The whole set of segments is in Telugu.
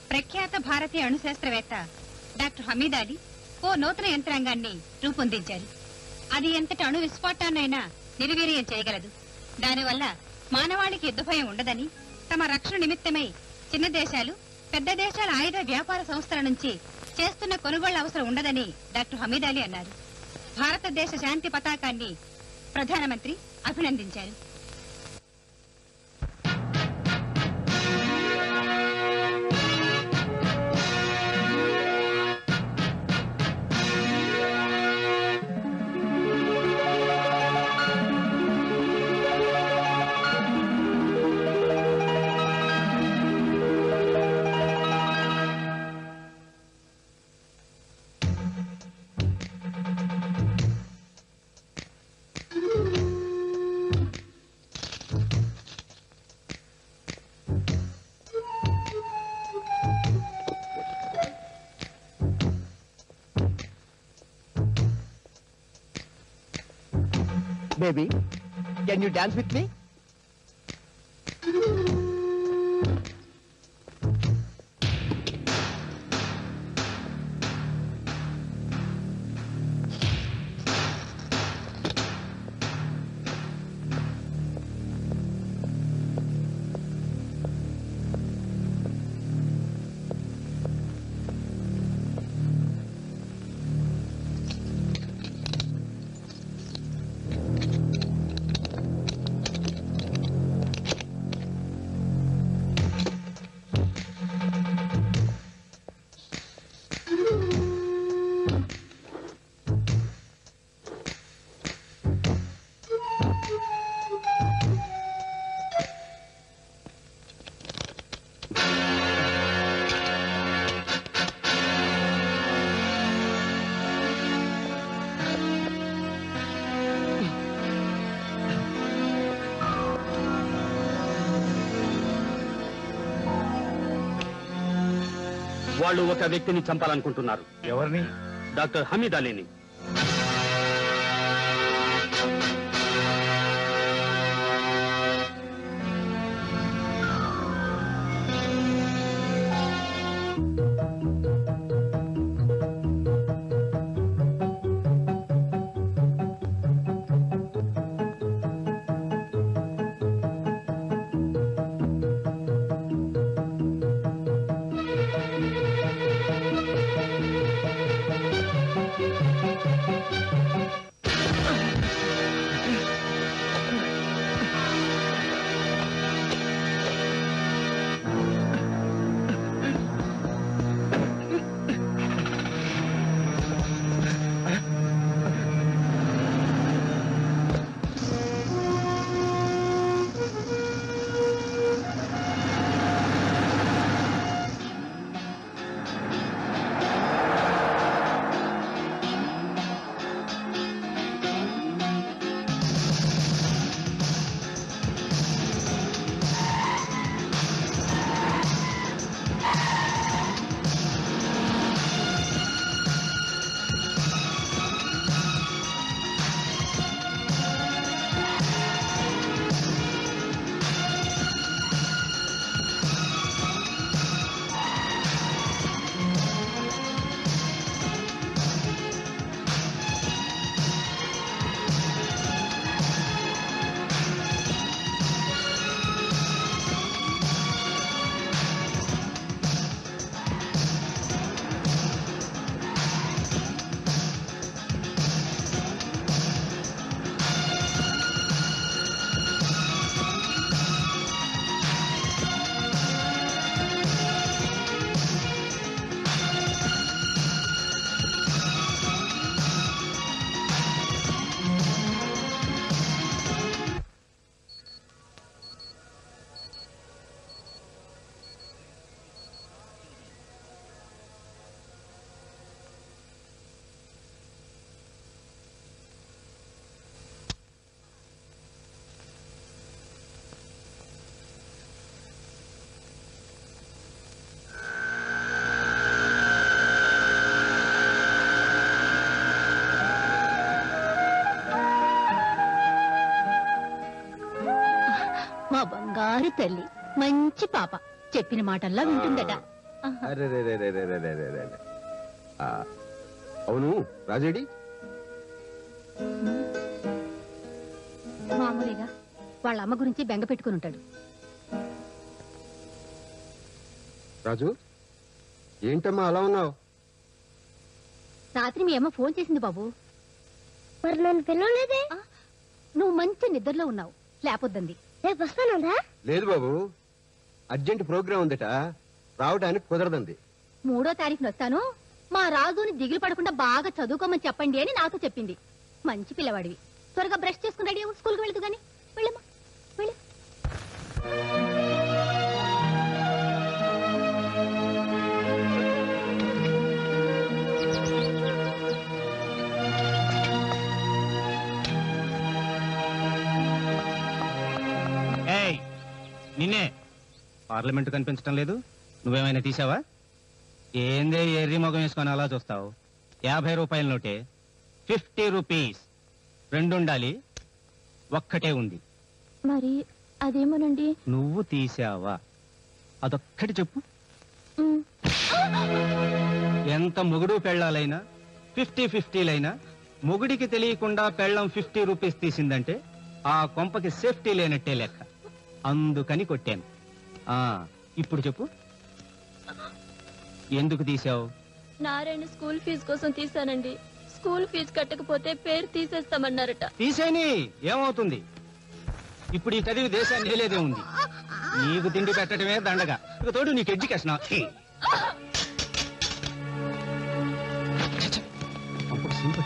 ప్రఖ్యాత భారతీయ అణుశాస్త్రవేత్త డాక్టర్ హమీద్ అలీ ఓ నూతన యంత్రాంగాన్ని రూపొందించారు అది ఎంతటి అణు విస్ఫోటాన్నైనా నిర్వీర్యం చేయగలదు దానివల్ల మానవాళికి యుద్ధభయం ఉండదని తమ రక్షణ నిమిత్తమై చిన్న దేశాలు పెద్ద దేశాల ఆయుధ వ్యాపార సంస్థల నుంచి చేస్తున్న కొనుగోళ్ల అవసరం ఉండదని డాక్టర్ హమీద్ అలీ అన్నారు భారతదేశ శాంతి పతాకాన్ని ప్రధానమంత్రి అభినందించారు baby can you dance with me వాళ్ళు ఒక వ్యక్తిని చంపాలనుకుంటున్నారు ఎవరిని డాక్టర్ హమీద్ అలీని మా బంగారు తల్లి మంచి పాప చెప్పిన మాటల్లా వింటుందట అరే రే రే రే రే రే రే రే రే రే. ఆ, అవును రాజేడి మామూలుగా వాళ్ళ అమ్మ గురించి బెంగ పెట్టుకుని ఉంటాడు రాజు ఏంటమ్మా అలా ఉన్నావు రాత్రి మీ అమ్మ ఫోన్ చేసింది బాబు మరి నన్ను పిలవలేదే ఆ, నువ్వు మంచి నిద్రలో ఉన్నావు లేపొద్దంది రేపు వస్తానుందా లేదు బాబు అర్జెంట్ ప్రోగ్రామ్ ఉందట రావడానికి కుదరదంది మూడో తారీఖున వస్తాను మా రాజుని దిగులు పడకుండా బాగా చదువుకోమని చెప్పండి అని నాతో చెప్పింది మంచి పిల్లవాడివి త్వరగా బ్రష్ చేసుకుని రెడీ అవ్వు, స్కూల్కి వెళ్తూ గాని వెళ్ళమ్మా వెళ్ళు ఏయ్ నిన్నే పార్లమెంట్ కనిపించటం లేదు నువ్వేమైనా తీసావా ఏందే ఎర్రి మొగం వేసుకొని అలా చూస్తావు యాభై రూపాయల నోటే ఫిఫ్టీ రూపీస్ రెండుండాలి ఒక్కటే ఉంది మరి అదేమోనండి నువ్వు తీసావా అదొక్కటి చెప్పు ఎంత మొగుడు పెళ్ళాలైనా ఫిఫ్టీ ఫిఫ్టీలైనా మొగుడికి తెలియకుండా పెళ్ళం ఫిఫ్టీ రూపీస్ తీసిందంటే ఆ కొంపకి సేఫ్టీ లేనట్టే లెక్క అందుకని కొట్టాను ఆ ఇప్పుడు చెప్పు ఎందుకు తీసావు నారాయణ స్కూల్ ఫీజు కోసం తీసానండి స్కూల్ ఫీజు కట్టకపోతే పేరు తీసేస్తామన్నారట తీసేని ఏమవుతుంది ఇప్పుడు ఈ చదివి దేశాన్ని ఏలేదే ఉంది నీకు తిండి పెట్టడమే దండగా ఇక తోడు నీకు ఎడ్యుకేషన్ అప్పుడు సింపుల్.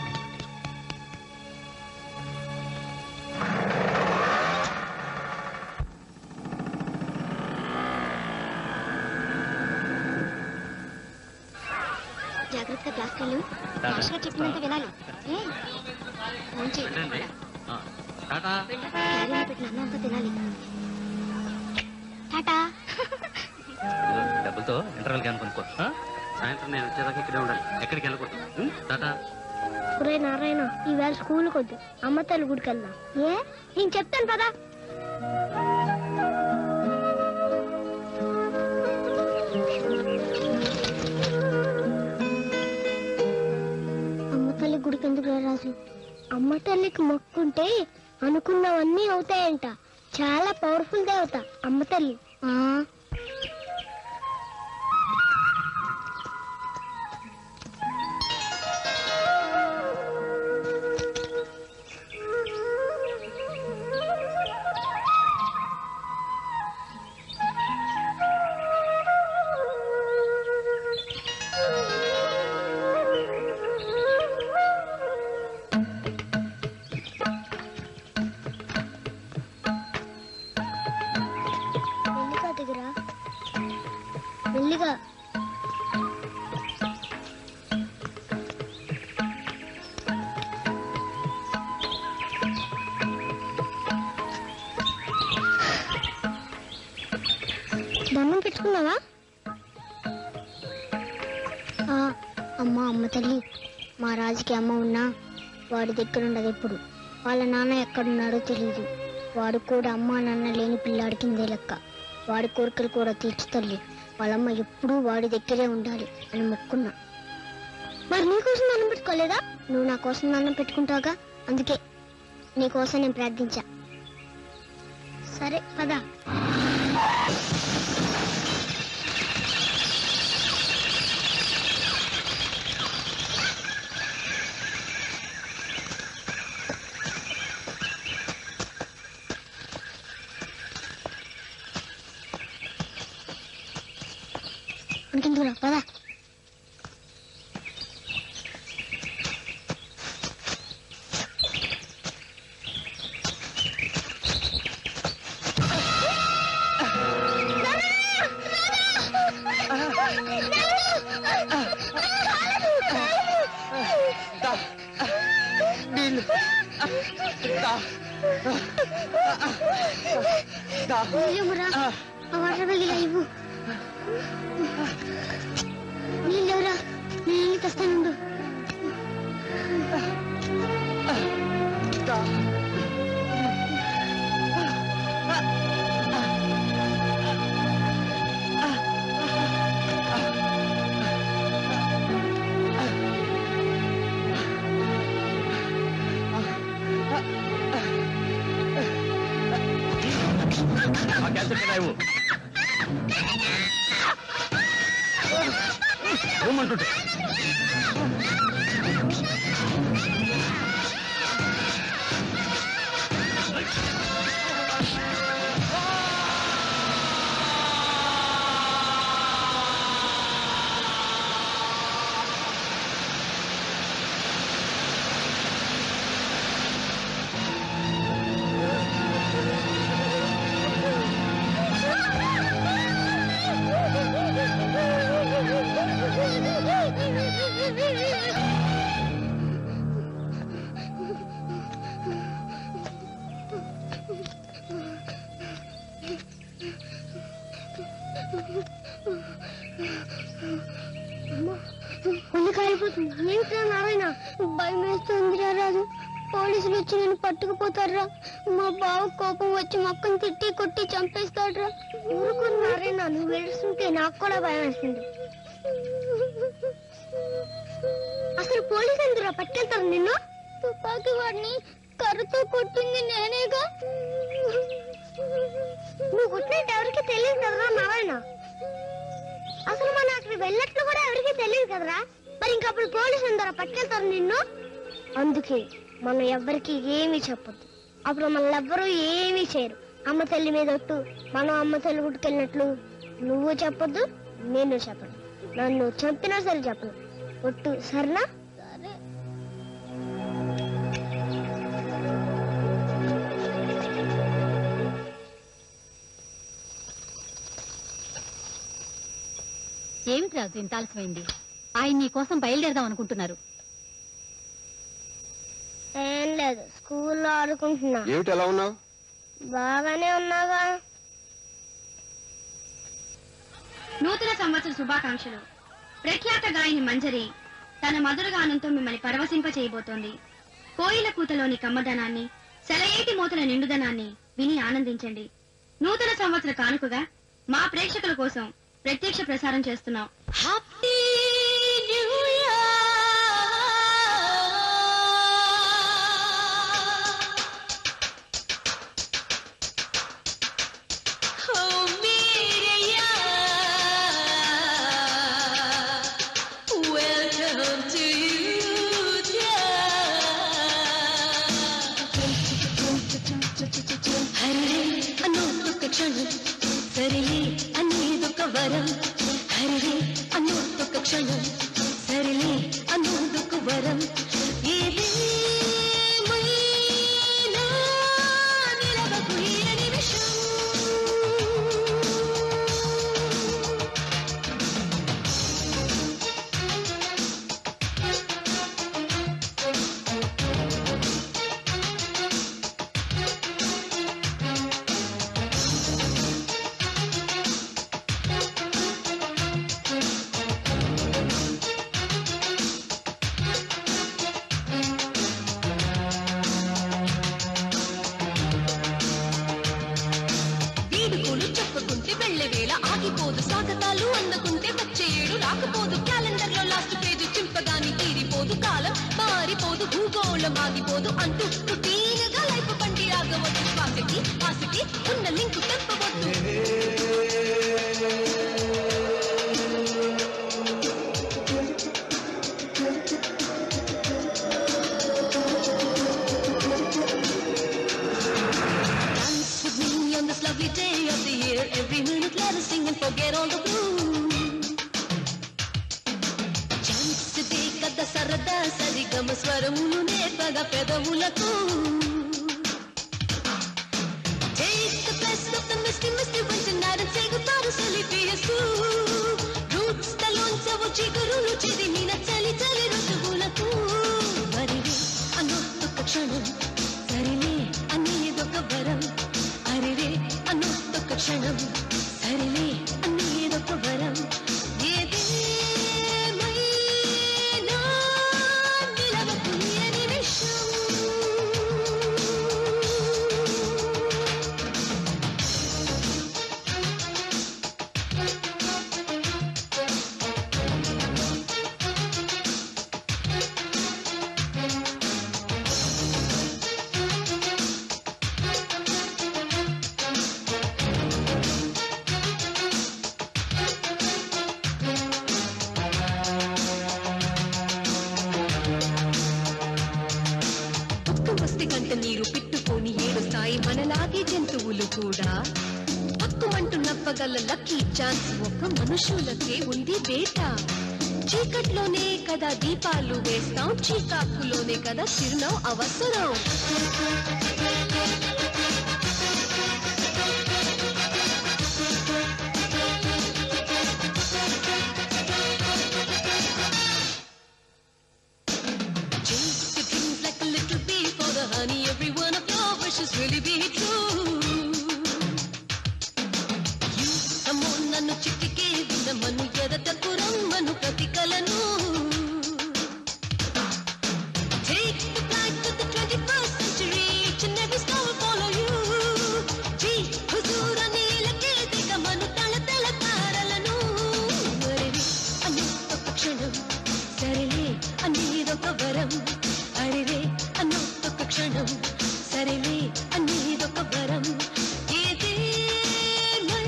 జాగ్రత్తగా క్లాస్కి వెళ్ళు మాస్టర్ గారు చెప్పినంత వినాలి ఏ? ఫోన్ చేయి క్యారీలో పెట్టిన అన్నం అంతా తినాలి టాటా డబ్బులతో ఇంటర్వెల్ క్యాన్ కొనుక్కో ఆ? సాయంత్రం నేను వచ్చేదాకా ఇక్కడే ఉండాలి ఎక్కడికి వెళ్ళకూడదు ఉం? టాటా ఒరే నారాయణ ఈవేళ స్కూల్ కొద్దు అమ్మ తల్లి గుడికి వెళ్దాం ఏ నేను చెప్తాను పదా అమ్మ తల్లి గుడికి ఎందుకు రా రాజు అమ్మ తల్లికి మొక్కుంటే అనుకున్నవన్నీ అవుతాయంట చాలా పవర్ఫుల్ దేవత అమ్మ తల్లి ఆ మెల్లిగా దిగురా మెల్లిగా దండం పెట్టుకున్నావా ఆ, అమ్మ అమ్మ తల్లి మా రాజుకి అమ్మ ఉన్నా వాడి దగ్గర ఉండదు ఎప్పుడు వాళ్ళ నాన్న ఎక్కడున్నాడో తెలియదు వాడు కూడా అమ్మ నాన్న లేని పిల్లాడి కిందే లెక్క వాడి కోరికలు కూడా తీర్చు తల్లి వాళ్ళమ్మ ఎప్పుడూ వాడి దగ్గరే ఉండాలి అని మొక్కున్నా మరి నీకోసం దండం పెట్టుకోలేదా నువ్వు నా కోసం దండం పెట్టుకుంటావుగా అందుకే నీకోసం నేను ప్రార్థించా సరే పదా మనకెందుకురా పదా నీళ్ళెవరా ఆ వాటర్ బ్యాగ్ ఇలా ఇవ్వు నీళ్ళెవరా నేను వెళ్ళి తెస్తానుండు క్యాన్సర్ కదా ఇవ్వు ఇవ్వమంటుంటే ఒళ్ళు కాలిపోతుంది ఏంట్రా నారాయణ భయం వేస్తుంది రాదు పోలీసులు వచ్చి నన్ను పట్టుకుపోతారా మా బావ కోపం వచ్చి మొక్కను తిట్టి కొట్టి చంపేస్తాడ్రా ఊరుకుని నారాయణ నువ్వు ఏడుస్తుంటే నాకు కూడా భయం వేస్తుంది అసలు పోలీసు ఎందుకు పట్టుకెళ్తారు నిన్ను తుపాకీ వాడిని కర్రతో కొట్టింది నేనేగా నువ్వు కొట్టినట్టు ఎవరికి తెలియదు కదరా నారాయణ అసలు మనం అక్కడికి వెళ్ళట్లు కూడా ఎవరికీ తెలియదు కదరా మరి ఇంకప్పుడు పోలీసు అందరూ పట్టుకెళ్తారు నిన్ను అందుకే మనం ఎవ్వరికి ఏమీ చెప్పొద్దు అప్పుడు మనల్ని ఎవ్వరూ ఏమీ చేయరు అమ్మ తల్లి మీద ఒట్టు మనం అమ్మ తల్లి గుట్టుకెళ్ళినట్లు నువ్వు చెప్పొద్దు నేను చెప్పను నన్ను చంపినా సరే చెప్పను ఒట్టు సరేనా సరే ఏమిటి రాజు ఇంత ఆలస్యమైంది ఆయన నీ కోసం బయలుదేరదాం అనుకుంటున్నారు ఏం లేదు స్కూల్లో ఆడుకుంటున్నా ఏమిటి ఎలా ఉన్నావు బాగానే ఉన్నాగా నూతన సంవత్సర శుభాకాంక్షలు ప్రఖ్యాత గాయని మంజరి తన మధుర గానంతో మిమ్మల్ని పరవశింప చేయబోతోంది కోయిల కూతలోని కమ్మదనాన్ని సెలయేటి మూతల నిండుదనాన్ని విని ఆనందించండి నూతన సంవత్సర కానుకగా మా ప్రేక్షకుల కోసం ప్రత్యక్ష ప్రసారం చేస్తున్నాం హరిరే ಅನ್ನೋದೊಕ್ಕ ಕ್ಷಣ ಸರಿಲಿ ಅನ್ನೋದೊಕ್ಕ ವರ ಹರಿರೆ ಅನ್ನೋದೊಕ್ಕ ಕ್ಷಣ ಸರಿಲಿ ಅನ್ನೋದೊಕ್ಕ ವరం ఇదే మైనా నిలవకు ఈ నిమిషం వీడుకోలు చెప్పుకుంటే వెళ్ళే వేళ ఆగిపోదు స్వాగతాలు అందుకుంటే వచ్చే ఏడు రాకపోదు క్యాలెండర్ లో లాస్ట్ పేజీ చింపగాని తీరిపోదు కాలం మారిపోదు భూగోళం ఆగిపోదు అంటూ రుటీన్గా లైఫ్ బండి ఆగవద్దు శ్వాసకి ఆశకి ఉన్న లింకు తెంపవద్దు Dance with me on this lovely day of the year. Every minute let us sing and forget all the blues. Chance దే కథ సరదా సరిగమ స్వరములు నేర్పగా పెదవులకు Taste the best of the misty, misty winter night and say goodbye to silly fiasco. Roots తలోంచవు చిగురులు చెదిమిన చలి చలి ఋతువులకు మరివి అనొత్తొక్క క్షణం సరిలే అనేదొక వరం అరిరే అనొత్తొక్క క్షణం సరిలే అనేదొక వరం ఏదేమైనా నిలవకు ఈ నిమిషం తుక్కుమంటూ నవ్వగల లక్కీ ఛాన్స్ ఒక మనుషులకే ఉంది వేట చీకట్లోనే కదా దీపాలు వేస్తాం చీకాకులోనే కదా చిరునవ్వు అవసరం Just a drink like a little bee for the honey. Every one of your wishes really be true. You, అమ్మో నన్ను చిక్కికే వినమను ఎదటకు రమ్మను ప్రతి కలను Take the flight to the 21st century. Each and every star will follow you. జీ హుజూర నీలకే దిగమను తల తల తారలను మరివి అని ఒక క్షణం సరేలే అనేదొక వరం అడిరే అన్నో ఒక క్షణం సరేలే అనేదొక వరం ఏదేమైనా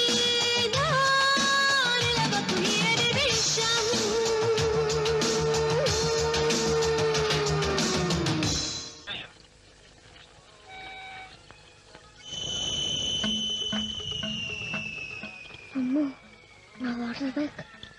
నిలవకు ఏ నిమిషం. అమ్మో నా వాటర్ బ్యాగ్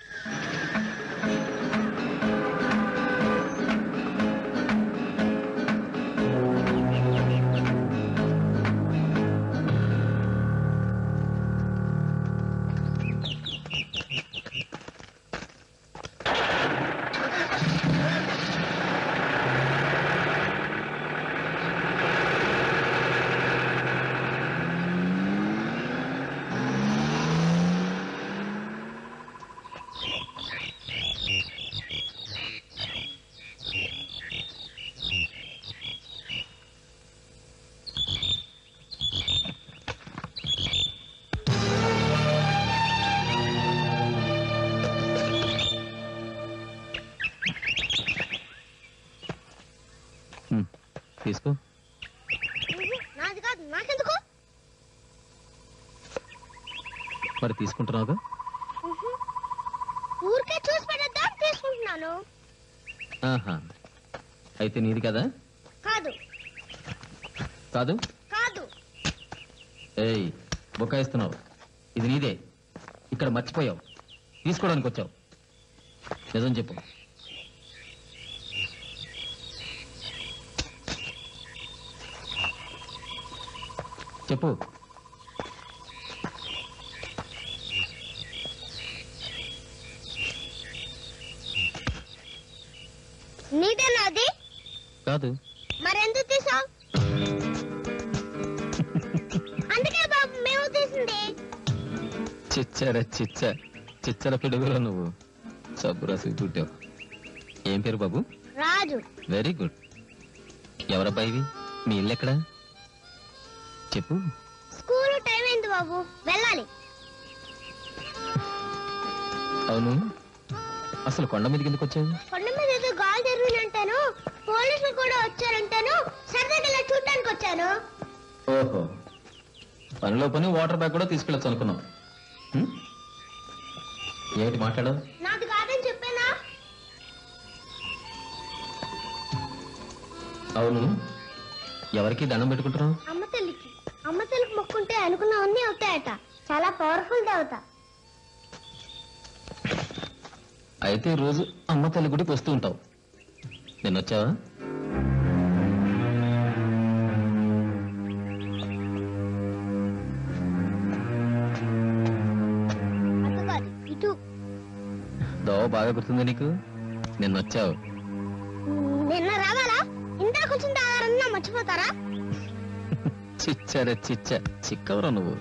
తీసుకో నాది కాదు నాకెందుకు మరి తీసుకుంటున్నావుగా ఊరికే చూసి పెట్టేద్దాం తీసుకుంటున్నాను ఆహా అయితే నీది కదా కాదు కాదు కాదు ఏయ్ బుకాయిస్తున్నావు ఇది నీదే ఇక్కడ మర్చిపోయావు తీసుకోవడానికి వచ్చావు నిజం చెప్పు చెప్పు నీదే నాది కాదు మరెందుకు తీసావు అందుకే బాబు మేము తీసింది చిచ్చర చిచ్చ చిచ్చర పిడుగులో నువ్వు సబ్బు రాసి పుట్టావు ఏం పేరు బాబు రాజు వెరీ గుడ్ ఎవరబ్బా ఇవి మీ ఇల్లు ఎక్కడా చెప్పు స్కూల్ టైం అయింది బాబు వెళ్ళాలి అవును అసలు కొండ మీదకి ఎందుకు వచ్చావు కొండ మీద ఏదో గాలి జరిగినంటాను పోలీసులు కూడా వచ్చారంటాను సరదాగా ఇలా చూడటానికి వచ్చాను ఓహో పనిలో పని వాటర్ బ్యాగ్ కూడా తీసుకెళ్ళచ్చు అనుకున్నాం హ్మ్? ఏమిటి మాట్లాడావు నాది కాదని చెప్పానా అవును ఎవరికి దండం పెట్టుకుంటున్నావు అమ్మ తల్లికి అమ్మ తల్లికి మొక్కుంటే అనుకున్నవన్నీ అవుతాయట చాలా పవర్ఫుల్ దేవత అయితే రోజు అమ్మ తల్లి గుడికి వస్తూ ఉంటావు నిన్న వచ్చావా అటు కాదు ఇటు దోవ బాగా గుర్తుంది నీకు నిన్న వచ్చావు నిన్న రావాలా ఇంత కొంచెం తాగారన్నా మర్చిపోతారా చిచ్చరే చిచ్చ చిక్కవరా నువ్వు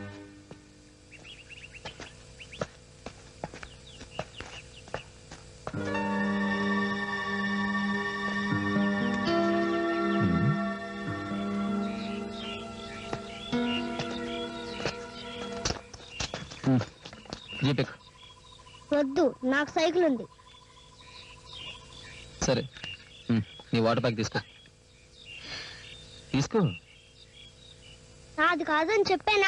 హ్మ్. హ్మ్. జీపెక్ వద్దు నాకు సైకిల్ ఉంది సరే హ్మ్. నీ వాటర్ బ్యాగ్ తీసుకో తీసుకో నాది కాదని చెప్పానా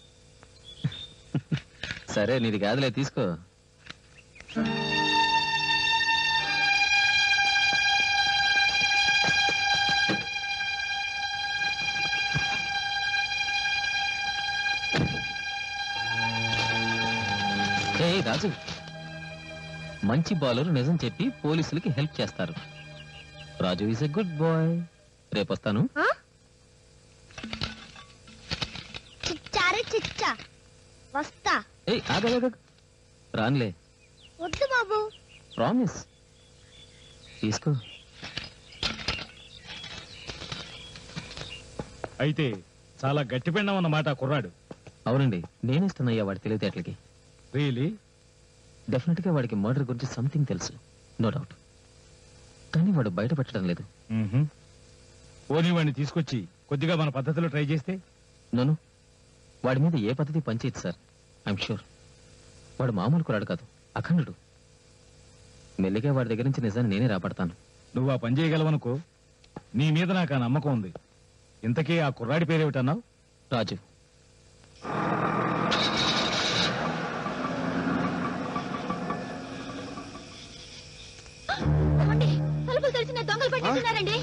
సరే నీది కాదులే తీసుకో ఏ రాజు మంచి బాలరు నిజం చెప్పి పోలీసులకి హెల్ప్ చేస్తారు Raju is a good boy రేపొస్తాను చిచ్చారే చిచ్చా వస్తా ఏయ్ ఆగ రాన్లే వద్దు బాబు ప్రామిస్ తీసుకో అయితే చాలా గట్టి పిండం అన్నమాట ఆ కుర్రాడు అవునండి నేనేస్తున్నాయ్యా వాడి తెలివితేటలకి రియలీ డెఫినెట్ గా వాడికి మర్డర్ గురించి సంథింగ్ తెలుసు నో డౌట్ కానీ వాడు బయట పెట్టడం లేదు పోనీ వాడిని తీసుకొచ్చి కొద్దిగా మన పద్ధతిలో ట్రై చేస్తే నోను వాడి మీద ఏ పద్ధతి పనిచేయదు సార్ ఐఎమ్ షూర్ వాడు మామూలు కురాడు కాదు అఖండుడు మెల్లిగా వాడి దగ్గర నుంచి నిజాన్ని నేనే రాబడతాను నువ్వు ఆ పని చేయగలవనుకో నీ మీద నాకు ఆ నమ్మకం ఉంది ఇంతకీ ఆ కుర్రాడి పేరేమిటన్నావు రాజు తలుపులు తెలిసిన దొంగలు పట్టేస్తున్నారండి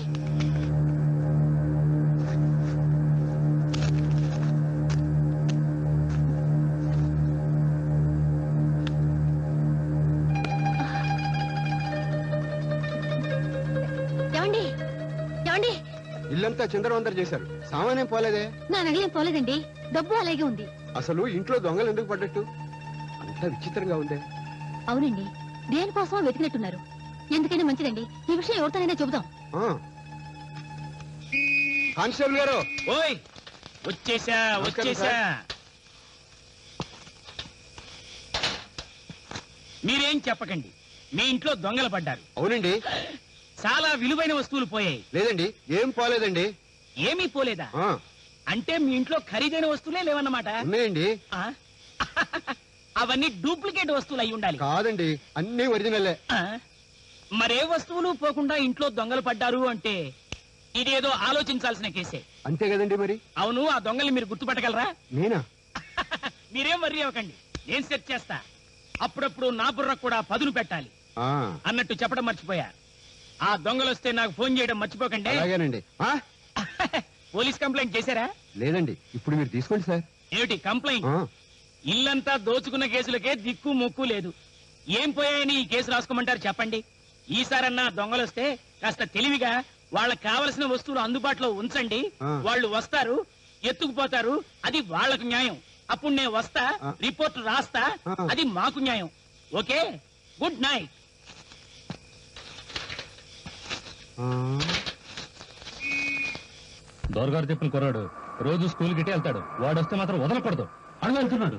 ఏమండి ఏమండి ఇల్లంతా చిందరవందర చేశారు సామాన్యం పోలేదే నా నగలేం పోలేదండి డబ్బు అలాగే ఉంది అసలు ఇంట్లో దొంగలు ఎందుకు పడ్డట్టు అంతా విచిత్రంగా ఉందే అవునండి దేనికోసమో వెతికినట్టున్నారు ఎందుకైనా మంచిదండి ఈ విషయం ఎవరితోనైనా చెబుదాం ఆ. కానిస్టేబుల్ గారు ఓయ్ వచ్చేసా నమస్కారం, వచ్చేసా మీరేం చెప్పకండి మీ ఇంట్లో దొంగలు పడ్డారు అవునండి చాలా విలువైన వస్తువులు పోయాయి లేదండి ఏం పోలేదండి ఏమీ పోలేదా ఆ, అంటే మీ ఇంట్లో ఖరీదైన వస్తువులే లేవన్నమాట ఉన్నాయండి ఆ? అవన్నీ డూప్లికేట్ వస్తువులు అయి ఉండాలి కాదండి అన్ని ఒరిజినల్లే ఆ? మరే వస్తువులు పోకుండా ఇంట్లో దొంగలు పడ్డారు అంటే ఇదేదో ఆలోచించాల్సిన కేసే అంతే కదండి మరి అవును ఆ దొంగల్ని మీరు గుర్తుపట్టగలరా నేనా మీరేం వర్రీ అవ్వకండి నేను సెట్ చేస్తా అప్పుడప్పుడు నా బుర్ర కూడా పదును పెట్టాలి ఆ, అన్నట్టు చెప్పడం మర్చిపోయా ఆ దొంగలు వస్తే నాకు ఫోన్ చేయడం మర్చిపోకండి అలాగేనండి ఆ, పోలీస్ కంప్లైంట్ చేశారా లేదండి ఇప్పుడు మీరు తీసుకోండి సార్ ఏమిటి కంప్లైంట్ ఆ, ఇల్లంతా దోచుకున్న కేసులకే దిక్కు ముక్కు లేదు ఏం పోయాయని ఈ కేసు రాసుకోమంటారు చెప్పండి ఈసారన్నా దొంగలు వస్తే కాస్త తెలివిగా వాళ్ళకి కావలసిన వస్తువులు అందుబాటులో ఉంచండి ఆ. వాళ్ళు వస్తారు ఎత్తుకుపోతారు అది వాళ్ళకు న్యాయం అప్పుడు నేను వస్తా ఆ. రిపోర్ట్ రాస్తా ఆ. అది మాకు న్యాయం ఓకే గుడ్ నైట్ ఆ. దోరగారు చెప్పిన కుర్రాడు రోజు స్కూల్ గిట్టే వెళ్తాడు వాడు వస్తే మాత్రం వదలకూడదు అడుగు వెళ్తున్నాడు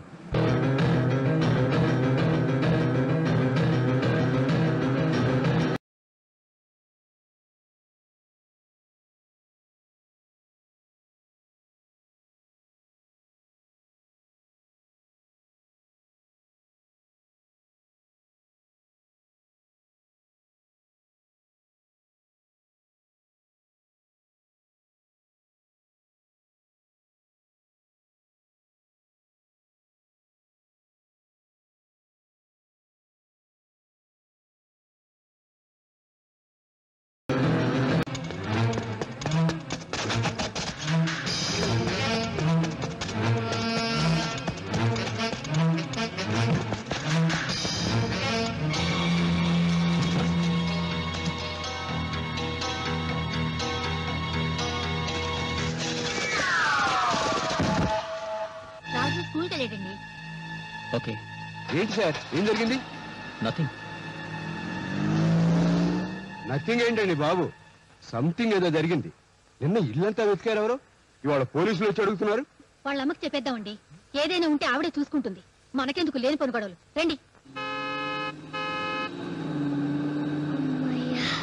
రాజు స్కూల్కి వెళ్ళాడండి ఓకే ఏంటి సార్ ఏం జరిగింది నథింగ్ నథింగ్ ఏంటండి బాబు సంథింగ్ ఏదో జరిగింది నిన్న ఇల్లంతా వెతికారు ఎవరు ఇవాళ పోలీసులు వచ్చి అడుగుతున్నారు వాళ్ళ అమ్మకి చెప్పేద్దామండి ఏదైనా ఉంటే ఆవిడే చూసుకుంటుంది మనకెందుకు లేని పని గొడవలు రండి అమ్మయ్యా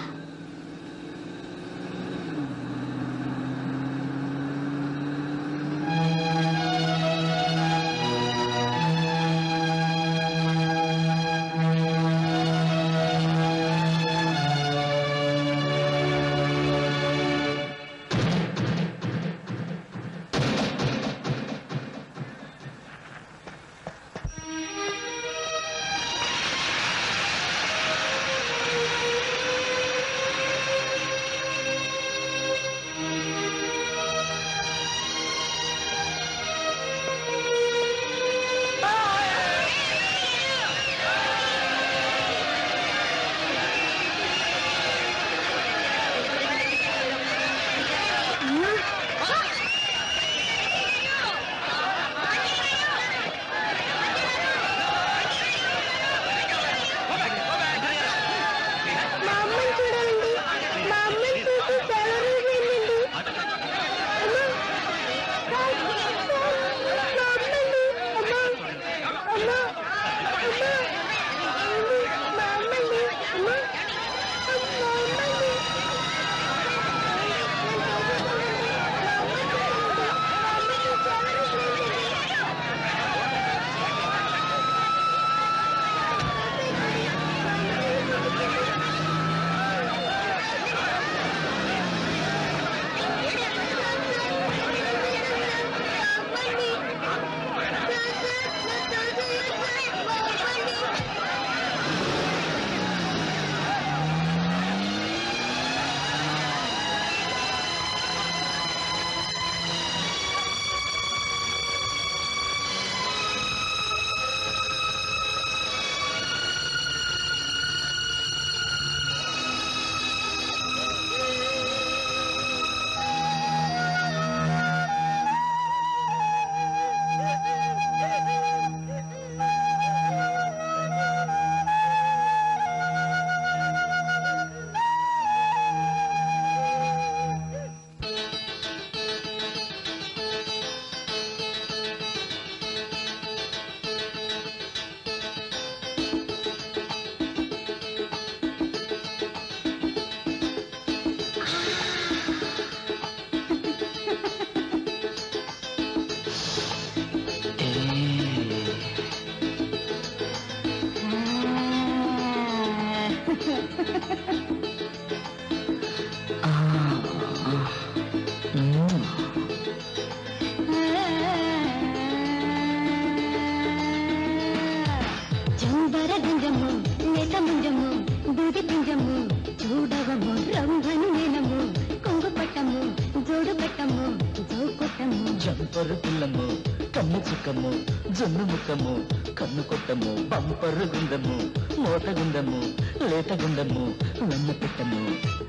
జంబర గంజము లేత ముంజము దూది పింజము చూడవము రంభను నేనము కొంగు పట్టము జోడు పెట్టము జోకొట్టము జంపరు పిల్లము కన్ను చుక్కము జొన్ను ముక్కము కన్ను కొట్టము పంపరు గుండము మోత గుండము లేత గుండము వెన్న పెట్టము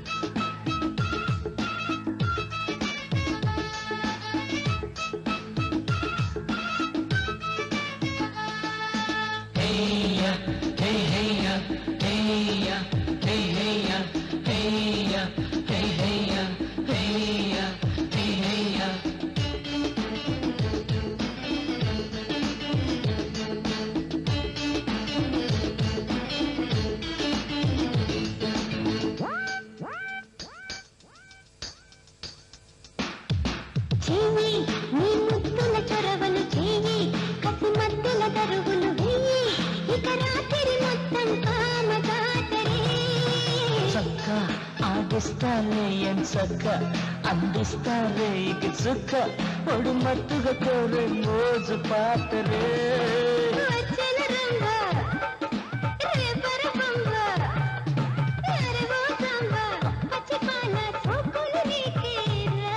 చెయ్యి నీ ముద్దుల చొరవలు చెయ్యి కసి మధ్యల దరువులు వెయ్యి ఇక రాత్రి మొత్తం కామగాతరే చక్క ఆడిస్తాలే ఎం చక్క అందిస్తాలే ఇక చుక్క పొడు మత్తుగా కోరే మోజు పాతరే వచ్చెల రంగ రేపర బంబ ఎరగో సాంబ పచ్చి పాల సోకులు నీకేరా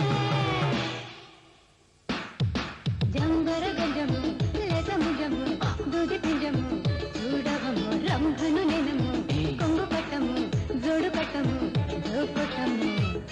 జంబర గంజము లేత ముజము దూది పింజము చూడవము రంభను నెనము కొంగు పట్టము జోడు పట్టము జోకొట్టము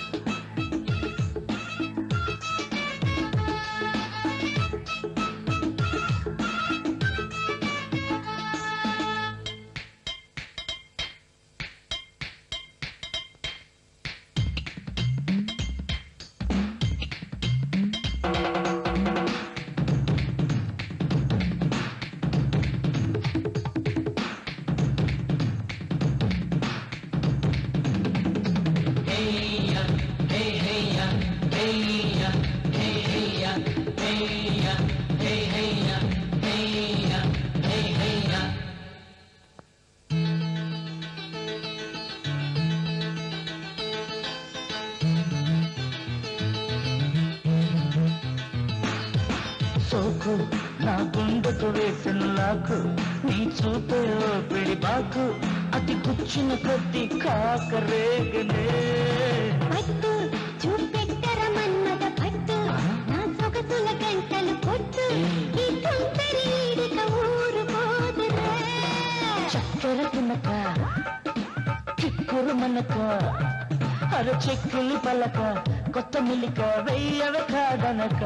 సోకు నా గుండెకు వేసిన లాకు నీ చూపే ఓ పిడి బాకు అతి గుచ్చిన కొద్ది కాకరేగనే పట్టు చూపెట్టర మన్మద పట్టు నా సొగసుల గంటలు కొట్టు ఈ తుంటరి ఈడిక ఊరు పోదురా చక్కెర తినక కిక్కురు మనక అర చెక్కులి పలక కొత్త మిలిక వెయ్యవ కాదనక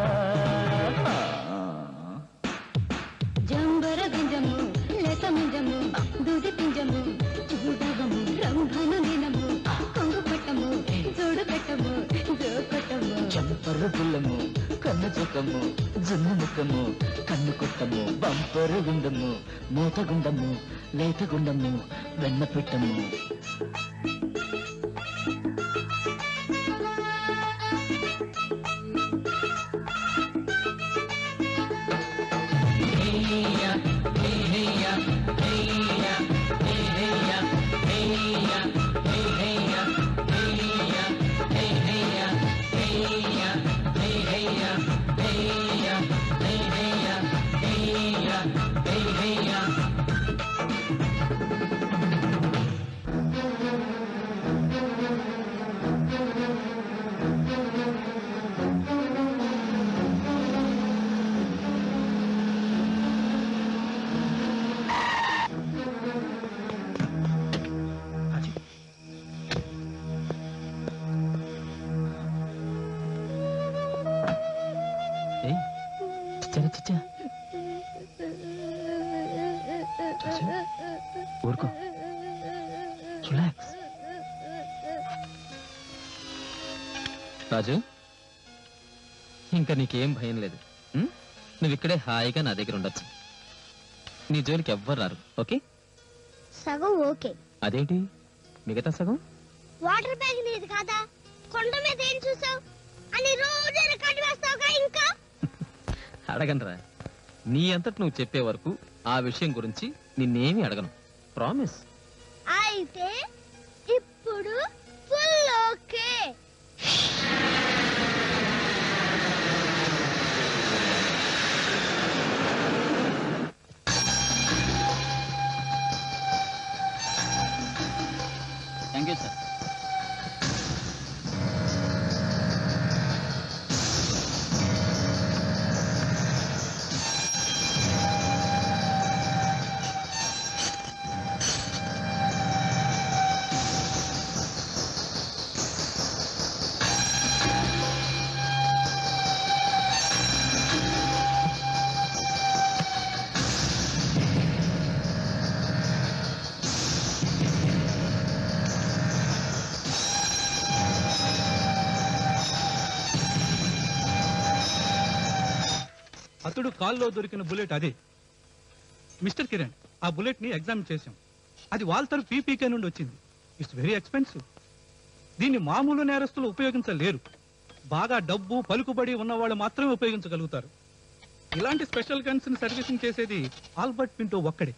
జంబర గింజము లేత ముంజము దూది పింజము చూడగము రంభను నినము కొంగు పట్టము చూడు పెట్టము జోకొట్టము చంపరు పుల్లము కన్ను చుక్కము జున్ను ముక్కము కన్ను కొట్టము బంపరు గుండము మూత గుండము లేత గుండము వెన్న పెట్టము ఏయ్ చిచ్చా చిచ్చా ఊరుకో రిలాక్స్ రాజు ఇంకా నీకేం భయం లేదు ఉం? నువ్వు ఇక్కడే హాయిగా నా దగ్గర ఉండొచ్చు నీ జోలికి ఎవ్వరు రారు ఓకే సగం ఓకే అదేంటి మిగతా సగం వాటర్ బ్యాగ్ నీది కాదా కొండ మీద ఏం చూసావు అని రోజు రికార్డు వేస్తావుగా ఇంకా అడగనరా నీ అంతటి నువ్వు చెప్పే వరకు ఆ విషయం గురించి నిన్నేమీ అడగను ప్రామిస్ అయితే ఇప్పుడు ఫుల్ ఓకే వాడు కాల్లో దొరికిన బుల్లెట్ అదే మిస్టర్ కిరణ్ ఆ బుల్లెట్ ని ఎగ్జామిన్ చేశాం అది వాల్తర్ పీపీకే నుండి వచ్చింది ఇట్స్ వెరీ ఎక్స్పెన్సివ్ దీన్ని మామూలు నేరస్తులు ఉపయోగించలేరు బాగా డబ్బు పలుకుబడి ఉన్న వాళ్ళు మాత్రమే ఉపయోగించగలుగుతారు ఇలాంటి స్పెషల్ గన్స్ ని సర్వీసింగ్ చేసేది ఆల్బర్ట్ పింటో ఒక్కడే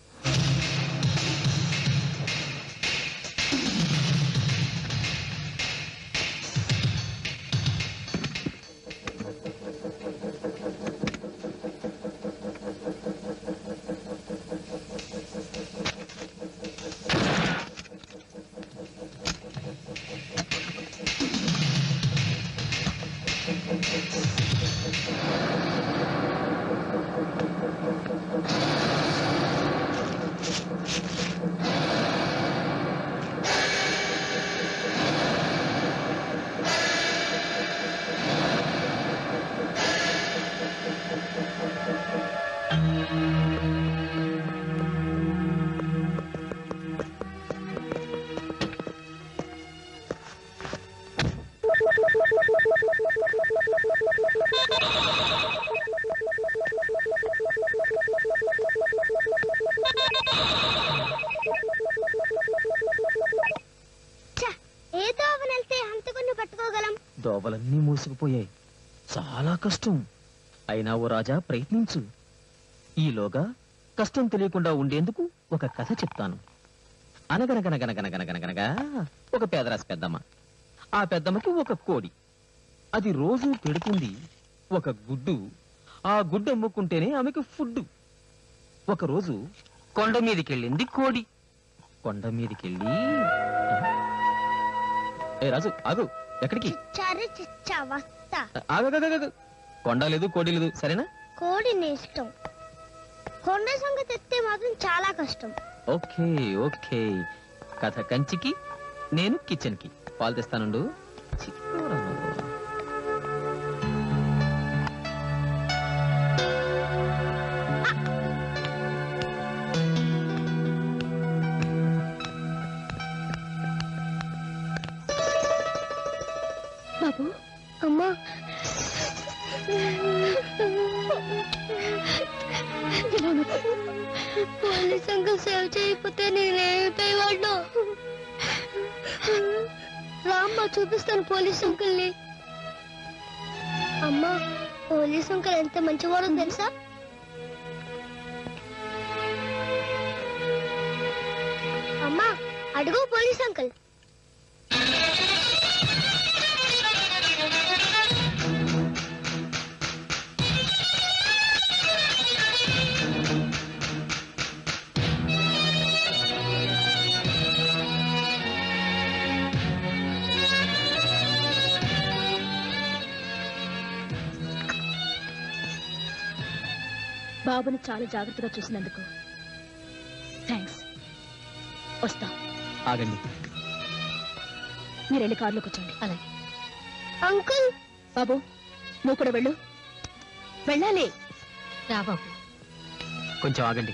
ఏదో అవనెళ్తే హంతకుని పట్టుకోగలం దోవలన్నీ మూసుకుపోయాయి చాలా కష్టం అయినా ఓ రాజా ప్రయత్నించు ఈలోగా కష్టం తెలియకుండా ఉండేందుకు ఒక కథ చెప్తాను అనగనగనగనగనగనగనగనగా ఒక పేదరాశి పెద్దమ్మ ఆ పెద్దమ్మకి ఒక కోడి అది రోజు పెడుతుంది ఒక గుడ్డు ఆ గుడ్డు అమ్ముకుంటేనే ఆమెకు ఫుడ్ ఒకరోజు కొండ మీదకెళ్ళింది కోడి కొండ మీదకెళ్ళి ఏ రాజు ఆగు ఎక్కడికి చర్రి చిచ్చా వస్తా ఆగగగగగ. కొండ లేదు కోడి లేదు సరేనా కోడి నీ ఇష్టం కొండ సంగతి ఎత్తే మాత్రం చాలా కష్టం ఓకే ఓకే కథ కంచికి నేను కిచెన్ కి పాలు తెస్తానుండు చిక్కురా నువ్వు. బాబు అమ్మా పోలీస్ అంకుల్ సేవ్ చేయకపోతే నేనేమైపోయేవాడు రామ్మ చూపిస్తాను పోలీస్ అంకుల్ని అమ్మా పోలీస్ అంకుల్ ఎంత మంచివాడో తెలుసా అమ్మా అడుగు పోలీస్ అంకుల్ బాబుని చాలా జాగ్రత్తగా చూసినందుకు థ్యాంక్స్ వస్తా ఆగండి మీరు వెళ్ళి కారులో కూర్చోండి అలాగే అంకుల్ బాబు నువ్వు కూడా వెళ్ళు వెళ్ళాలి రా బాబు కొంచెం ఆగండి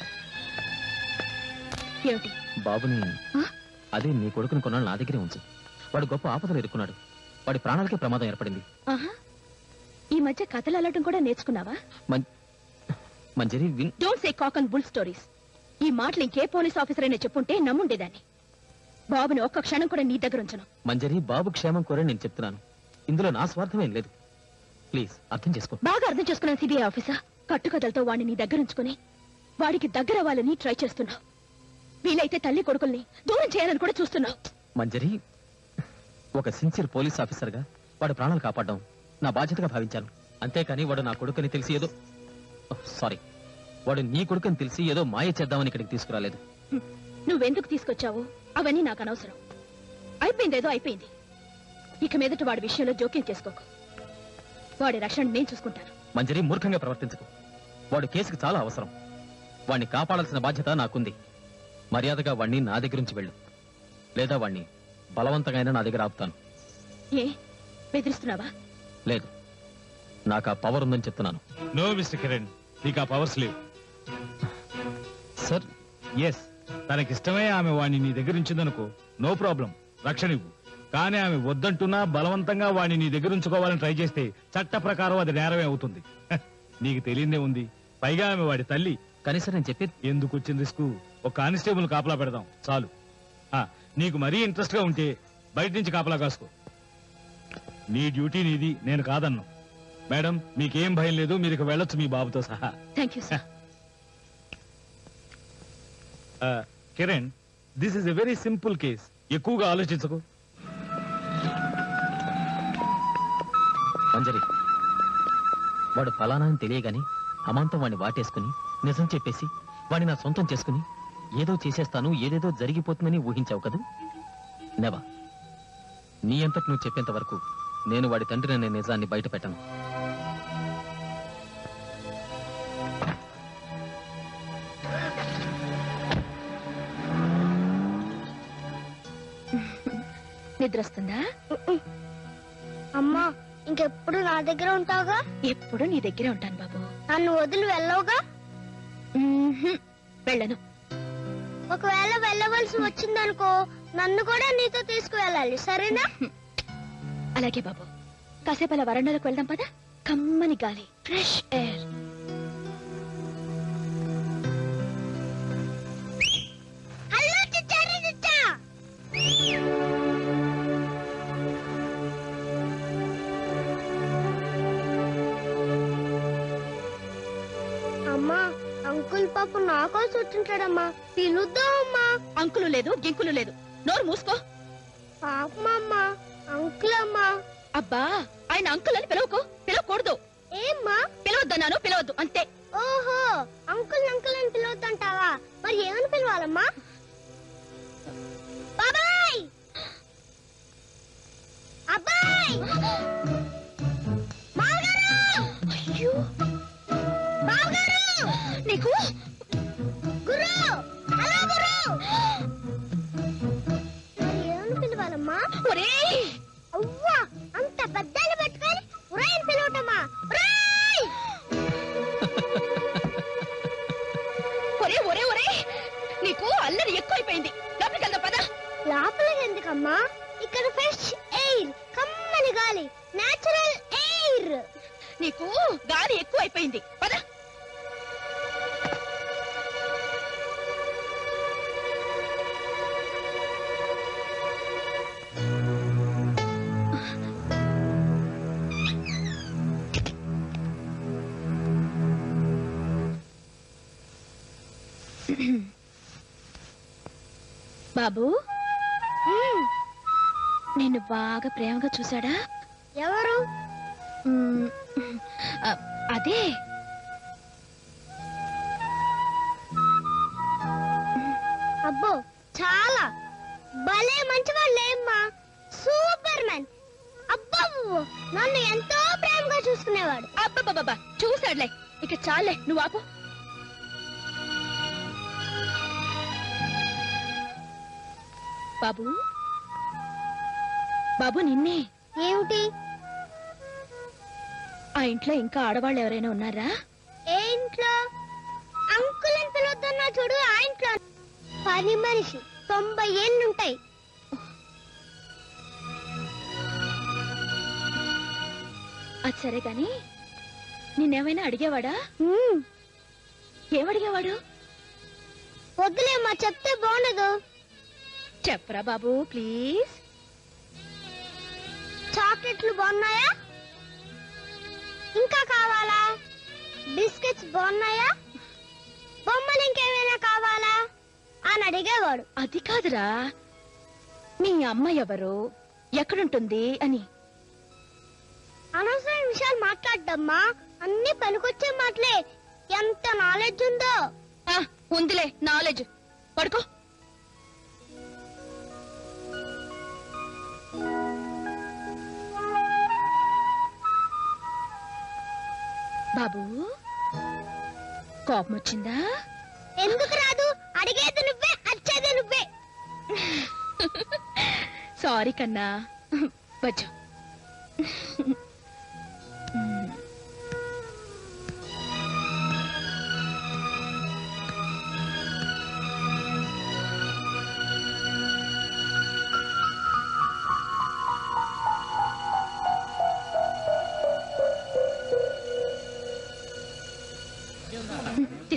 ఏమిటి బాబుని ఆ? అదే నీ కొడుకుని కొన్నాళ్ళు నా దగ్గరే ఉంచు వాడు గొప్ప ఆపదలు ఎదుర్కొన్నాడు వాడి ప్రాణాలకే ప్రమాదం ఏర్పడింది ఆహా ఈ మధ్య కథలు అల్లటం కూడా నేర్చుకున్నావా మం- Manjari win don't say cock and bull stories ఈ మాటలు ఇంకే పోలీస్ ఆఫీసర్ అయినా చెప్పుంటే నమ్ముండేదాన్ని బాబుని ఒక్క క్షణం కూడా నీ దగ్గర ఉంచను మంజరి బాబు క్షేమం కోరే నేను చెప్తున్నాను ఇందులో నా స్వార్థం ఏం లేదు ప్లీజ్ అర్థం చేసుకో బాగా అర్థం చేసుకున్నాను సిబిఐ ఆఫీసర్ కట్టుకథలతో వాడిని నీ దగ్గర ఉంచుకుని వాడికి దగ్గర అవ్వాలని ట్రై చేస్తున్నావు వీలైతే తల్లి కొడుకుల్ని దూరం చేయాలని కూడా చూస్తున్నావు మంజరి ఒక సిన్సియర్ పోలీస్ ఆఫీసర్గా వాడి ప్రాణాలు కాపాడడం నా బాధ్యతగా భావించాను అంతేకాని వాడు నా కొడుకుని తెలిసి ఏదో సారీ వాడు నీ కొడుకుని తెలిసి ఏదో మాయ చేద్దామని ఇక్కడికి తీసుకురాలేదు నువ్వెందుకు తీసుకొచ్చావు అవన్నీ నాకు అనవసరం అయిపోయిందేదో అయిపోయింది ఇక మీదట వాడి విషయంలో జోక్యం చేసుకోకు వాడి రక్షణ నేను చూసుకుంటాను మంజరి మూర్ఖంగా ప్రవర్తించకు వాడు కేసుకు చాలా అవసరం వాణ్ణి కాపాడాల్సిన బాధ్యత నాకుంది మర్యాదగా వాణ్ణి నా దగ్గర నుంచి వెళ్ళు లేదా వాణ్ణి బలవంతంగా నా దగ్గర ఆపుతాను ఏ బెదిరిస్తున్నావా లేదు నాకు ఆ పవర్ ఉందని చెప్తున్నాను నో మిస్టర్ కిరణ్ నీకు ఆ పవర్స్ లేవు సార్ ఎస్ తనకిష్టమే ఆమె వాణ్ణి నీ దగ్గర ఉంచిందనుకో నో ప్రాబ్లం రక్షణ ఇవ్వు కానీ ఆమె వద్దంటున్నా బలవంతంగా వాణ్ణి నీ దగ్గర ఉంచుకోవాలని ట్రై చేస్తే చట్ట ప్రకారం అది నేరమే అవుతుంది హ, నీకు తెలియదే ఉంది పైగా ఆమె వాడి తల్లి కనీసం నేను చెప్పేది ఎందుకు వచ్చిన రిస్క్ ఒక కానిస్టేబుల్ కాపలా పెడదాం చాలు ఆ, నీకు మరీ ఇంట్రెస్ట్ గా ఉంటే బయట నుంచి కాపలా కాసుకో నీ డ్యూటీ నీది నేను కాదన్ను మేడం మీకేం భయం లేదు మీరు ఇక వెళ్ళొచ్చు మీ బాబుతో సహా థ్యాంక్ యూ సార్ ఆ, Kiran this is a very simple case ఎక్కువగా ఆలోచించకు మంజరి వాడు ఫలానా అని తెలియగాని అమాంతం వాడిని వాటేసుకుని నిజం చెప్పేసి వాడిని నా సొంతం చేసుకుని ఏదో చేసేస్తాను ఏదేదో జరిగిపోతుందని ఊహించావు కదూ నెవా నీ అంతటి నువ్వు చెప్పేంత వరకు నేను వాడి తండ్రి అనే నిజాన్ని బయట పెట్టను నిద్ర వస్తుందా అమ్మా ఇంకెప్పుడు నా దగ్గర ఉంటావుగా ఎప్పుడు నీ దగ్గరే ఉంటాను బాబు నన్ను వదిలి వెళ్ళవుగా మ్మ్హ్మ్. వెళ్ళను ఒకవేళ వెళ్ళవలసి వచ్చిందనుకో నన్ను కూడా నీతో తీసుకువెళ్ళాలి సరేనా అలాగే బాబు కాసేపు అలా వరండాలకు వెళ్దాం పదా కమ్మని గాలి ఫ్రెష్ ఎయిర్ హలో చిచ్చారి చిచ్చా అమ్మా అంకుల్ పాప నా కోసం వచ్చింటాడమ్మా పిలుద్దాం అమ్మా అంకులు లేదు గింకులు లేదు నోరు మూసుకో పాపమమ్మా అంకుల్ అమ్మా అబ్బా ఆయన అంకుల్ అని పిలవకు పిలవకూడదు ఏమ్మా పిలవద్దన్నాను పిలవద్దు అంతే ఓహో అంకుల్ అంకుల్ అని పిలవద్దంటావా మరి ఏమని పిలవాలమ్మా బాబాయ్ అబ్బాయ్ మావగారు అయ్యో బావగారు నీకు గురు హలో గురు మరి ఏమని పిలవాలమ్మా ఒరేయ్ అవ్వా అంత పెద్దలు పెట్టుకొని ఉరాయిని పిలవటమా ఉరాయ్ ఒరే ఒరే ఒరే నీకు అల్లరి ఎక్కువైపోయింది లోపలికి వెళ్దాం పదా లోపలికి ఎందుకమ్మా ఇక్కడ ఫ్రెష్ ఎయిర్ కమ్మని గాలి నేచురల్ ఎయిర్ నీకు గాలి ఎక్కువైపోయింది పద బాబు నిన్ను బాగా ప్రేమగా చూశాడా ఎవరు మ్మ్. అ- అదే అబ్బో చాలా భలే మంచివాళ్ళేమ్మా సూపర్ మ్యాన్ అబ్బో నన్ను ఎంతో ప్రేమగా చూసుకునేవాడు అబ్బబ్బబ్బబ్బా చూశాడులే ఇక చాలే నువ్వు ఆపు బాబు బాబు నిన్నే ఏమిటి ఆ ఇంట్లో ఇంకా ఆడవాళ్ళు ఎవరైనా ఉన్నారా ఏ ఇంట్లో అంకుల్ అని పిలువద్దన్నా చూడు ఆ ఇంట్లో పని మనిషి తొంభై ఏళ్ళుంటాయి అది సరే గాని నిన్నేమైనా అడిగేవాడా ఏమడిగేవాడు వద్దులేమ్మా చెప్తే బాగుండదు చెప్పరా బాబు ప్లీజ్ చాక్లెట్లు బాగున్నాయా ఇంకా కావాలా బిస్కెట్స్ బాగున్నాయా బొమ్మలు ఇంకేమైనా కావాలా అని అడిగేవాడు అది కాదురా మీ అమ్మ ఎవరు ఎక్కడుంటుంది అని అనవసరమైన విషయాలు మాట్లాడమ్మా అన్ని పనికొచ్చే మాటలే ఎంత నాలెడ్జ్ ఉందో ఆ, ఉందిలే నాలెడ్జ్ పడుకో బాబు కోపం వచ్చిందా ఎందుకు రాదు అడిగేది నువ్వే అచ్చేది నువ్వే సారీ కన్నా వచ్చు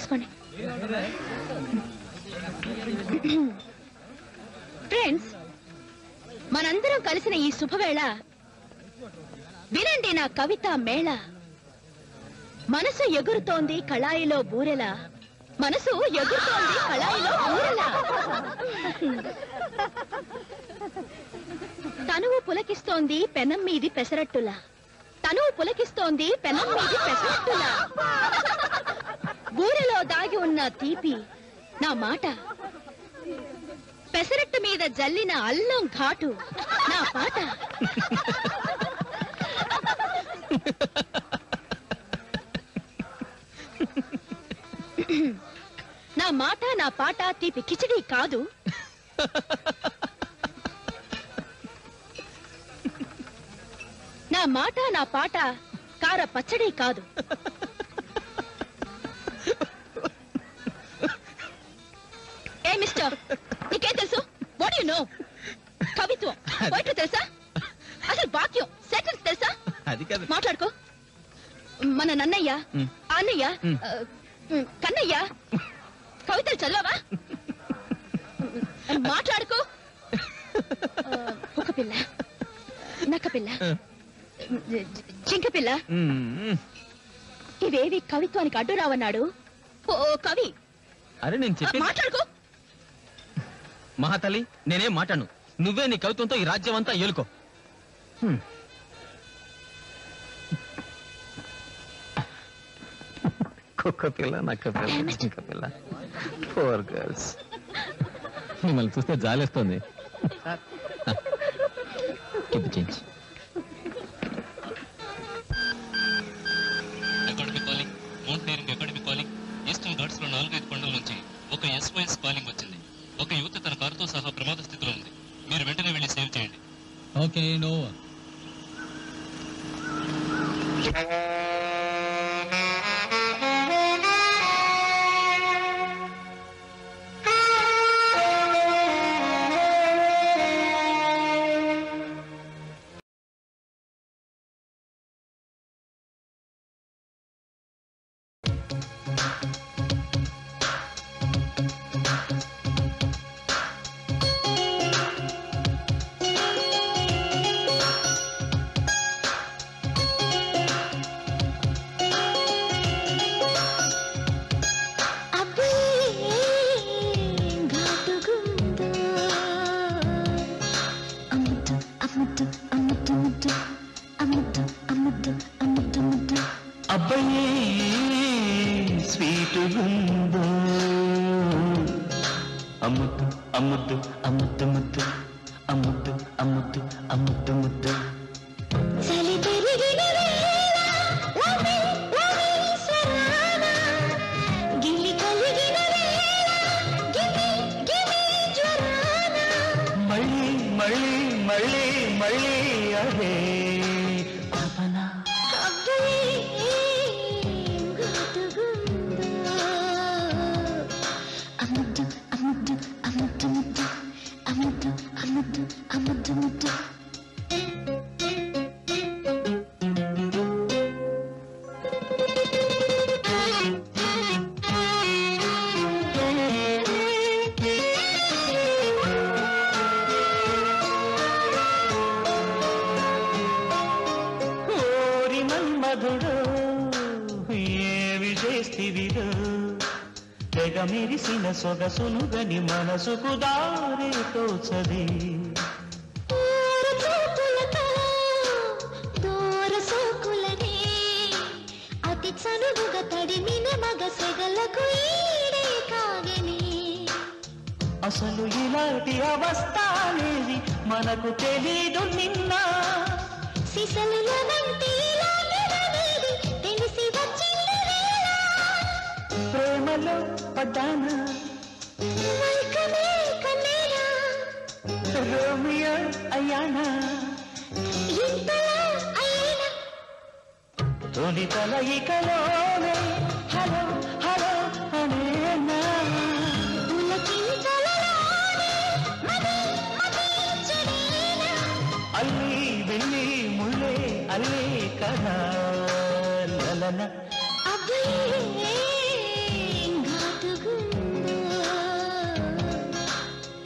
తీసుకోండి ఫ్రెండ్స్ మనందరం కలిసిన ఈ శుభవేళ వినండి నా కవిత మేళ మనసు ఎగురుతోంది కళాయిలో బూరెలా మనసు ఎగురుతోంది కళాయిలో బూరెలా తనువు పులకిస్తోంది పెనం మీది పెసరట్టులా తనువు పులకిస్తోంది పెనం మీది పెసరట్టులా బూరెలో దాగి ఉన్న తీపి నా మాట పెసరట్టు మీద జల్లిన అల్లం ఘాటు నా పాట నా మాట నా పాట తీపి కిచిడి కాదు నా మాట నా పాట కార పచ్చడి కాదు ఏ మిస్టర్ నీకేం తెలుసు వాట్ యు నో కవిత్వం పోయిట్లు తెలుసా అసలు వాక్యం సెంటెన్స్ తెలుసా అది కాదు మాట్లాడుకో మన నన్నయ్య మ్. అన్నయ్య మ్. ఆ, మ్, కన్నయ్య కవితలు చదవవా మాట్లాడుకో ఆ, కుక్క పిల్ల నక్క పిల్ల జింక పిల్ల మ్మ్. ఇవేవి కవిత్వానికి అడ్డు రావన్నాడు ఓ కవి అరే నేను ఆ, చెప్పి మాట్లాడుకో మహాతల్లి నేనేం మాట్లాను నువ్వే నీ కవిత్వంతో ఈ రాజ్యం అంతా ఏలుకో హ్మ్. కుక్క పిల్ల నక్క పిల్ల జింక పిల్ల ఫోర్ గర్ల్స్ మిమ్మల్ని చూస్తే జాలేస్తుంది keep change academic calling mountaineering academic calling Eastern Ghats లో నాలుగైదు కొండల నుంచి ఒక ఎస్వైఎస్ కాలింగ్ వచ్చింది ఒక యువత తన కారుతో సహా ప్రమాద స్థితిలో ఉంది మీరు వెంటనే వెళ్ళి సేవ్ చేయండి ఓకే నో అబ్బాయి స్వీట్ గుందో అమ్ముద్దు అమ్ముద్దు అమ్ముద్దు ముద్దు అమ్ముద్దు అమ్ముద్దు అమ్ముద్దు ముద్దు చలి పెరిగిన వేళ లవి లవి సరాన గిలి కలిగిన వేళ గిలి గిలి జ్వరాన మళ్ళీ మళ్ళీ మళ్ళీ మళ్ళీ అదే తపన అబ్బాయి ఘాటుగుందో అమ్ముద్దు అమ్ముద్దు అమ్ముద్దు ముద్దు అమ్ముద్దు అమ్ముద్దు అమ్ముద్దు ముద్దు ఓరి మన్మధుడు ఏమి చేస్తివిడు తెగ మెరిసిన సొగసును గని మనసుకు దారే తోచది ఊర చూపులతో దూర సోకులనే అతి చనువుగా తడిమిన మగ సెగలకు ఈడే కాగని అసలు ఇలాంటి అవస్థ అనేది మనకు తెలీదు నిన్న సిసలుల వంటి ఇలాంటిదనేది తెలిసి వచ్చింది వేళ ప్రేమలో పడ్డానా మైకమే కన్నేరా రోమియో అయ్యానా ఇంతలా అయినా తొలి కలయికలోనే హలో హలో అనేనా పులకింతలలోనే మది మది చెడేనా అల్లి వెళ్ళి ముళ్ళే అల్లే కదా లలన అబ్బాయి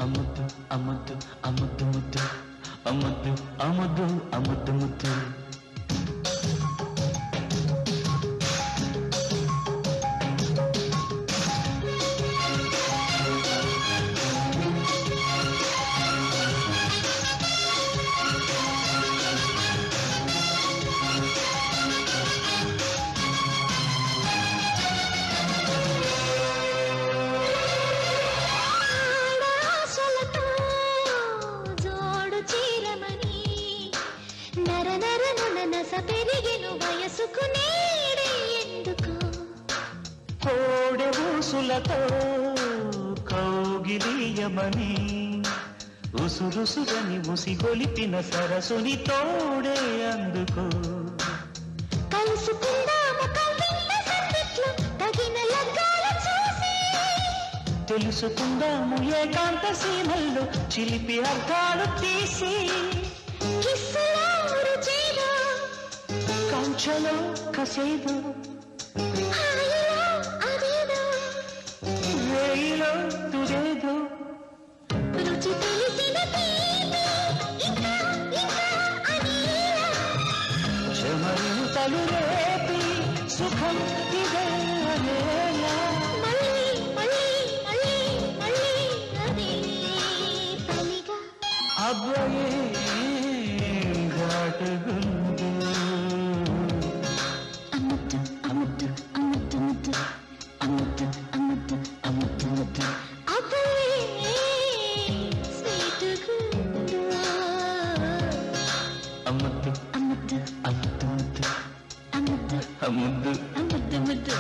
అమ్మద్దు అమ్మద్దు అమ్మద్దు ముద్దు అమ్మద్దు అమ్మద్దు అమ్మద్దు ముద్దు ఆశలతో జోడు చీరమని నర నర నన నస పెరిగెను వయసుకు నేడే ఎందుకు కోడె ఊసులతో కౌగిలీయమని ఉసురుసురని ఉసిగొలిపిన సరసుని తోడే అందుకో కలుసుకుందాము కవ్వింత సందిట్లో తగిన లగ్గాలు చూసి తెలుసుకుందాము ఏకాంత సీమల్లో చిలిపి అర్థాలు తీసి కిస్సులో రుచేదో కంచలో కసేదో హాయిలో అదేదో వేయిలో తుదేదో రుచి తెలిసిన తీపి ఇంకా ఇంకా అనేలా చెమరింతలు రేపి సుఖం ఇదే అనేలా మళ్ళీ మళ్ళీ మళ్ళీ మళ్ళీ అదే పనిగా అబ్బాయే ఘాటుగుండు అమ్మద్దు అమ్మద్దు అమ్మద్దు ముద్దు అమ్మద్దు అమ్మద్దు అమ్మద్దు ముద్దు అబ్బే స్వీటుగుండు అమ్మద్దు అమ్మద్దు అమ్మద్దు ముద్దు అమ్మద్దు అమ్మద్దు అమ్మద్దు ముద్దు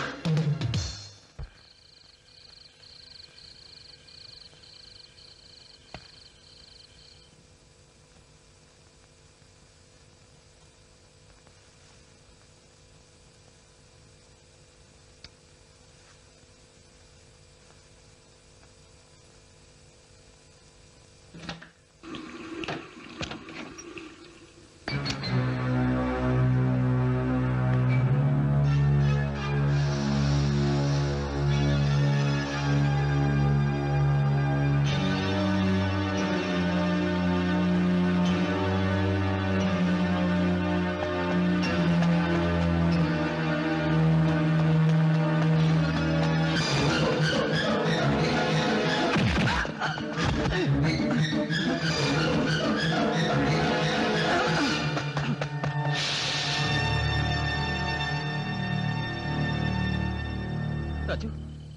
రాజు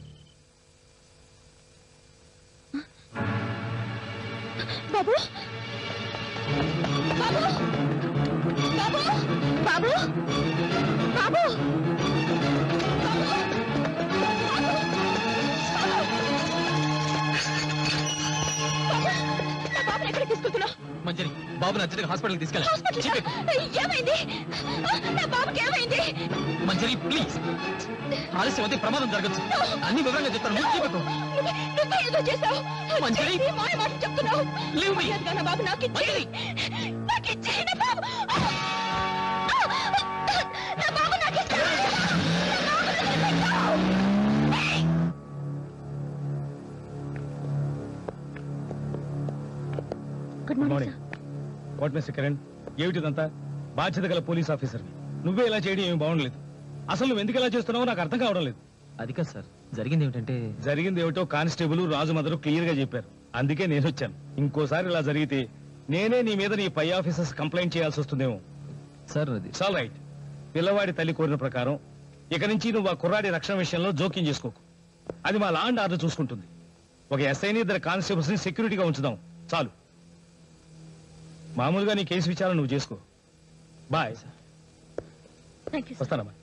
బాబు బాబు బాబు బాబు బాబు నా బాబుని ఎక్కడికి తీసుకెళ్తున్నావు మంజరి బాబుని అర్జెంట్గా హాస్పిటల్కి తీసుకెళ్ళి హాస్పిటల్ ఏమైంది నా బాబుకి ఏమైంది మంజరి ప్లీజ్ ఆలస్యం అయితే ప్రమాదం జరగచ్చు అన్ని వివరంగా చెప్తాను ముందు చెప్పకు నువ్వే నువ్వే ఏదో చేశావు మంజరి! చేసి మాయ మాట చెప్తున్నావు Leave me! మర్యాదగా నా బాబు నాకు ఇచ్చేయి నాకు ఇచ్చేయి నా బాబు నా బాబు నాకు ఇచ్చేయి నా బాబు నాకు ఇచ్చేయి. Good good morning morning what mister Kiran ఏమిటిదంతా బాధ్యత గల పోలీస్ ఆఫీసర్ నువ్వే ఇలా చేయడం ఏమి బాగుండలేదు అసలు నువ్వు ఎందుకు ఇలా చేస్తున్నావో నాకు అర్థం కావడం లేదు అది కాదు సార్ జరిగింది ఏమిటంటే జరిగింది ఏమిటో కానిస్టేబుల్ రాజు మదరు క్లియర్ గా చెప్పారు అందుకే నేను వచ్చాను ఇంకోసారి ఇలా జరిగితే నేనే నీ మీద నీ పై ఆఫీసర్స్ కంప్లైంట్ చేయాల్సి వస్తుందేమో సార్ అది సాల్ రైట్ పిల్లవాడి తల్లి కోరిన ప్రకారం ఇక నుంచి నువ్వు ఆ కుర్రాడి రక్షణ విషయంలో జోక్యం చేసుకోకు అది మా లా అండ్ ఆర్డర్ చూసుకుంటుంది ఒక ఎస్ఐని ఇద్దరు కానిస్టేబుల్స్ ని సెక్యూరిటీగా ఉంచుదాం చాలు మామూలుగా నీ కేసు విచారణ నువ్వు చేసుకో బాయ్ థ్యాంక్ యూ వస్తానమ్మా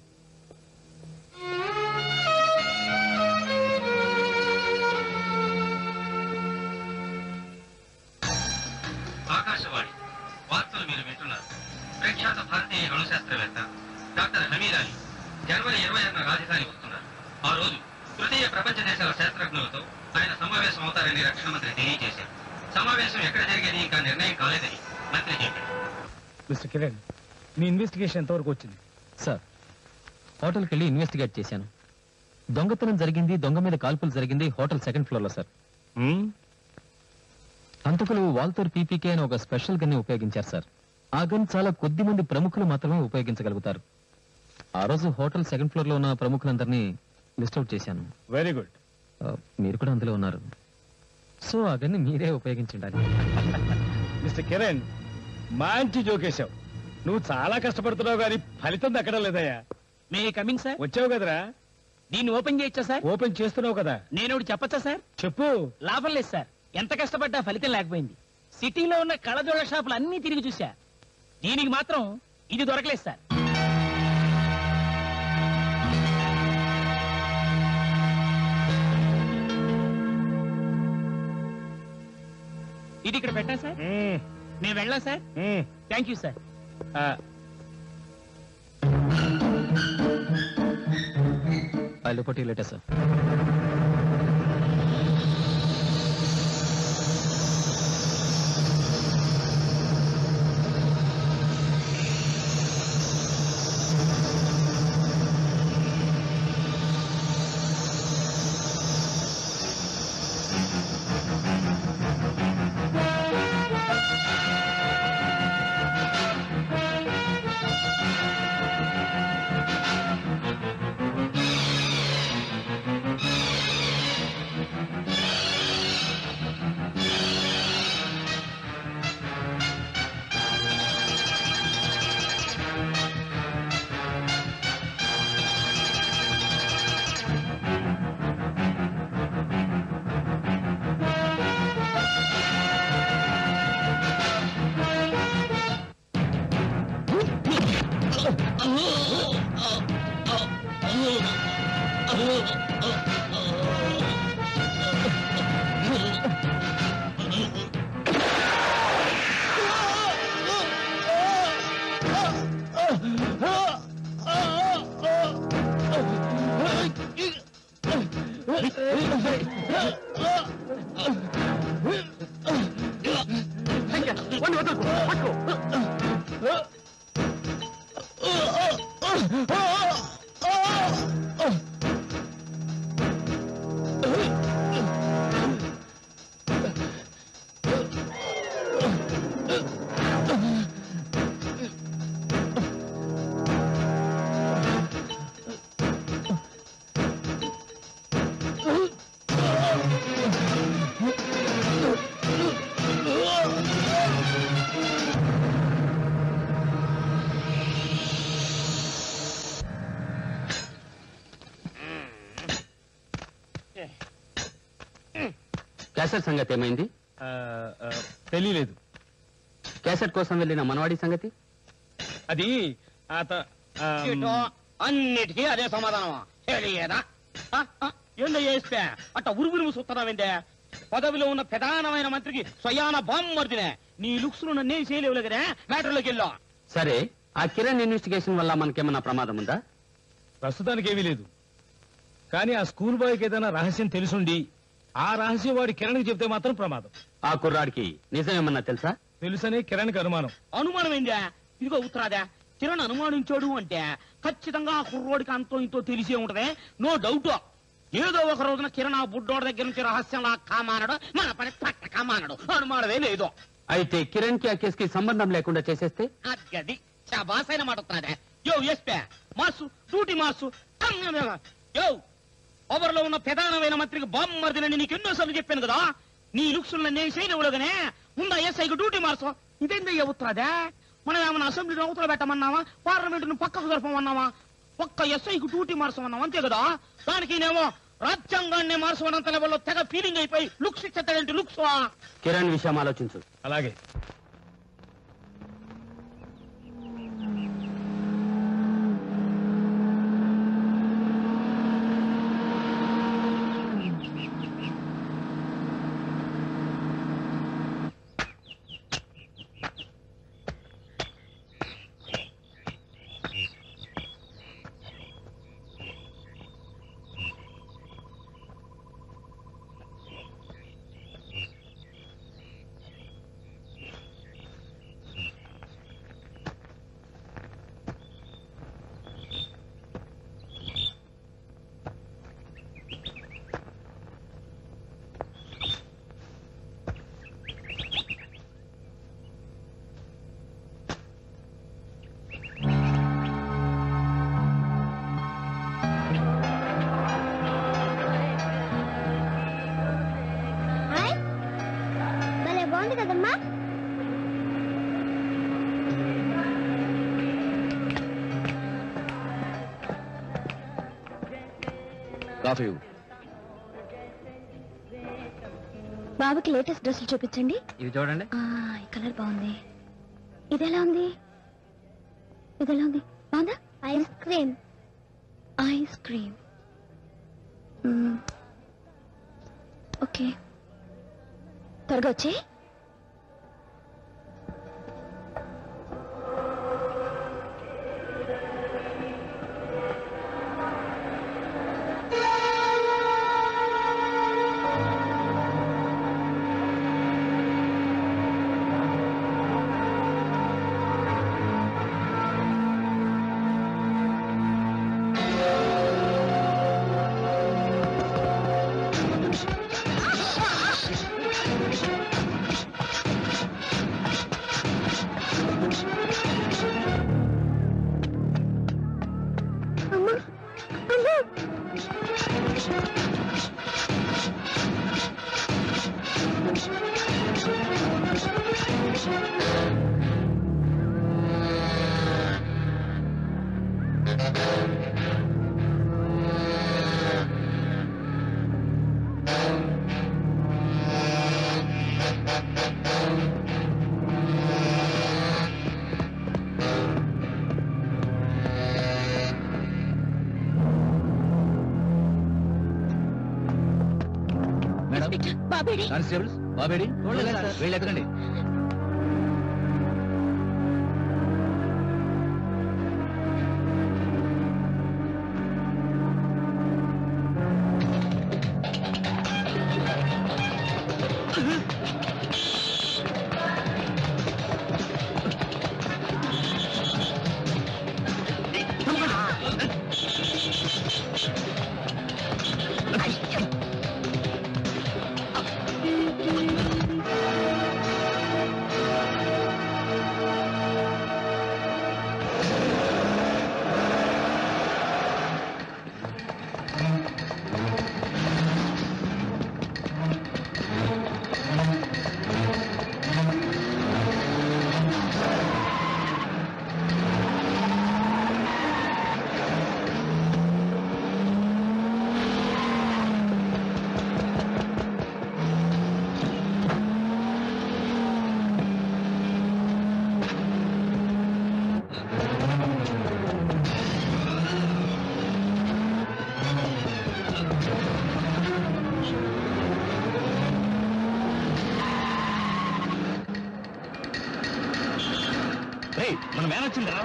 ఆకాశవాణి వార్తలు మీరు వింటున్నారు ప్రఖ్యాత భారతీయ అణుశాస్త్రవేత్త డాక్టర్ హమీద్ అలీ జనవరి ఇరవై ఆరున రాజధాని వస్తున్నారు ఆ రోజు తృతీయ ప్రపంచ దేశాల శాస్త్రజ్ఞులతో ఆయన సమావేశం అవుతారని రక్షణ మంత్రి తెలియజేశారు సమావేశం ఎక్కడ జరిగేది ఇంకా నిర్ణయం కాలేదని మంత్రి చెప్పారు మిస్టర్ కిరణ్ నీ ఇన్వెస్టిగేషన్ ఎంతవరకు వచ్చింది సార్ హోటల్కి వెళ్ళి ఇన్వెస్టిగేట్ చేశాను దొంగతనం జరిగింది దొంగ మీద కాల్పులు జరిగింది హోటల్ సెకండ్ ఫ్లోర్ లో సార్ హంతకులు వాల్తర్ పీపీకే అని ఒక స్పెషల్ గన్ ఉపయోగించారు సార్ ఆ గన్ చాలా కొద్ది మంది ప్రముఖులు మాత్రమే ఉపయోగించగలుగుతారు ఆ రోజు హోటల్ సెకండ్ ఫ్లోర్ లో ఉన్న ప్రముఖులందరినీ లిస్ట్ అవుట్ చేశాను వెరీ గుడ్ మీరు కూడా అందులో ఉన్నారు సో ఆ గన్ని మీరే ఉపయోగించుండాలి మిస్టర్ కిరణ్ మంచి జోకేశావు నువ్వు చాలా కష్టపడుతున్నావు కానీ ఫలితం దక్కడం లేదయ్యా మే కమింగ్ సార్ వచ్చావు కదరా దీన్ని ఓపెన్ చేయొచ్చా సార్ ఓపెన్ చేస్తున్నావు కదా నేను ఒకటి చెప్పచ్చా సార్ చెప్పు లాభం లేదు సార్ ఎంత కష్టపడ్డా ఫలితం లేకపోయింది సిటీలో ఉన్న కళ్ళజోళ్ళ షాపులు అన్ని తిరిగి చూసా దీనికి మాత్రం ఇది దొరకలేదు సార్ ఇది ఇక్కడ పెట్టా సార్ నేను వెళ్ళా sir thank you sir I look at you later sir cassette సంగతి ఏమైంది తెలియలేదు క్యాసెట్ కోసం వెళ్ళిన మనవాడి సంగతి అది అత చీటో, అన్నిటికీ అదే సమాధానమా తెలియదా ఆ, ఆ, ఏందో చేస్తే అట్ట ఉరుగురు చూస్తున్నావేందే పదవిలో ఉన్న ప్రధానమైన మంత్రికి స్వయాన బామ్మర్దినే నీ లుక్స్ ను నన్నేం చేయలేవు కదా మ్యాటర్లోకి వెళ్ళా సరే ఆ కిరణ్ ఇన్వెస్టిగేషన్ వల్ల మనకేమన్నా ప్రమాదం ఉందా ప్రస్తుతానికి ఏమీ లేదు కానీ ఆ స్కూల్ బాయ్కి ఏదైనా రహస్యం తెలుసుండి ఆ రహస్యం వాడి కిరణ్కి చెప్తే మాత్రం ప్రమాదం ఆ కుర్రాడికి నిజమేమన్నా తెలుసా తెలుసనే కిరణ్కి అనుమానం అనుమానం ఏందా ఇదిగో ఉత్తరాదా కిరణ్ అనుమానించాడు అంటే ఖచ్చితంగా ఆ కుర్రోడికి అంతో ఇంతో తెలిసే ఉంటదే నో డౌట్ ఏదో ఒక రోజున కిరణ్ ఆ బుడ్డోడి దగ్గర నుంచి రహస్యంలా కామానడు మన పని పట్ట కామానడు అనుమానమే లేదు అయితే కిరణ్ కి ఆ కేసుకి సంబంధం లేకుండా చేసేస్తే అది శాబాసైన మాట వస్తున్నాడే యో ఎస్పే మాసు డ్యూటీ మాసు యో ఓవర్లో ఉన్న ప్రధానమైన మంత్రికి బాంబు మరిదినని నీకు ఎన్నోసార్లు చెప్పాను కదా నీ లుక్సులను నేను చేయనివ్వలేగానే ముందా ఎస్ఐకి డ్యూటీ మార్చు ఇదేందయ్యా ఉత్తరాదే మనం ఏమన్నా అసెంబ్లీ అవతల పెట్టమన్నావా పార్లమెంట్ ను పక్కకు జరపమన్నావా ఒక్క ఎస్ఐకి డ్యూటీ మార్చమన్నాం అంతే కదా దానికి నేమో రాజ్యాంగాన్ని మార్చమన్నంత లెవెల్లో తెగ ఫీలింగ్ అయిపోయి లుక్స్ ఇచ్చేస్తాడంటే లుక్స్ కిరణ్ విషయం ఆలోచించు అలాగే కదమ్మా కాఫీ బాబుకి లేటెస్ట్ డ్రెస్సులు చూపించండి ఇవి చూడండి ఆ, ఈ కలర్ బాగుంది ఇది ఎలా ఉంది ఇది ఎలా ఉంది బాగుందా ice cream ice cream hmm. Okay త్వరగా వచ్చే మేడం బాబేడి కానిస్టేబుల్స్ బాబేడి వీళ్ళు ఎక్కడండి రేయ్, మన మ్యాన్ వచ్చిందిరా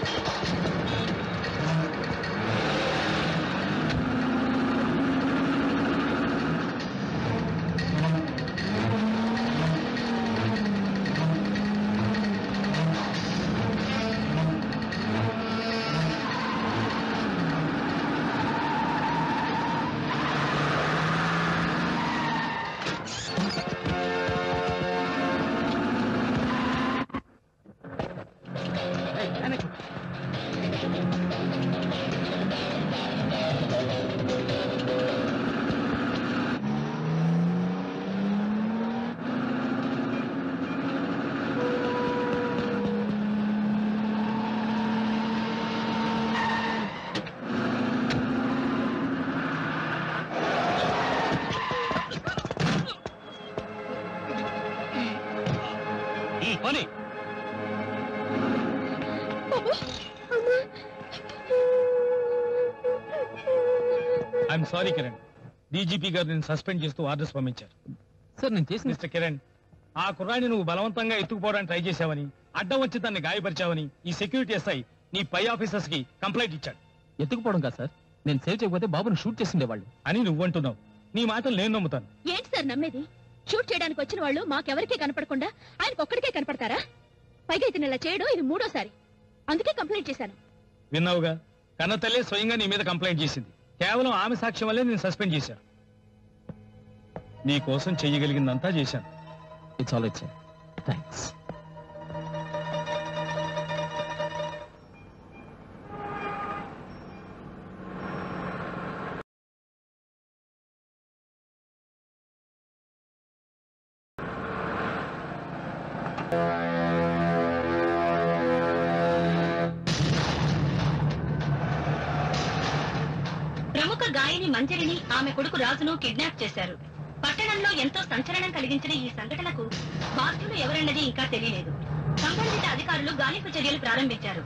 పని ఐఎమ్ సారీ కిరణ్ డీజీపీ గారు నేను సస్పెండ్ చేస్తూ ఆర్డర్స్ పంపించారు సార్ నేను చేసిన మిస్టర్ కిరణ్ ఆ కుర్రాన్ని నువ్వు బలవంతంగా ఎత్తుకుపోవడానికి ట్రై చేశావని అడ్డం వచ్చి దాన్ని గాయపరిచావని ఈ సెక్యూరిటీ ఎస్ఐ నీ పై ఆఫీసర్స్ కి కంప్లైంట్ ఇచ్చాడు ఎత్తుకుపోవడం కాదు సార్ నేను సేవ్ చేయకపోతే బాబుని షూట్ చేసిండేవాళ్ళు అని నువ్వంటున్నావు నీ మాటలు నేను నమ్ముతాను ఏంటి సార్ నమ్మేది షూట్ చేయడానికి వచ్చిన వాళ్ళు మాకెవరికీ కనపడకుండా ఆయనకు ఒక్కడికే కనపడతారా పైగా ఇతను ఇలా చేయడం ఇది మూడోసారి అందుకే కంప్లైంట్ చేశాను విన్నావుగా కన్న తల్లే స్వయంగా నీ మీద కంప్లైంట్ చేసింది కేవలం ఆమె సాక్ష్యం వల్లే నేను సస్పెండ్ చేశాను నీ కోసం చెయ్యగలిగిందంతా చేశాను ఇట్స్ ఆల్ ఇట్స్ థ్యాంక్స్ ప్రముఖ గాయని మంజరిని ఆమె కొడుకు రాజును కిడ్నాప్ చేశారు పట్టణంలో ఎంతో సంచలనం కలిగించిన ఈ సంఘటనకు బాధ్యులు ఎవరన్నది ఇంకా తెలియలేదు సంబంధిత అధికారులు గాలింపు చర్యలు ప్రారంభించారు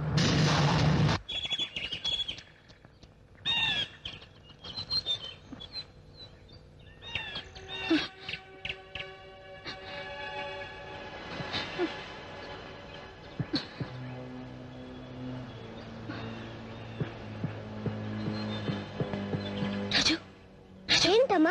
ఏంటమ్మా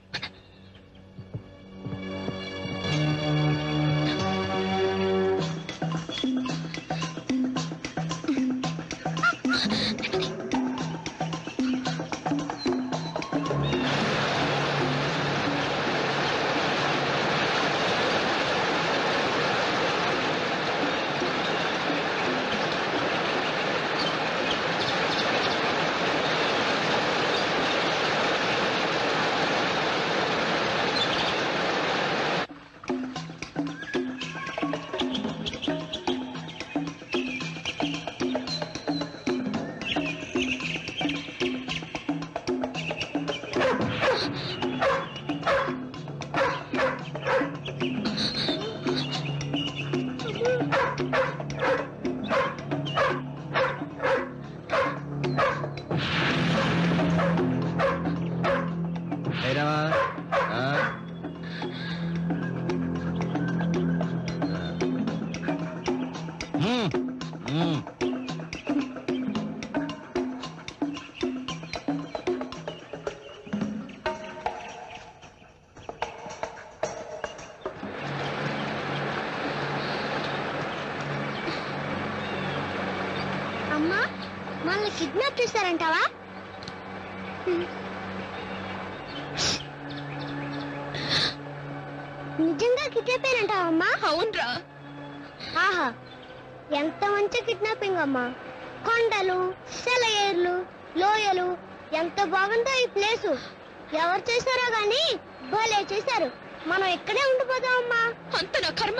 భైరవా ఆ. మ్మ్. మ్మ్. అమ్మా మనల్ని కిడ్నాప్ చేశారంటావా నిజంగా కిడ్నాప్ అయినంటావా అమ్మా అవునరా ఆహా ఎంత మంచి కిడ్నాపింగ్ అమ్మా కొండలు సెలయేర్లు లోయలు ఎంత బాగుందో ఈ ప్లేసు ఎవరు చేశారో గాని భలే చేశారు మనం ఇక్కడే ఉండిపోదాం అమ్మా అంత నా కర్మ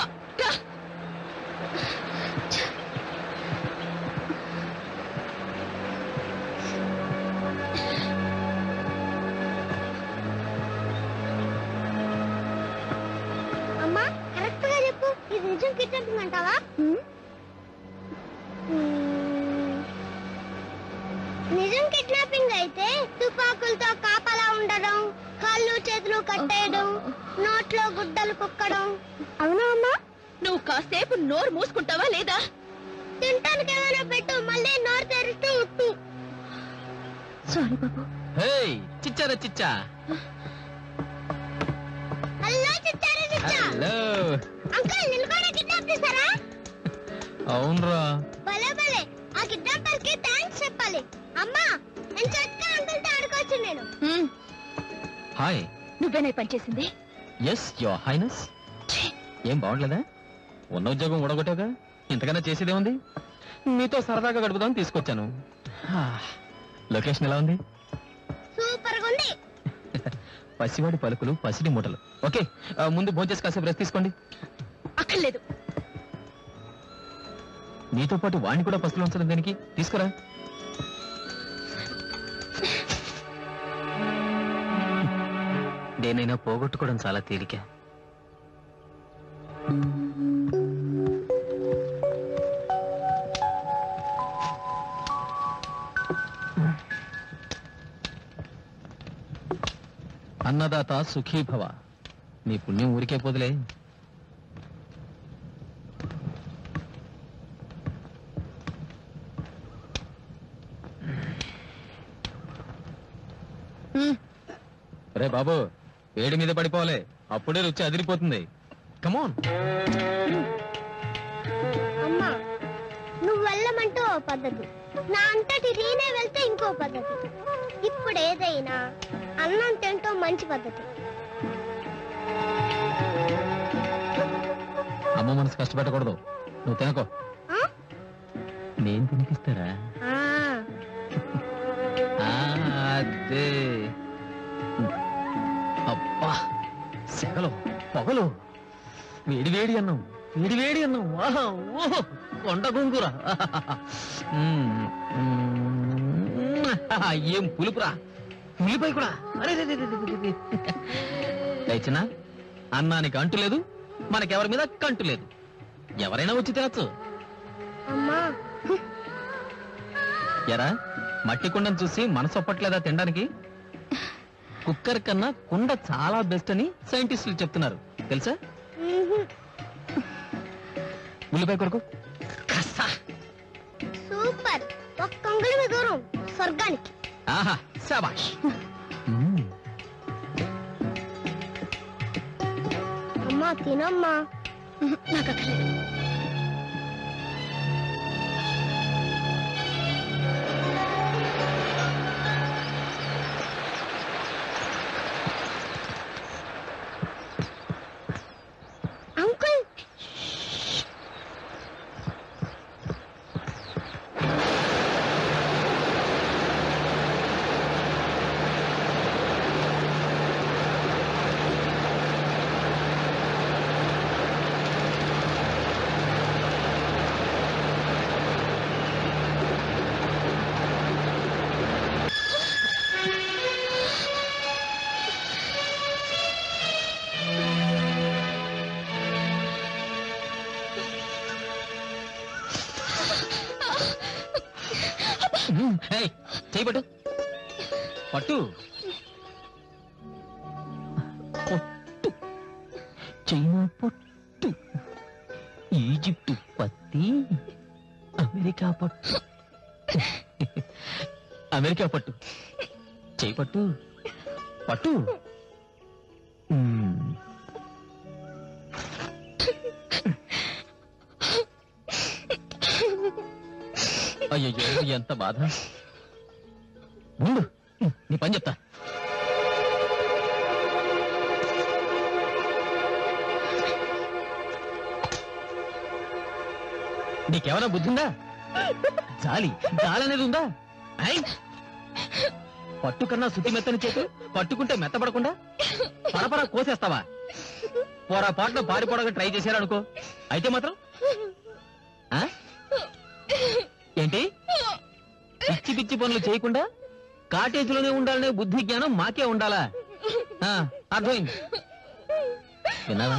అమ్మా కరెక్ట్ గా చెప్పు ఇది నిజం కిడ్నాపింగ్ అంటావా మ్మ్. నిజం కిడ్నాపింగ్ అయితే తుపాకులతో కాపలా ఉండడం కాళ్ళు చేతులు కట్టేయడం నోట్లో గుడ్డలు కుక్కడం అవునా అమ్మా నువ్వు కాసేపు నోరు మూసుకుంటావా లేదా తింటానికి ఏమైనా పెట్టు మళ్ళీ నోరు తెరిస్తే ఉట్టు సారీ బాబు హేయ్ చిచ్చారా చిచ్చా హలో చిచ్చారా చిచ్చా హలో అంకుల్ నిన్ను కూడా కిడ్నాప్ చేశారా అవునరా భలే భలే ఆ కిడ్నాపర్ కి థ్యాంక్స్ చెప్పాలి అమ్మా నేను చక్కగా అంకుల్ తో ఆడుకోవచ్చు నేను హాయ్ నువ్వేనే పనిచేసింది ఎస్ యువర్ హైనస్ ఏం బాగుండలేదా ఉన్న ఉద్యోగం ఊడగొట్టాక ఇంతకన్నా చేసేదే ఉంది మీతో సరదాగా గడుపుదామని తీసుకొచ్చాను హా, లొకేషన్ ఎలా ఉంది సూపర్ గా ఉంది పసివాడి పలుకులు పసిడి మూటలు ఓకే ఆ, ముందు భోంచేసి కాసేపు రెస్ట్ తీసుకోండి అక్కర్లేదు నీతో పాటు వాణ్ణి కూడా పసులు ఉంచడం దేనికి తీసుకురా దేనైనా పోగొట్టుకోవడం చాలా తేలిక అన్నదాత సుఖీభవ నీ పుణ్యం ఊరికే పోదులే రే బాబు వేడి మీద పడిపోవాలి అప్పుడే రుచి అదిరిపోతుంది కమోన్ అమ్మా నువ్వు వెళ్ళమంటూ ఓ పద్ధతి నా అంతటి నేనే వెళ్తే ఇంకో పద్ధతి ఇప్పుడు ఏదైనా అన్నం తింటూ మంచి పద్ధతి అమ్మ మనసు కష్టపెట్టకూడదు నువ్వు తినకో ఆ? నేను తినిపిస్తారా ఆ, ఆ, అదే అబ్బా సెగలు పొగలు వేడి వేడి అన్నం వేడి వేడి అన్నం వాహ్, ఓహో కొండ గొంగుర మ్మ్, మ్మ్, ఏం పులుపురా ఉల్లిపాయ కూడా అరే రే, రే, రే, రే, రే. లేచినా అన్నానికి అంటు లేదు మనకెవరి మీద కంటు లేదు ఎవరైనా వచ్చి తినచ్చు అమ్మా ఎరా మట్టి కుండను చూసి మనసు ఒప్పట్లేదా తినడానికి కుక్కర్ కన్నా కుండ చాలా బెస్ట్ అని సైంటిస్టులు చెప్తున్నారు తెలుసా ఉల్లిపాయ కొరకు సూపర్ ఒక్క అంగుళమే దూరం స్వర్గానికి ఆహా శాబాష్ అమ్మా తినమ్మా నాకు అక్కర్లేదు అంకుల్ ఏయ్, చేయి పట్టు పట్టు పొట్టు చైనా పొట్టు ఈజిప్టు పత్తి అమెరికా పట్టు అమెరికా పట్టు చేయి పట్టు పట్టు మ్మ్. అయ్యయ్యో ఎంత బాధ ఉండు నీ పని చెప్తా నీకేమైనా బుద్ధి ఉందా జాలి జాలి అనేది ఉందా ఐ! పట్టు కన్నా శుద్ధి మెత్తని చేతు పట్టుకుంటే మెత్తపడకుండా పరపర కోసేస్తావా పోరా పాటలో పారిపోవడానికి ట్రై చేశారనుకో అయితే మాత్రం ఆ? ఏంటి పిచ్చి పిచ్చి పనులు చేయకుండా కాటేజీలోనే ఉండాలనే బుద్ధి జ్ఞానం మాకే ఉండాలా ఆ, అర్థమైంది విన్నావా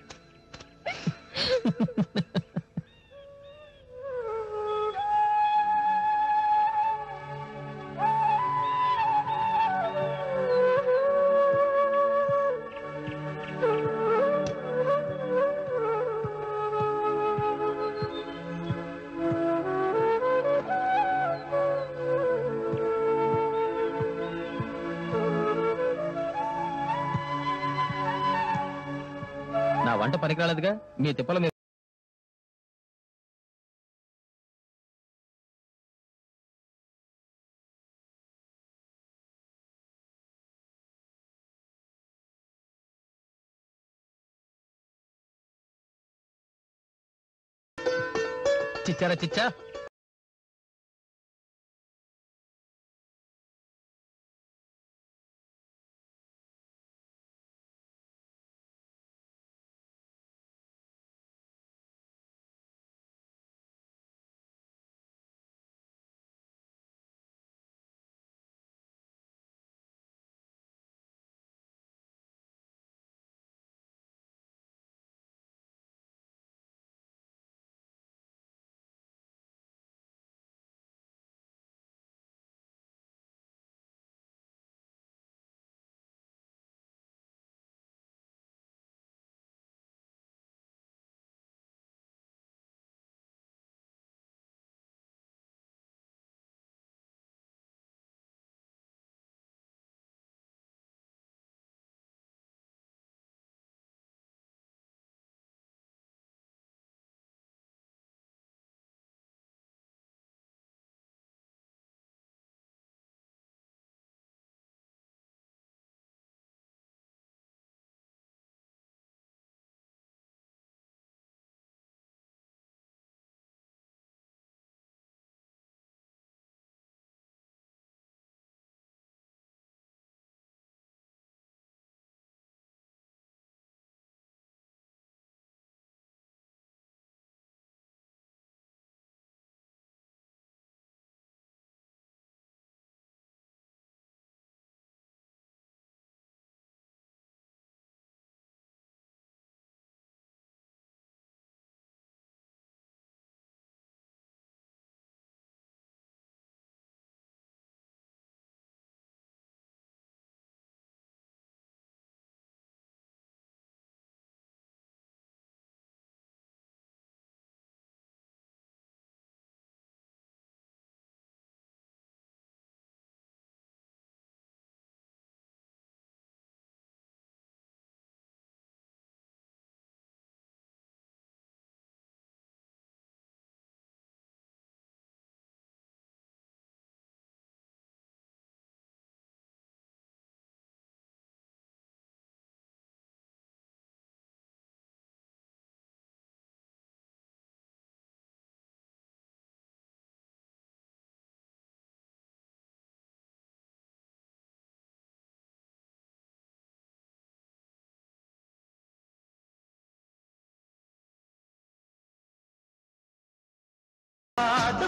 నా వంట పనికిరాలేదుగా మీ తిప్పల మీద చిచ్చారా చిచ్చా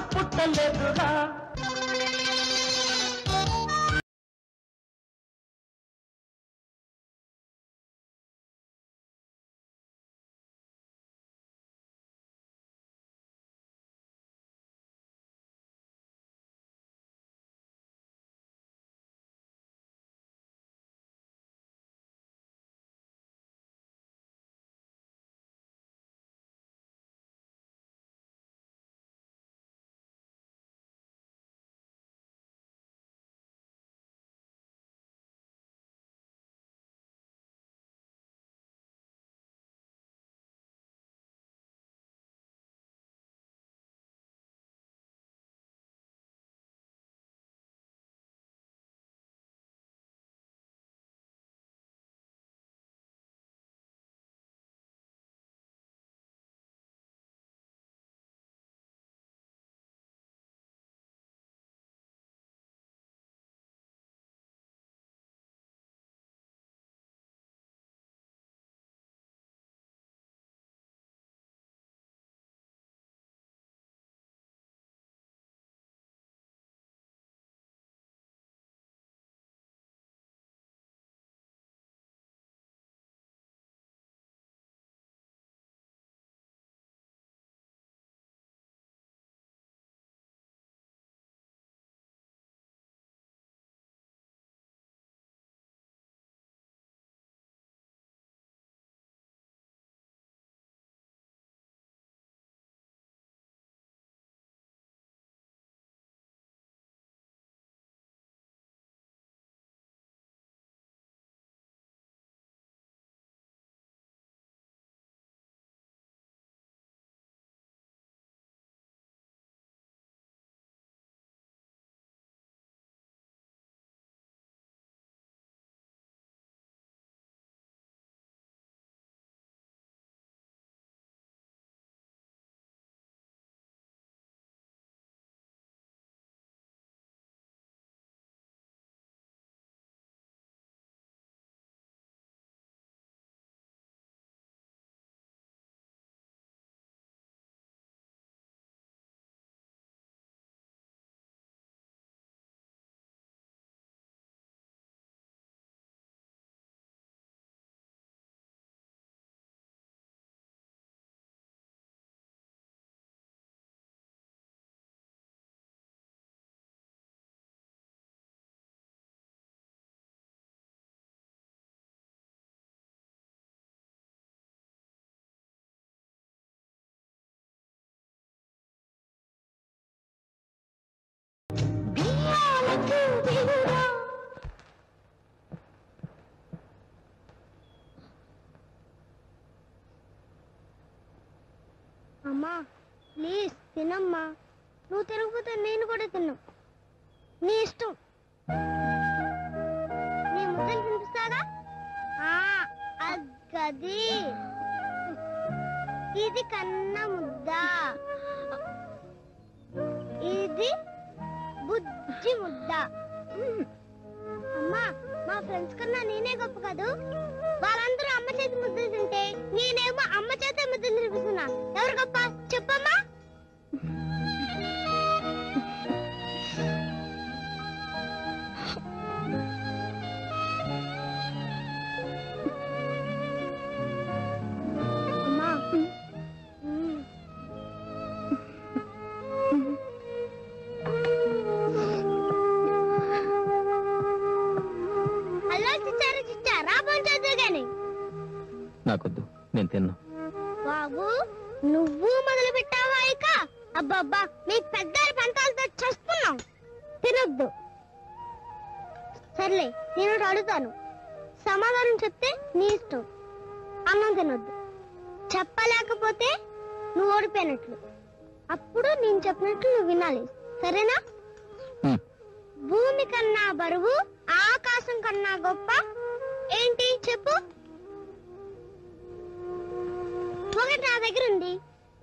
పుట్టలేదురా అమ్మా ప్లీజ్ తినమ్మా నువ్వు తినకపోతే నేను కూడా తిన్ను నీ ఇష్టం నీ ముద్దలు తినిపిస్తాగా ఆ, అగ్గది ఇది కన్న ముద్ద ఇది బుజ్జి ముద్ద అమ్మా మా ఫ్రెండ్స్ కన్నా నేనే గొప్ప కాదు వాళ్ళందరూ అమ్మ చేతి ముద్దలు తింటే నేనేమో అమ్మ చేత ముద్దలు తినిపిస్తున్నా ఎవరు గొప్ప చెప్పమ్మా అమ్మా మ్మ్. హలో చిచ్చారు చిచ్చా రా పంచొద్దు గాని నాకొద్దు నేను తిన్నా బాబు నువ్వు మొదలు పెట్టావా ఇక అబ్బబ్బా మీ పెద్ద పంతాలతో చస్తున్నాం తినొద్దు సర్లే నేను ఒకటి అడుగుతాను సమాధానం చెప్తే నీ ఇష్టం అన్నం తినొద్దు చెప్పలేకపోతే నువ్వు ఓడిపోయినట్లు అప్పుడు నేను చెప్పినట్లు నువ్వు వినాలి సరేనా హ్మ్. భూమి కన్నా బరువు ఆకాశం కన్నా గొప్ప ఏంటి చెప్పు ఒకటి నా దగ్గర ఉంది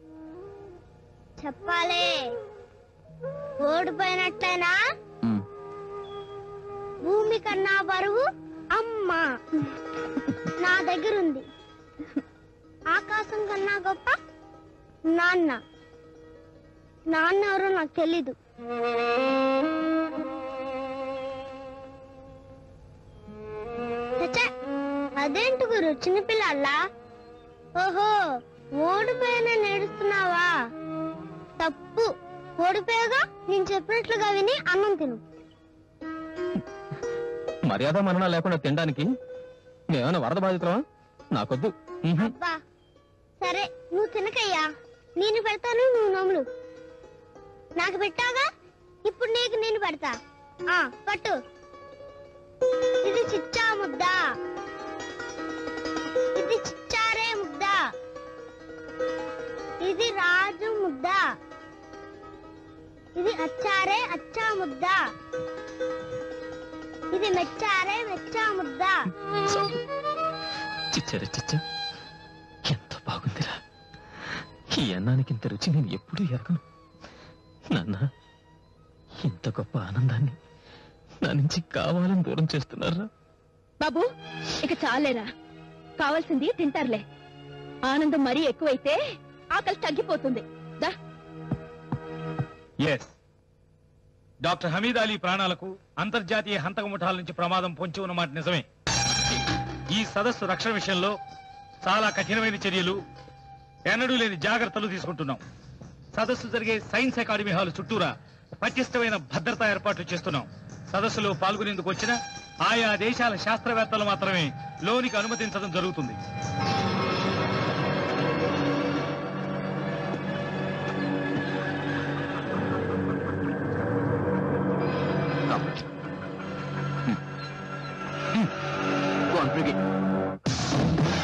చెప్పాలే ఓడిపోయినట్లేనా హ్మ్. భూమి కన్నా బరువు అమ్మ నా దగ్గర ఉంది ఆకాశం కన్నా గొప్ప నాన్న నాన్న ఎవరో నాకు తెలీదు చచ్చా, అదేంటి గురు చిన్నపిల్లల్లా ఓహో ఓడిపోయిన నేడుస్తున్నావా తప్పు ఓడిపోయాగా నేను చెప్పినట్లుగా విని అన్నం తిను మర్యాద మరణ లేకుండా తినడానికి మేమైనా వరద బాధితులమా నాకొద్దు ఉహు. అబ్బా సరే నువ్వు తినకయ్యా నేను పెడతాను నువ్వు నమ్ములు నాకు పెట్టాగా ఇప్పుడు నీకు నేను పెడతా ఆ పట్టు ఇది చిచ్చా ముద్ద ఇది చిచ్చారే ముద్ద ఇది రాజు ముద్ద ఇది అచ్చారే అచ్చా ముద్ద ఇది మెచ్చారే మెచ్చా ముద్ద చిచ్చర చిచ్చ ఎంత బాగుందిరా ఈ అన్నానికి ఇంత రుచి నేను ఎప్పుడూ ఎరగను నాన్న ఇంత గొప్ప ఆనందాన్ని నా నుంచి కావాలని దూరం చేస్తున్నారా బాబు ఇక చాలేరా కావాల్సింది తింటారులే ఆనందం మరీ ఎక్కువైతే ఆకలి తగ్గిపోతుంది దా ఎస్ డాక్టర్ హమీద్ అలీ ప్రాణాలకు అంతర్జాతీయ హంతక ముఠాల నుంచి ప్రమాదం పొంచి ఉన్నమాట నిజమే ఈ సదస్సు రక్షణ విషయంలో చాలా కఠినమైన చర్యలు ఎన్నడూ లేని జాగ్రత్తలు తీసుకుంటున్నాం సదస్సు జరిగే సైన్స్ అకాడమీ హాల్ చుట్టూరా పటిష్టమైన భద్రతా ఏర్పాట్లు చేస్తున్నాం సదస్సులో పాల్గొనేందుకు వచ్చిన ఆయా దేశాల శాస్త్రవేత్తలు మాత్రమే లోనికి అనుమతించడం జరుగుతుంది Go on, bring it.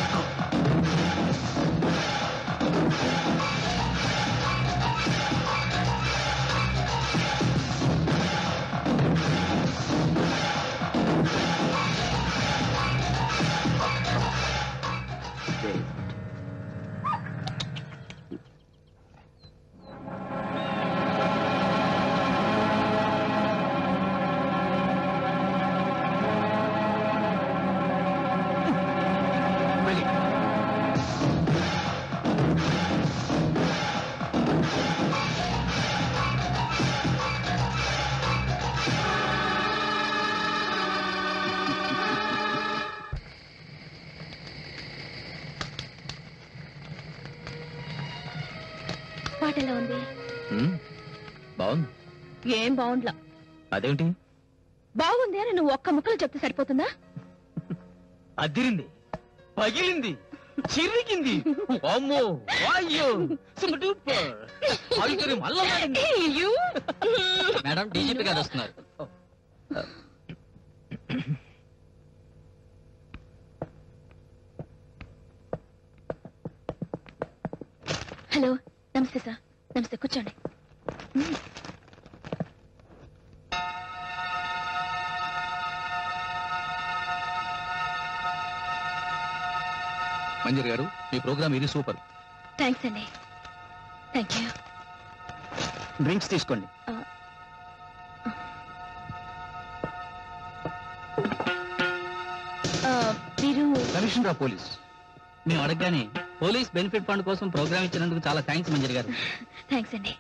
పాట ఎలా ఉంది ఉమ్, బాగుంది ఏం బాగుండ్లా అదేంటి బాగుంది అని నువ్వు ఒక్క ముక్కలు చెప్తే సరిపోతుందా అదిరింది పగిలింది చిరిగింది అమ్మో అయ్యో సూపర్ డూపర్ ఆడిటోరియం అల్లమాడింది మేడం డీజీపీ గారు వస్తున్నారు హలో నమస్తే సార్ నమస్తే కూర్చోండి మంజరి గారు మీ ప్రోగ్రామ్ ఇది సూపర్ థ్యాంక్స్ అండి థ్యాంక్ యూ డ్రింక్స్ తీసుకోండి మీరు కమిషనర్ ఆఫ్ పోలీస్ మేము అడగగానే పోలీస్ బెనిఫిట్ ఫండ్ కోసం ప్రోగ్రామ్ ఇచ్చినందుకు చాలా థ్యాంక్స్ మంజరి గారు థ్యాంక్స్ అండి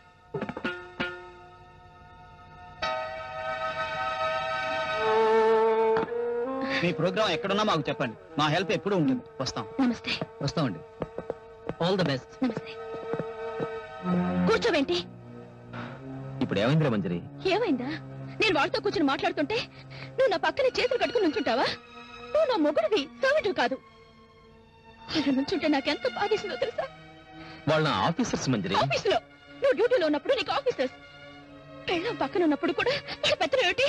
మీ ప్రోగ్రామ్ ఎక్కడున్నా మాకు చెప్పండి మా హెల్ప్ ఎప్పుడూ ఉంటుంది వస్తాం నమస్తే వస్తామండి ఆల్ ద బెస్ట్ నమస్తే కూర్చోవేంటి ఇప్పుడు ఏమైందిరా మంజరి ఏమైందా నేను వాళ్ళతో కూర్చొని మాట్లాడుతుంటే నువ్వు నా పక్కనే చేతులు కట్టుకుని నుంచుంటావా నువ్వు నా మొగుడివి సర్వెంట్ కాదు అలా నుంచుంటే నాకెంత బాధేసిందో తెలుసా వాళ్ళ ఆఫీసర్స్ మంజరి ఆఫీసులో నువ్వు డ్యూటీలో ఉన్నప్పుడు నీకు ఆఫీసర్స్ పెళ్ళం పక్కన ఉన్నప్పుడు కూడా వాళ్ళ పెత్తనం ఏమిటి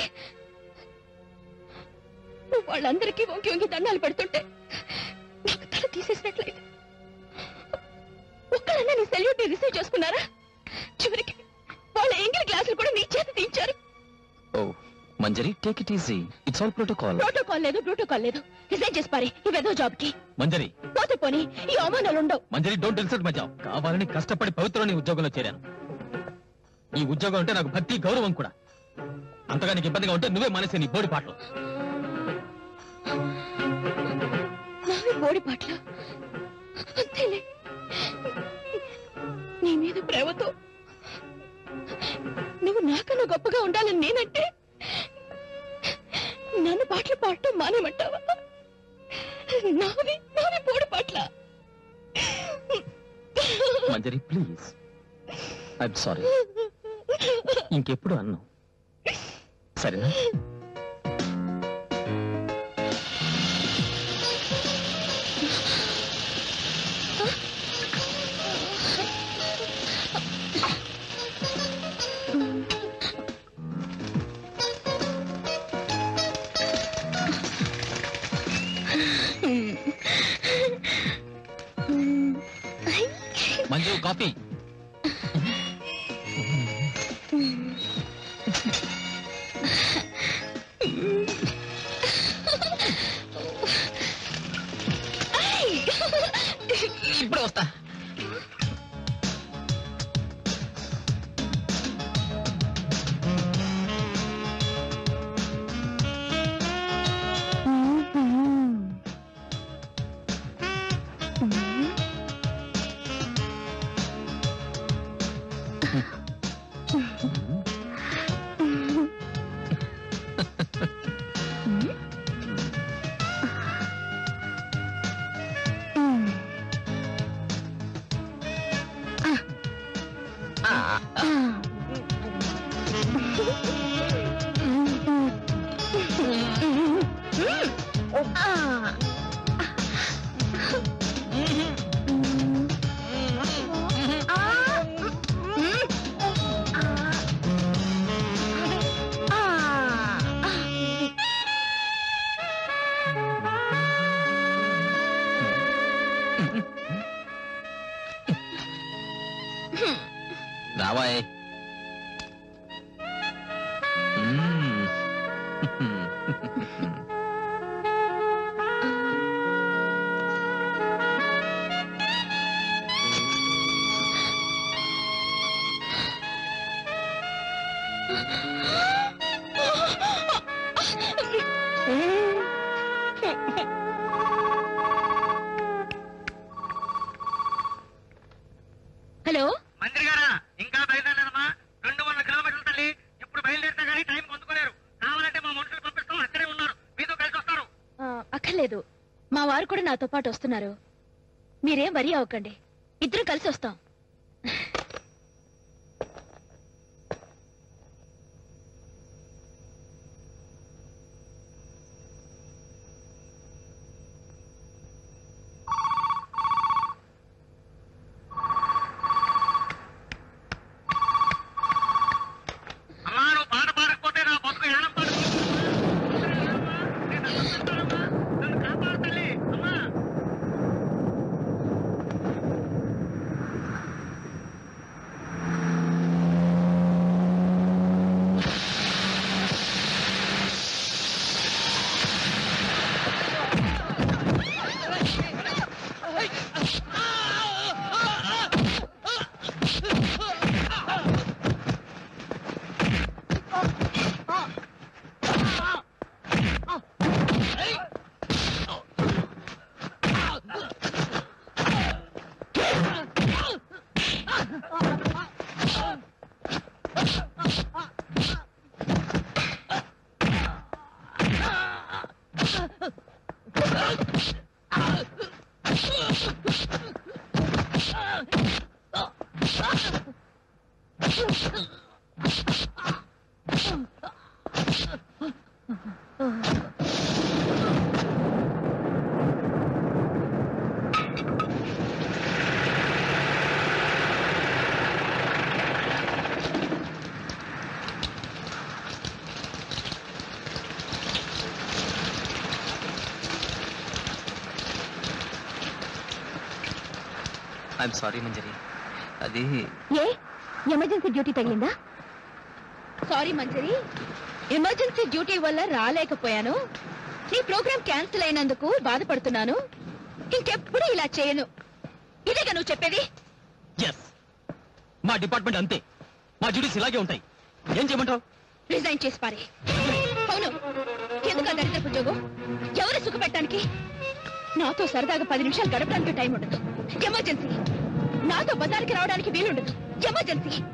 నువ్వు వాళ్ళందరికీ వంగి వంగి దండాలు పెడుతుంటే నాకు తల తీసేసినట్లయితే ఒక్కరన్నా నీ సెల్యూట్ ని రిసీవ్ చేసుకున్నారా చివరికి వాళ్ళ ఎంగిలి గ్లాసులు కూడా నీ చేతి తీయించారు ఓ Manjari take it easy it's all protocol protocol లేదు ప్రోటోకాల్ లేదు రిజైన్ చేసి పారి ఇవేదో జాబ్ కి మంజరి పోతే పోని ఈ అవమానాలు ఉండవు Manjari don't insult my job కావాలని కష్టపడి పవిత్రని ఉద్యోగంలో చేరాను ఈ ఉద్యోగం అంటే నాకు భక్తి గౌరవం కూడా అంతగా నీకు ఇబ్బందిగా ఉంటే నువ్వే మానేసే నీ బోడి పాటలు నావి బోడి పాటలు అంతేలే నీ మీద ప్రేమతో అందరిలోనూ గొప్పగా ఉండాలని నేనంటే నన్ను పాటలు పాడటం మానేమంటావా నావి నావి పోడు పాటల మంజరి ప్లీజ్ ఐఎమ్ సారీ ఇంకెప్పుడు అన్ను సరేనా మంజు కాఫీ ఇప్పుడు వస్తా రావాయ్ హలో మంత్రి గారా ఇంకా బయలుదేరలేదమ్మా రెండు వందల కిలోమీటర్ల తల్లి ఇప్పుడు బయలుదేరితే గానీ టైం పొందుకోలేరు కావాలంటే మా మనుషులు పంపిస్తాం అక్కడే ఉన్నారు మీతో కలిసి వస్తారు ఆ, అక్కర్లేదు మా వారు కూడా నాతో పాటు వస్తున్నారు మీరేం వరి అవ్వకండి ఇద్దరం కలిసి వస్తాం అమ్మా నువ్వు పాట పాడకపోతే నా బతుకు ఏనం కాపాడు తల్లి అమ్మా ఐఎమ్ సారీ మంజరి అది ఏ ఎమర్జెన్సీ డ్యూటీ తగిలిందా సారీ మంజరి ఎమర్జెన్సీ డ్యూటీ వల్ల రాలేకపోయాను నీ ప్రోగ్రామ్ క్యాన్సిల్ అయినందుకు బాధపడుతున్నాను ఇంకెప్పుడు ఇలా చేయను ఇదేగా నువ్వు చెప్పేది ఎస్ మా డిపార్ట్మెంట్ అంతే మా డ్యూటీస్ ఇలాగే ఉంటాయి ఏం చేయమంటావు రిజైన్ చేసి పారే అవును ఎందుకు ఆ దరిద్రపు ఉద్యోగం ఎవరు సుఖ పెట్టడానికి నాతో సరదాగా పది నిమిషాలు గడపడానికి టైం ఉండదు ఎమర్జెన్సీ నాతో బజార్కి రావడానికి వీలుండదు ఎమర్జెన్సీ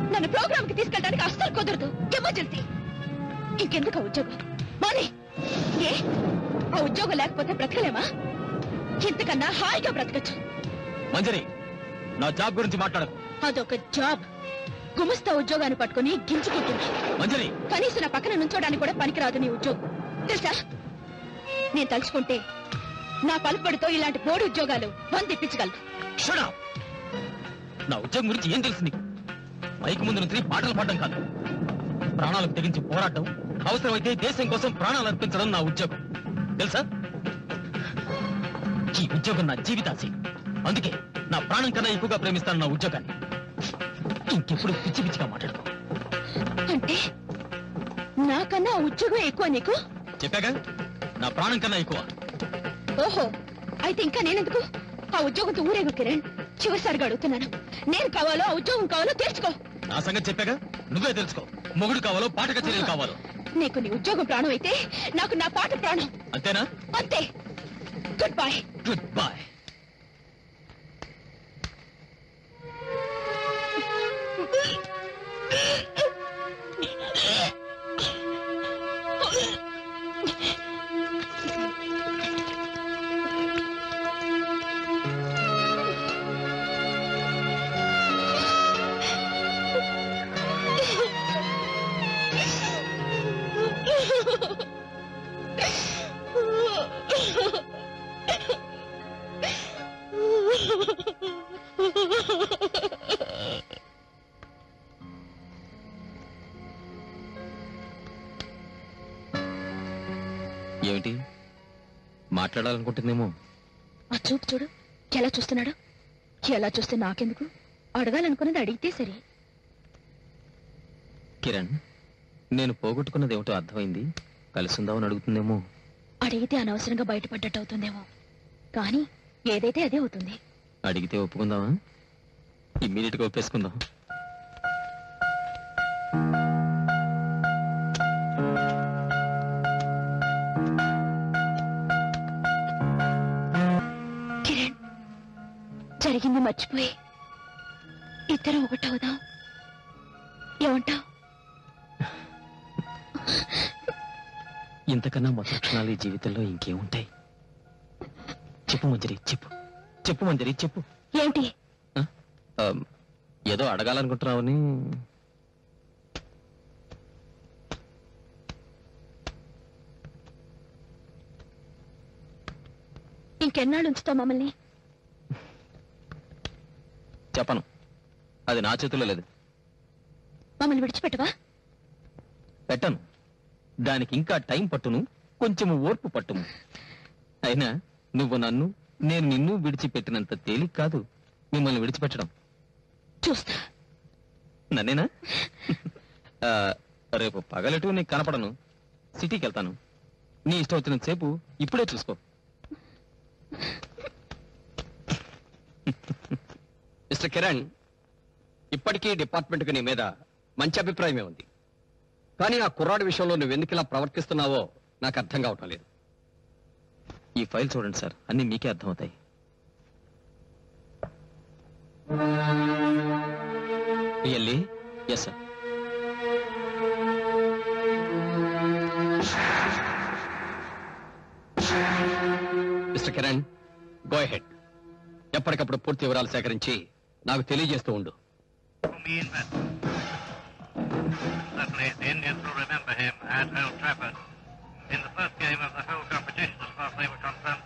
నన్ను ప్రోగ్రామ్ కి తీసుకెళ్ళడానికి అస్సలు కుదరదు ఎమర్జెన్సీ ఇంకెందుకు ఆ ఉద్యోగం మానే ఏ ఆ ఉద్యోగం లేకపోతే బ్రతకలేమా ఇంతకన్నా హాయిగా బ్రతకచ్చు మంజరి నా జాబ్ గురించి మాట్లాడకు అదొక జాబ్ గుమస్తా ఉద్యోగాన్ని పట్టుకుని గింజుకుంటున్నా మంజరి కనీసం నా పక్కన నుంచోడానికి కూడా పనికిరాదు నీ ఉద్యోగం తెలుసా నేను తలుచుకుంటే నా పలుపడితో ఇలాంటి బోర్డు ఉద్యోగాలు బంద్ తెప్పించగలను Shut up! నా ఉద్యోగం గురించి ఏం తెలుసు నీకు మైక్ ముందు నుంచి పాటలు పాడడం కాదు ప్రాణాలకు తెగించి పోరాటం అవసరమైతే దేశం కోసం ప్రాణాలు అర్పించడం నా ఉద్యోగం తెలుసా ఈ ఉద్యోగం నా జీవితాశి అందుకే నా ప్రాణం కన్నా ఎక్కువగా ప్రేమిస్తాను నా ఉద్యోగాన్ని ఇంకెప్పుడు పిచ్చి పిచ్చిగా మాట్లాడుకో అంటే నాకన్నా ఆ ఉద్యోగం ఎక్కువ నీకు చెప్పాగా నా ప్రాణం కన్నా ఎక్కువ ఓహో అయితే ఇంకా నేనెందుకు ఆ ఉద్యోగంతో ఊరేగు కిరణ్ చివరిసారిగా అడుగుతున్నాను నేను కావాలో ఆ ఉద్యోగం కావాలో తెలుసుకో నా సంగతి చెప్పాగా నువ్వే తెలుసుకో మొగుడు కావాలో పాట కచేరీలు కావాలో నీకు నీ ఉద్యోగం ప్రాణం అయితే నాకు నా పాట ప్రాణం అంతేనా అంతే గుడ్ బై గుడ్ బాయ్ ఏమిటి మాట్లాడాలనుకుంటుందేమో ఆ చూపు చూడు ఎలా చూస్తున్నాడు ఎలా చూస్తే నాకెందుకు అడగాలనుకున్నది అడిగితే సరే కిరణ్ నేను పోగొట్టుకున్నది ఏమిటో అర్థమైంది కలిసిందామని అడుగుతుందేమో అడిగితే అనవసరంగా బయటపడ్డట్టు అవుతుందేమో కానీ ఏదైతే అదే అవుతుంది అడిగితే ఒప్పుకుందామా ఇమ్మీడియట్ గా ఒప్పేసుకుందాం కిరణ్ జరిగింది మర్చిపోయి ఇద్దరం ఒకటవుదాం ఏమంటావు ఇంతకన్నా మొదటి క్షణాలు ఈ జీవితంలో ఇంకేముంటాయి చెప్పు మంజరి చెప్పు చెప్పు మంజరి చెప్పు ఏంటి ఆ, ఏదో అడగాలనుకుంటున్నావని ఇంకెన్నాళ్ళు ఉంచుతావు మమ్మల్ని చెప్పను అది నా చేతిలో లేదు మమ్మల్ని విడిచిపెట్టవా పెట్టను దానికి ఇంకా టైం పట్టును కొంచెం ఓర్పు పట్టుము అయినా నువ్వు నన్ను నేను నిన్ను విడిచిపెట్టినంత తేలిక కాదు మిమ్మల్ని విడిచిపెట్టడం చూస్తా నన్నేనా ఆ, రేపు పగలటు నీకు కనపడను సిటీకి వెళ్తాను నీ ఇష్టం వచ్చినంత సేపు ఇప్పుడే చూసుకో మిస్టర్ కిరణ్ ఇప్పటికీ డిపార్ట్మెంట్కి నీ మీద మంచి అభిప్రాయమే ఉంది కానీ ఆ కుర్రాడి విషయంలో నువ్వు ఎందుకు ఇలా ప్రవర్తిస్తున్నావో నాకు అర్థం కావటం లేదు ఈ ఫైల్ చూడండి సార్ అన్ని మీకే అర్థమవుతాయి really yes sir mister Kiran go ahead ఎప్పటికప్పుడు పూర్తి వివరాలు సేకరించి నాకు తెలియజేస్తూ ఉండు Certainly, the Indians will remember him at Old Trafford. In the first game of the whole competition, as far as they were concerned,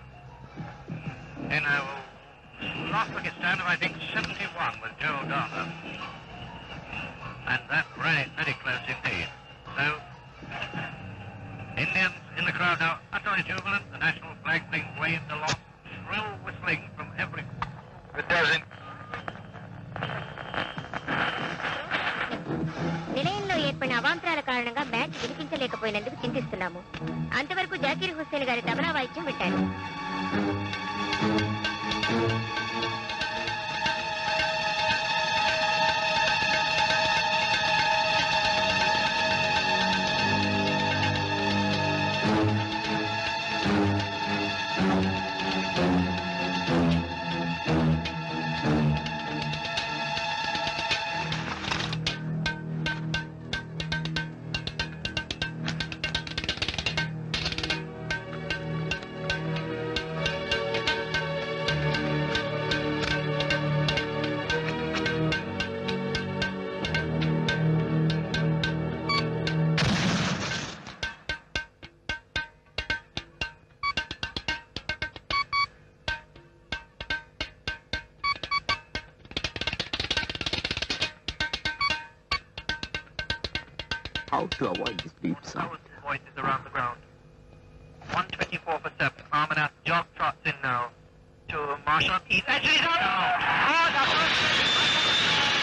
in uh, Uzbekistan of, I think, 71 with Joe Darner. And that very, very close indeed. So, Indians in the crowd now, utterly jubilant, the national flag being waved aloft, shrill whistling from every... It doesn't. నిలయంలో ఏర్పడిన అవాంతరాల కారణంగా మ్యాచ్ వినిపించలేకపోయినందుకు చింతిస్తున్నాము అంతవరకు జాకీర్ హుస్సేన్ గారి తబలా వాయిద్యం విట్టారు how to avoid this beep sound. Voices around the ground. 124 for 7. Armanath jog trots in now to Marshall Keith. Actually, no! Oh, that's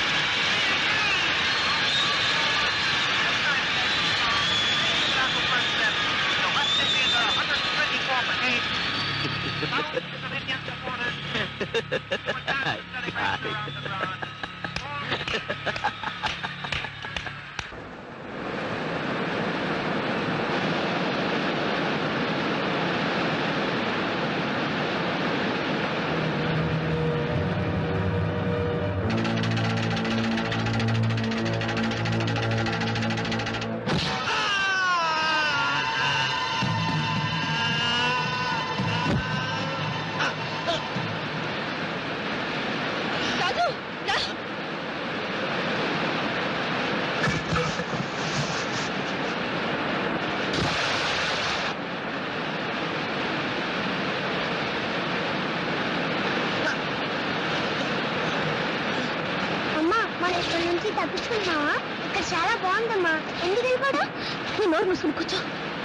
రాజు రా అమ్మా మన ఇక్కడ నుంచి తప్పించుకుంటున్నావా ఇక్కడ చాలా బాగుందమ్మా ఎందుకు వెళ్ళిపోవడం నీ నోరు మూసుకుని కూర్చో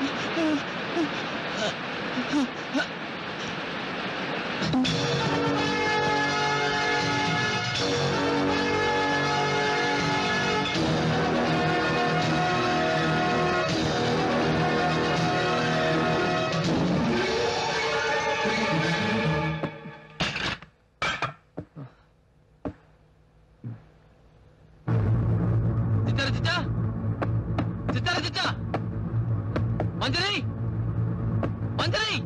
చిచ్చారా చిచ్చా చిచ్చారా చిచ్చా మంజరి మంజరి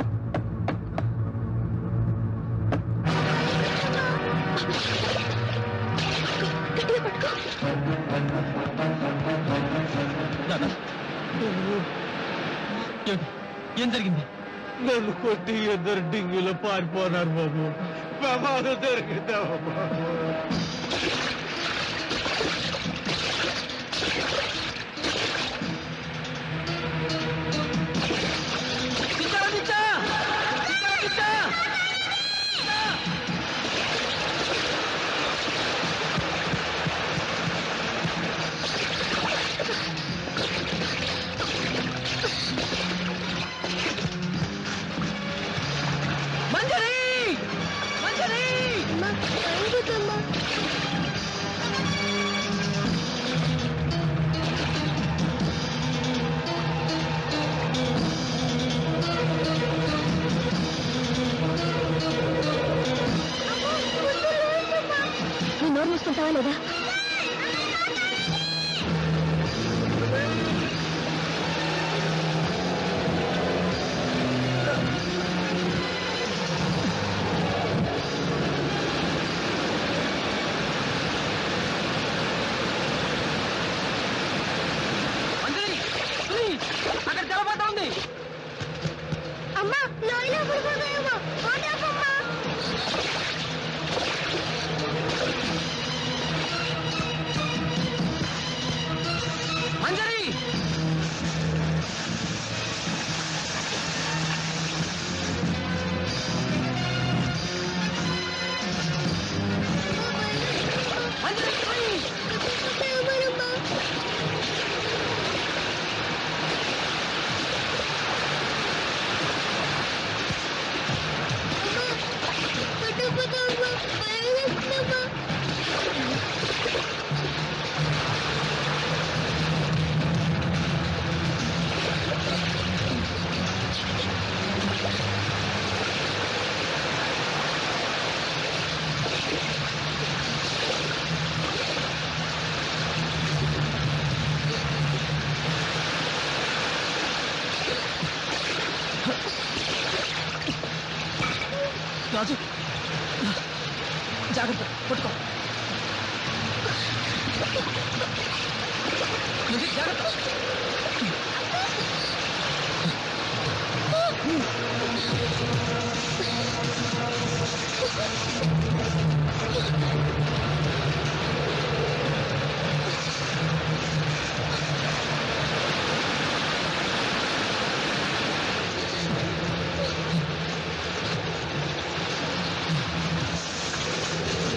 దాదా ఏమిటి? ఏం జరిగింది నన్ను కొట్టి ఇద్దరు డింగిలో పారిపోనారు బాబు ప్రమాదం జరిగిందా బాబు చిచ్చారా చిచ్చా చిచ్చారా చిచ్చా మంజరి మంజరి నీ నోరు మూసుకుంటావా లేదా మంజరి సుని అక్కడ జలపాతం ఉంది అమ్మా లోయలో పడిపోతాయేమో ఓటాపమ్మా మంజరి మంజరి సుని రాజు జాగ్రత్త పట్టుకో మంజరి, జాగ్రత్త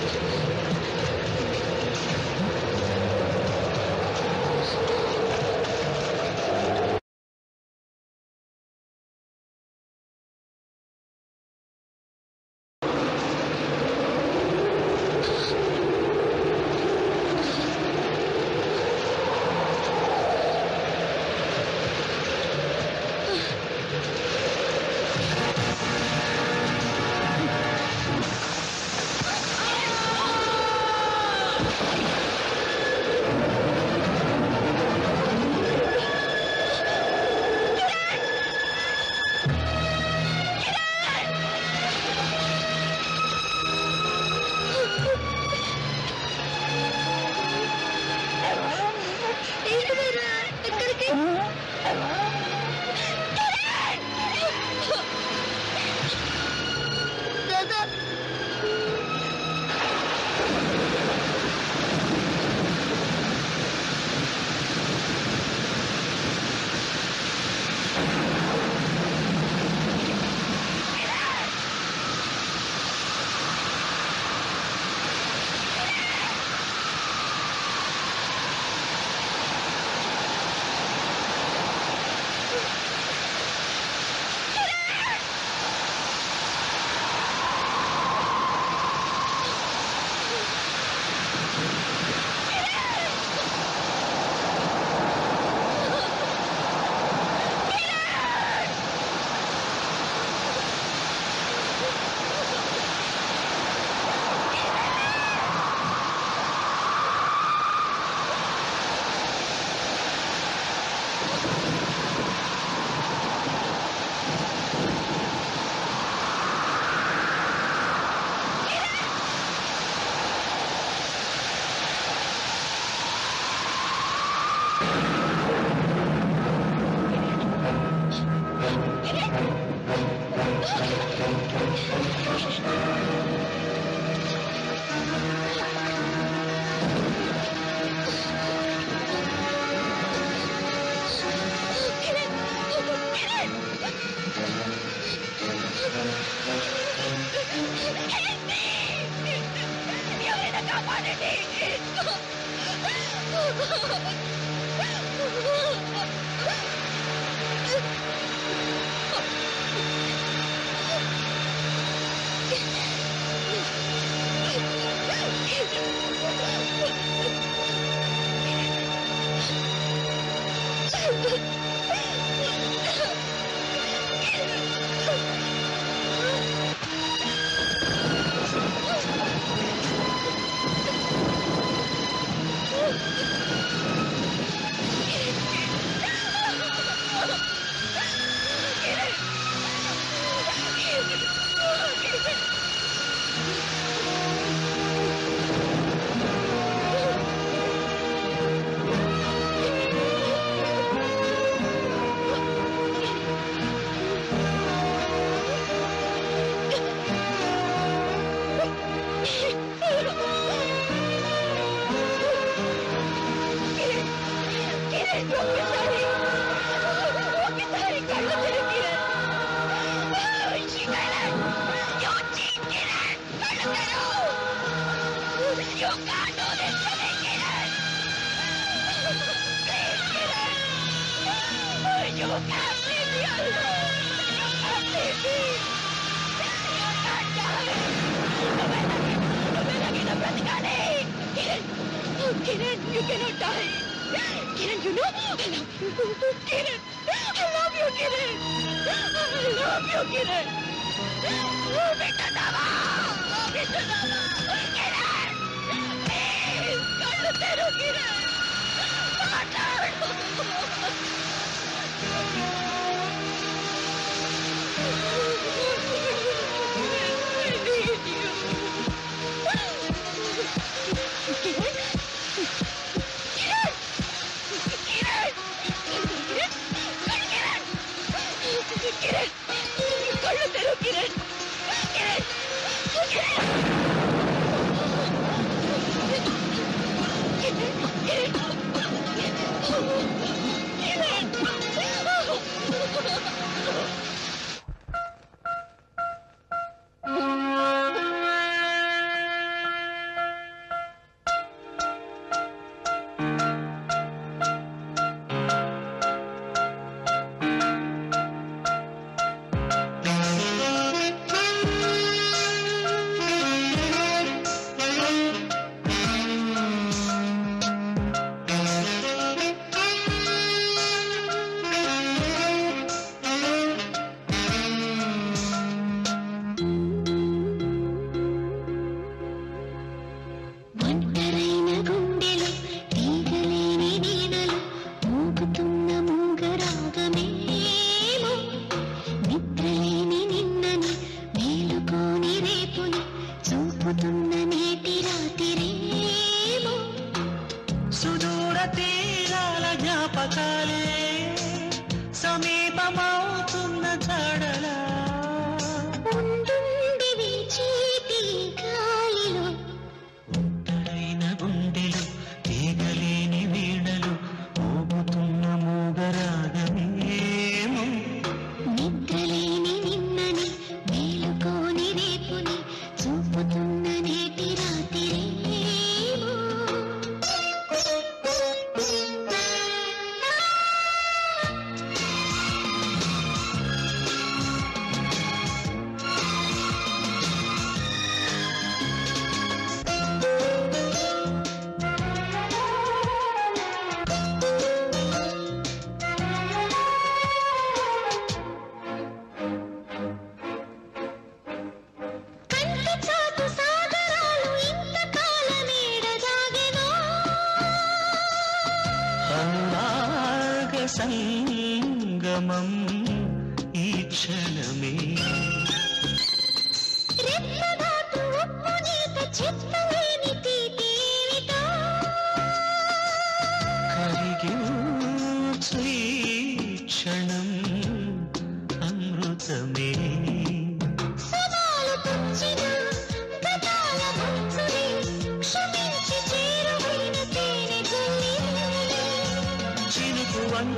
ఆ Kiran, you cannot die. Kiran, you know, I love you. Kiran, I love you, Kiran. I love you, Kiran. Beta Dava, Beta Dava. Kiran, please, కళ్ళు తెరు, Kiran. మాట్లాడు. I need you. Kiran, Kiran కళ్ళు తెరు కిరణ్ కిరణ్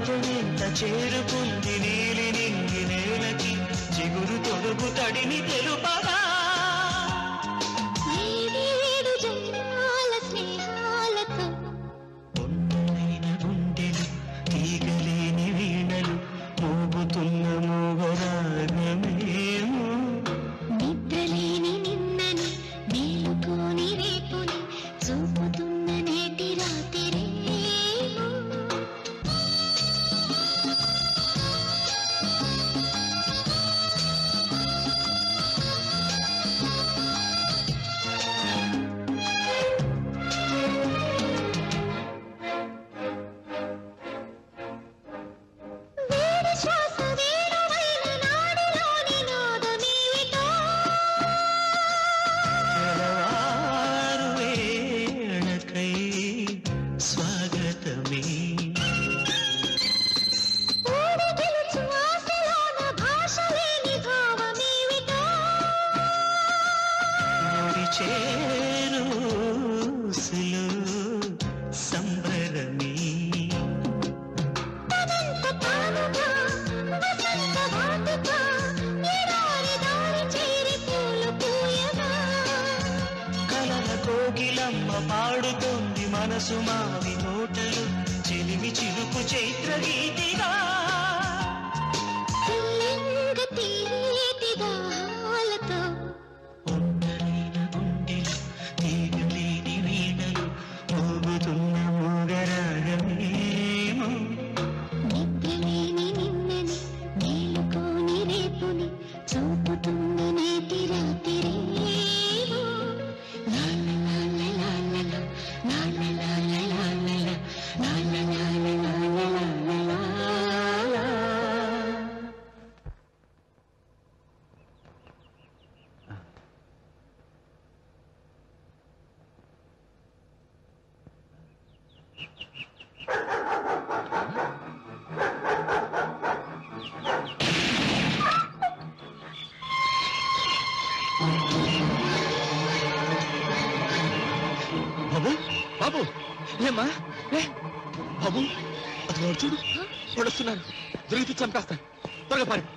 సూర్యకాంతమెంత చేరుకుంది నీలి నింగి నేలకి చిగురు తొడుగు తడిని తెలుపగా ఏడేడు జన్మాల స్నేహాలతో పొన్నైన గుండెలు తీగలేని వీణలు మోగుతున్న మోగరాగమేమో నిద్రలేని నిన్నని మేలుకోని రేపుని చూపుతున్న నేటి రాత్రిరేమో వేడి శ్వాస వేణువైన నాడిలోని నాదమేమిటో తెల్లవారు వేళకై స్వాగతమే ఓడి గెలుచు ఆశలోన భాష లేని భావమేమిటో ముడి చేరు ఊసులు సంబరమే తనంత తానుగా వసంత వాటిక ఎడారి దారి చేరి పూలు పూయగా కలల కోకిలమ్మ పాడుతోంది మనసు మావి నోటలు చెలిమి చిలుకు చైత్ర గీతిగా తెల్లంగ తీరేటి దాహాలతో ఒంటరైన గుండెలు తీగలేని వీణలు మోగుతున్న మోగరాగమేమో నిద్రలేని నిన్నని మేలుకోని రేపుని చూపుతున్న నేటి రాత్రిరేమో లాల లాల లాల లాల లాల లాల లాల లాల లాల లాల బాబు బాబు ఏమ్మా ఏ, బాబు అది వాడు చూడు పడుస్తున్నారు దొరికితే చంపేస్తాను త్వరగా పారి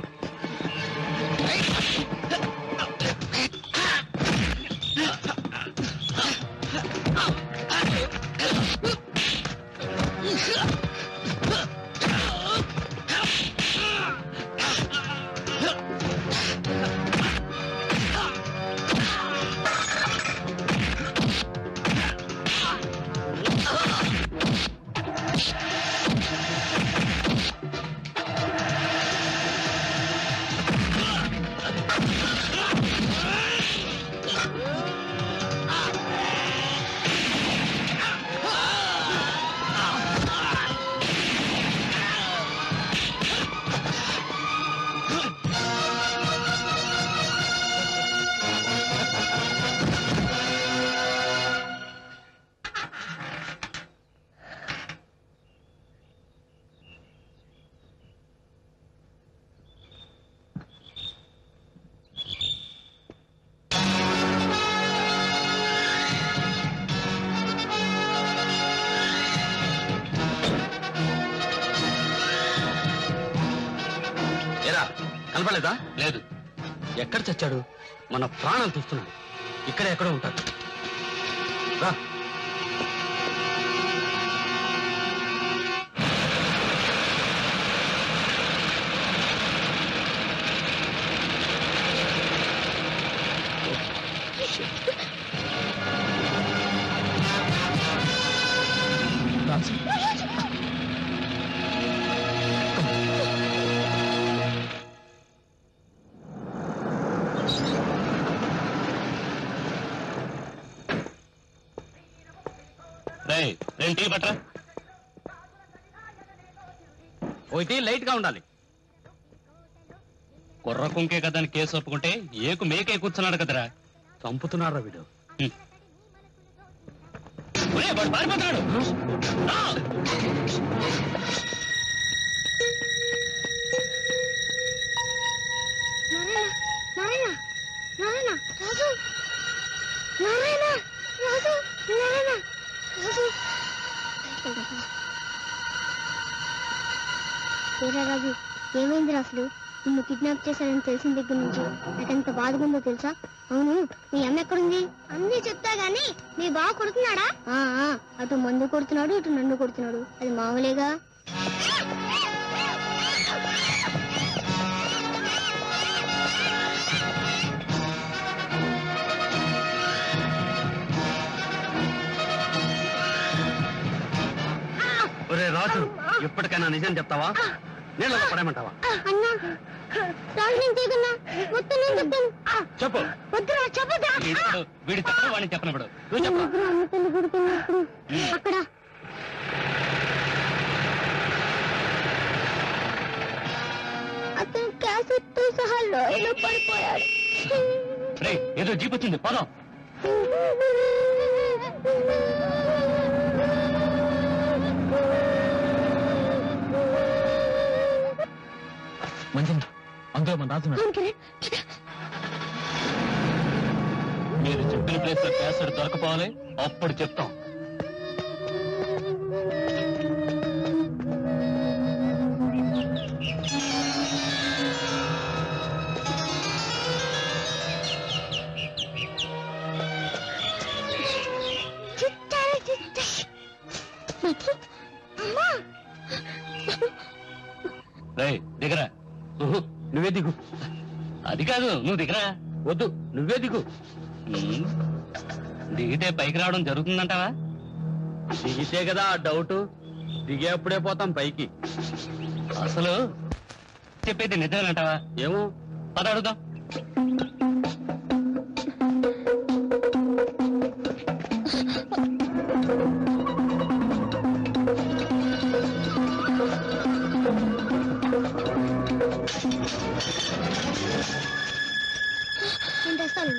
ఏరా కనపడలేదా లేదు ఎక్కడ చచ్చాడు మన ప్రాణాలు తీస్తున్నాడు ఇక్కడ ఎక్కడో ఉంటాడు రా రేయ్ రెండు టీ పట్రా ఒకటి లైట్ గా ఉండాలి కుర్ర కుంకే కదా అని కేసు ఒప్పుకుంటే ఏకు మేకే కూర్చున్నాడు కదరా చంపుతున్నారా వీడు ఒరేయ్, వాడు పారిపోతున్నాడు రా! నారాయణ నారాయణ రాజు నారాయణ రాజు నారాయణ రాజు ఏరా రాజు ఏమైంది అసలు నిన్ను కిడ్నాప్ చేశారని తెలిసిన దగ్గర నుంచి నాకెంత బాధగా ఉందో తెలుసా అవును మీ అమ్మ ఎక్కడుంది అన్నీ చెప్తా గానీ మీ బావ కొడుతున్నాడా ఆ, ఆ, అటు మందు కొడుతున్నాడు ఇటు నన్ను కొడుతున్నాడు అది మామూలేగా ఒరే రాజు ఇప్పటికైనా నిజం చెప్తావా నీళ్ళలో పడేయమంటావా అన్నా రాజు నేను తీగన్నా మొత్తం నేను చెప్తాను చెప్పు వద్దురా చెప్పదా వీడు- వీడి చెప్పడం వాడిని చెప్పనప్పుడు నువ్వు చెప్పరా ముగ్గురు అమ్మ తల్లి కొడుకున్నప్పుడు అక్కడ అతను క్యాసెట్ తో సహా లోయలో పడిపోయాడు రే ఏదో జీప్ వచ్చింది పదం మంచిది అందులో మన రాజు ఉన్నాడు. మీరు చెప్పిన ప్లేస్ లో క్యాసెట్ దొరకపోవాలి అప్పుడు చెప్తాం రే దిగరా ఉహు, నువ్వే దిగు అది కాదు నువ్వు దిగరా వద్దు నువ్వే దిగు ఉమ్, దిగితే పైకి రావడం జరుగుతుందంటావా దిగితే కదా ఆ డౌట్ దిగేప్పుడే పోతాం పైకి అసలు చెప్పేది నిజమేనంటావా ఏమో పద అడుగుదాం నేను తెస్తాను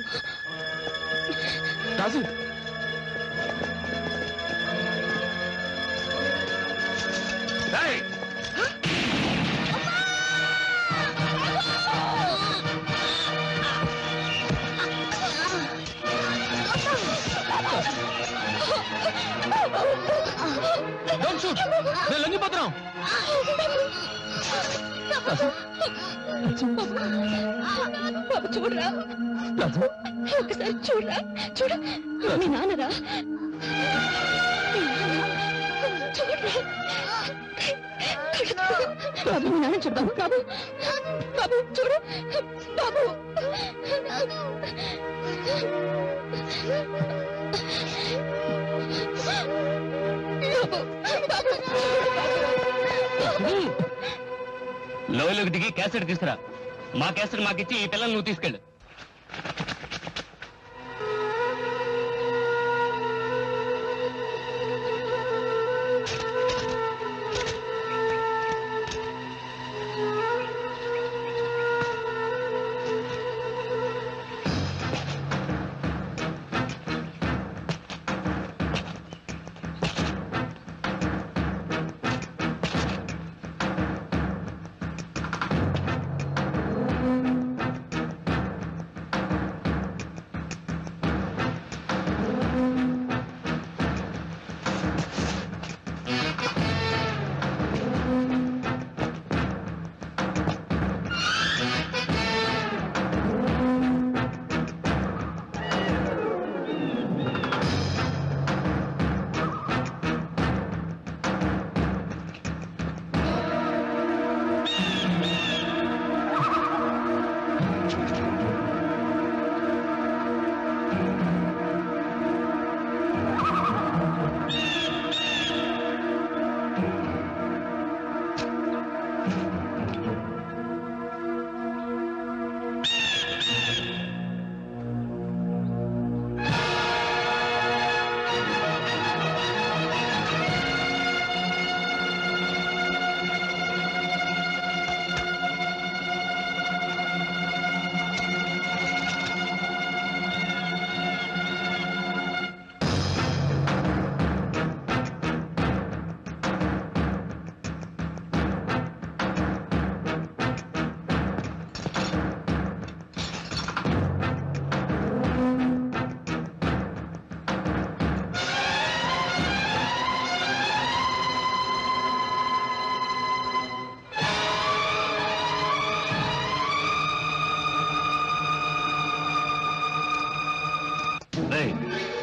రాజు డోంట్ షూట్ నేను లొంగిపోతున్నాం బాబు చూడరా రాజు ఒకసారి చూడరా చూడ మీ నాన్నరా మీ నాన్న. చూడరా బాబు మీ నాన్న చూడు బాబు బాబు బాబు చూడు బాబు లోయలోకి దిగి క్యాసెట్ తీసుకురా మా క్యాసెట్ మాకిచ్చి ఈ పిల్లల్ని నువ్వు తీసుకెళ్ళు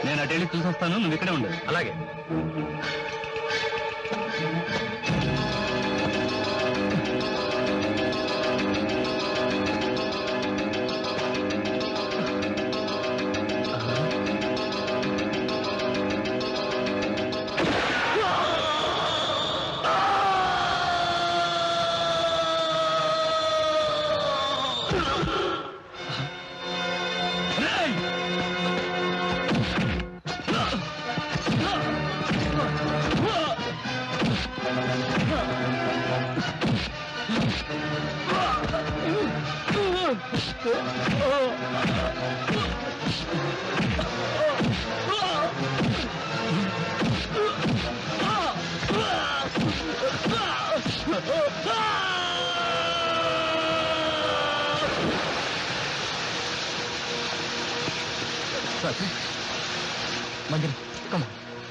నేను అటు వెళ్ళి చూసి వస్తాను నువ్వు ఇక్కడే ఉండు అలాగే మంజరి కమ్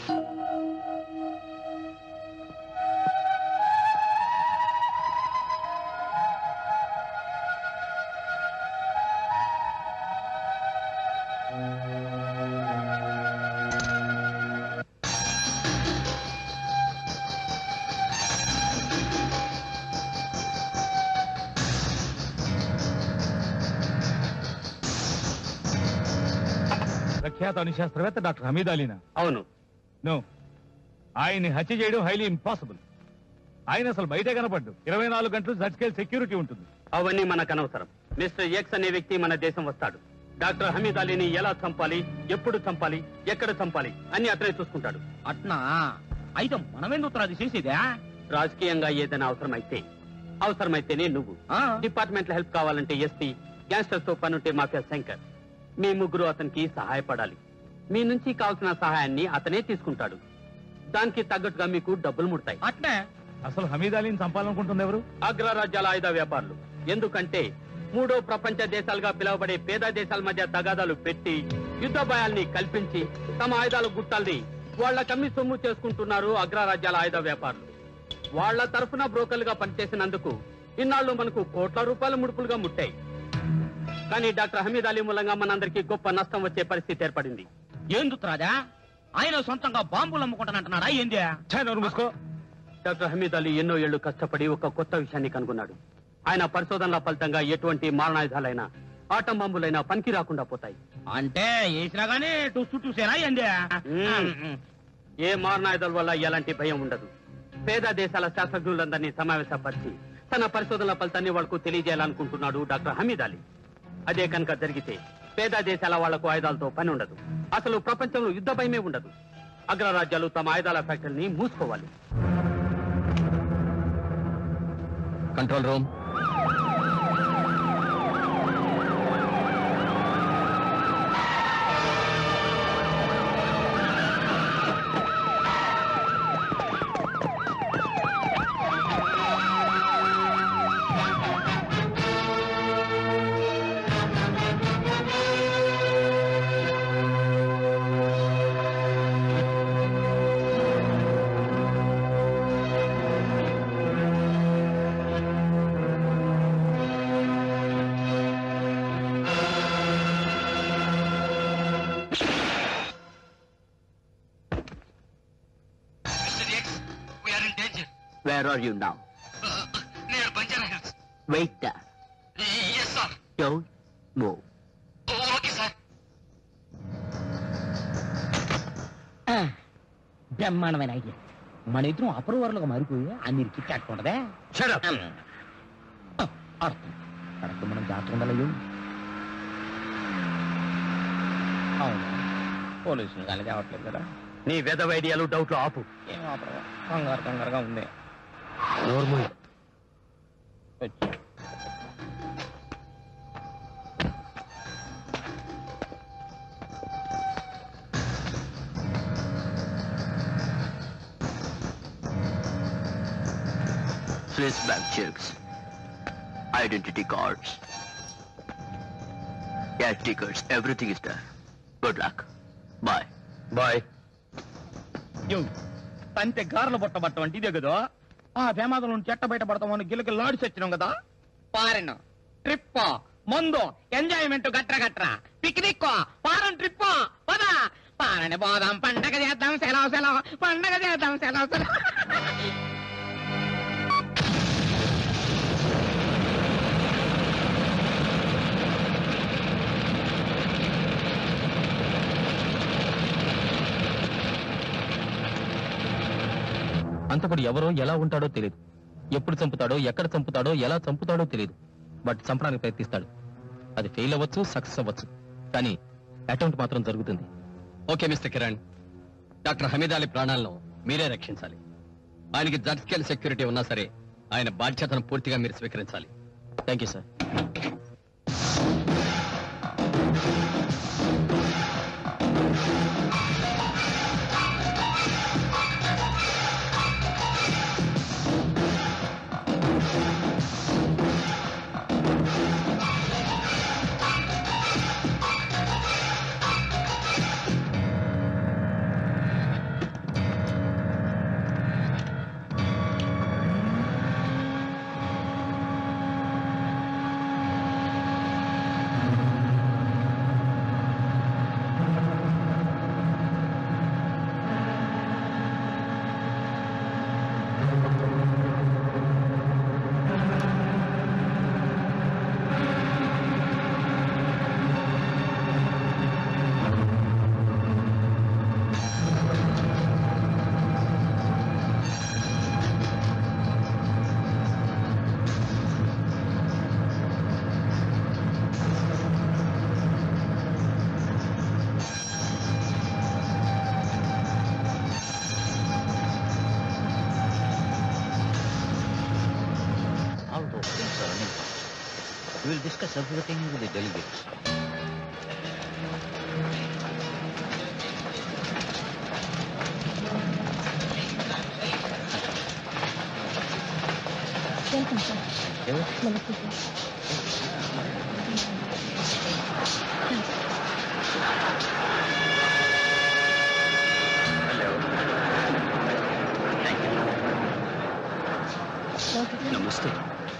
ప్రఖ్యాత అణుశాస్త్రవేత్త డాక్టర్ హమీద్ అలీనా అవును నో ఆయన్ని హత్య చేయడం హైలీ ఇంపాసిబుల్ ఆయన అసలు బయటే కనపడ్డు ఇరవై నాలుగు గంటలు జడ్జ్కేల్ సెక్యూరిటీ ఉంటుంది అవన్నీ మనకు అనవసరం మిస్టర్ ఎక్స్ అనే వ్యక్తి మన దేశం వస్తాడు డాక్టర్ హమీద్ అలీని ఎలా చంపాలి ఎప్పుడు చంపాలి ఎక్కడ చంపాలి అని అతనే చూసుకుంటాడు అట్నా అయితే మనమెందుకు అది చేసేదా రాజకీయంగా ఏదైనా అవసరమైతే అవసరమైతేనే నువ్వు డిపార్ట్మెంట్ హెల్ప్ కావాలంటే ఎస్పీ గ్యాంగ్స్టర్స్ తో పనుంటే మాఫియా శంకర్ మీ ముగ్గురు అతనికి సహాయపడాలి మీ నుంచి కావాల్సిన సహాయాన్ని అతనే తీసుకుంటాడు దానికి తగ్గట్టుగా మీకు డబ్బులు ముడతాయి అట్నే అసలు హమీద్ అలీని చంపాలనుకుంటుంది ఎవరు అగ్రరాజ్యాల ఆయుధ వ్యాపారులు ఎందుకంటే మూడో ప్రపంచ దేశాలుగా పిలువబడే పేద దేశాల మధ్య తగాదాలు పెట్టి యుద్ధ భయాల్ని కల్పించి తమ ఆయుధాల గుట్టాల్ని వాళ్ళ కమ్మి సొమ్ము చేసుకుంటున్నారు అగ్రరాజ్యాల ఆయుధ వ్యాపారులు వాళ్ళ తరఫున బ్రోకర్లుగా పనిచేసినందుకు ఇన్నాళ్ళు మనకు కోట్ల రూపాయల ముడుపులుగా ముట్టాయి కానీ డాక్టర్ హమీద్ అలీ మూలంగా మనందరికీ గొప్ప నష్టం వచ్చే పరిస్థితి ఏర్పడింది ఎందుకు రాదా ఆయన సొంతంగా బాంబులు అమ్ముకుంటానంటున్నాడా ఏంది డాక్టర్ హమీద్ అలీ ఎన్నో ఏళ్లు కష్టపడి ఒక కొత్త విషయాన్ని కనుగొన్నాడు ఆయన పరిశోధనల ఫలితంగా ఎటువంటి మారణాయుధాలైనా ఆటం బాంబులైనా పనికి రాకుండా పోతాయి అంటే వేసినా గానీ టూసు టూసేనా ఏంది మ్మ్. ఏ మారణాయుధాల వల్ల ఎలాంటి భయం ఉండదు పేద దేశాల శాస్త్రజ్ఞులందరినీ సమావేశపరిచి తన పరిశోధనల ఫలితాన్ని వాళ్లకు తెలియజేయాలనుకుంటున్నాడు డాక్టర్ హమీద్ అలీ అదే కనుక జరిగితే పేద దేశాల వాళ్లకు ఆయుధాలతో పని ఉండదు అసలు ప్రపంచంలో యుద్ధ భయమే ఉండదు అగ్రరాజ్యాలు తమ ఆయుధాల ఫ్యాక్టరీని మూసుకోవాలి control room We are in danger. Where are you now Near Banjara Hills. Wait Yes, sir. Don't move Oh, okay, sir. బ్రహ్మాండమైన ఐడియా మన ఇద్దరం అప్రూవర్లుగా మారిపోయి అన్ని కిట్టాకుంటదే అర్థం కరెక్ట్ మనం జాగ్రత్త ఉండాలయ్యో అవును పోలీసులు కానీ తేవట్లేదు కదా నీ వెదవ ఐడియాలు డౌట్లు ఆపు ఏం ఆపరా కంగారు కంగారుగా ఉంది నోర్మల్ వచ్చి Swiss bank checks, identity cards, cash tickets, everything is there. Good luck. Bye. Bye. యో తంతే గారెలు పట్టబట్టం అంటే ఇదే కదా ఆ ప్రమాదం నుంచి చెట్ట బయట పడతామని గిల్లకి లాడి చచ్చినాం కదా పారెన్ ట్రిప్ మందు ఎంజాయ్మెంట్ గట్ర గట్ర పిక్నిక్ ఫారెన్ ట్రిప్ పదా పారెన్ పదండి పోదాం పండగ చేద్దాం సెలవు సెలవు పండగ చేద్దాం సెలవు సెలవు అంతకుడు ఎవరో ఎలా ఉంటాడో తెలియదు ఎప్పుడు చంపుతాడో ఎక్కడ చంపుతాడో ఎలా చంపుతాడో తెలియదు బట్ చంపడానికి ప్రయత్నిస్తాడు అది ఫెయిల్ అవ్వచ్చు సక్సెస్ అవ్వచ్చు కానీ అటెంప్ట్ మాత్రం జరుగుతుంది okay mister Kiran doctor Hamid Ali ప్రాణాలను మీరే రక్షించాలి ఆయనకి జడ్ స్కేల్ సెక్యూరిటీ ఉన్నా సరే ఆయన బాధ్యతను పూర్తిగా మీరు స్వీకరించాలి thank you sir Although things are uneven, we will discuss everything with the delegates. Welcome sir నమస్తే సార్ నమస్తే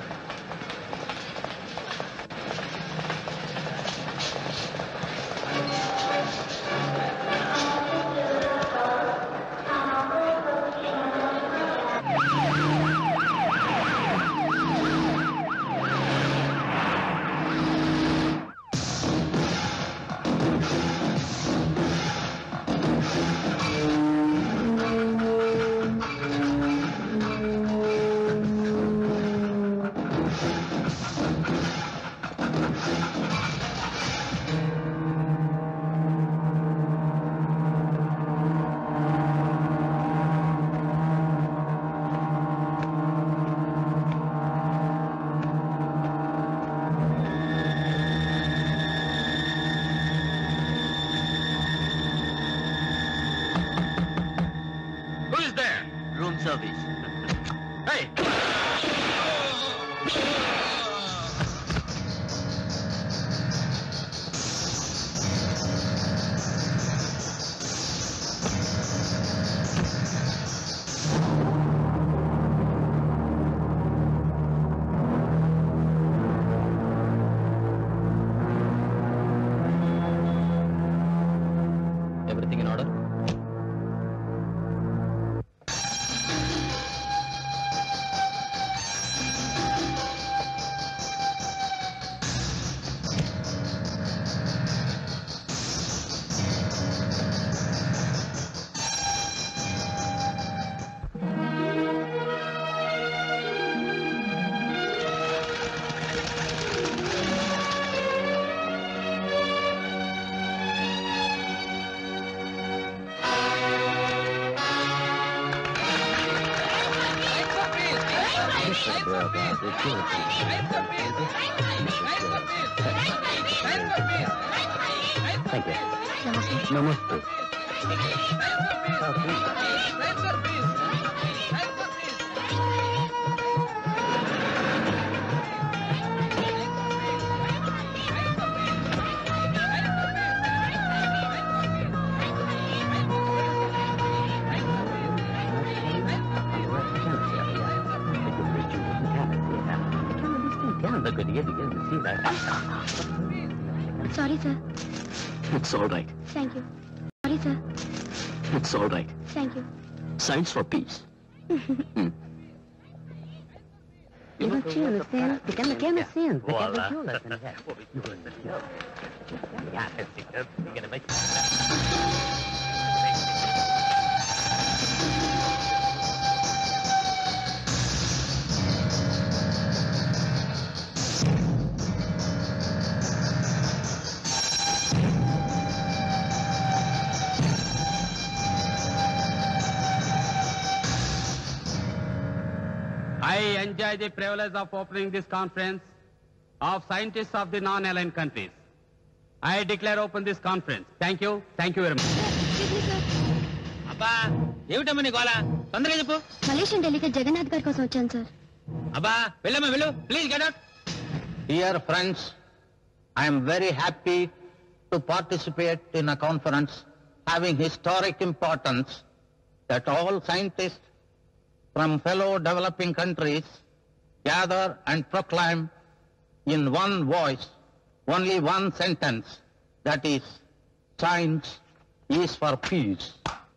Who is there? Room service. Hey! Everything in order నమస్తే sorry sir it's all right thank you sorry sir it's all right thank you science for peace I enjoy the privilege of opening this conference of scientists of the non-aligned countries. I declare open this conference. Thank you. Thank you very much. అబ్బా ఏమిటమ్మా నీ గోళ తొందరగా చెప్పు మలేషియన్ డెలిగేట్ జగన్నాథ్ గారి కోసం వచ్చాను సార్ అబ్బా వెళ్ళమ్మా వెళ్ళు please get out Dear friends, I am very happy to participate in a conference having historic importance that all scientists from fellow developing countries gather and proclaim in one voice only one sentence, that is, science is for peace.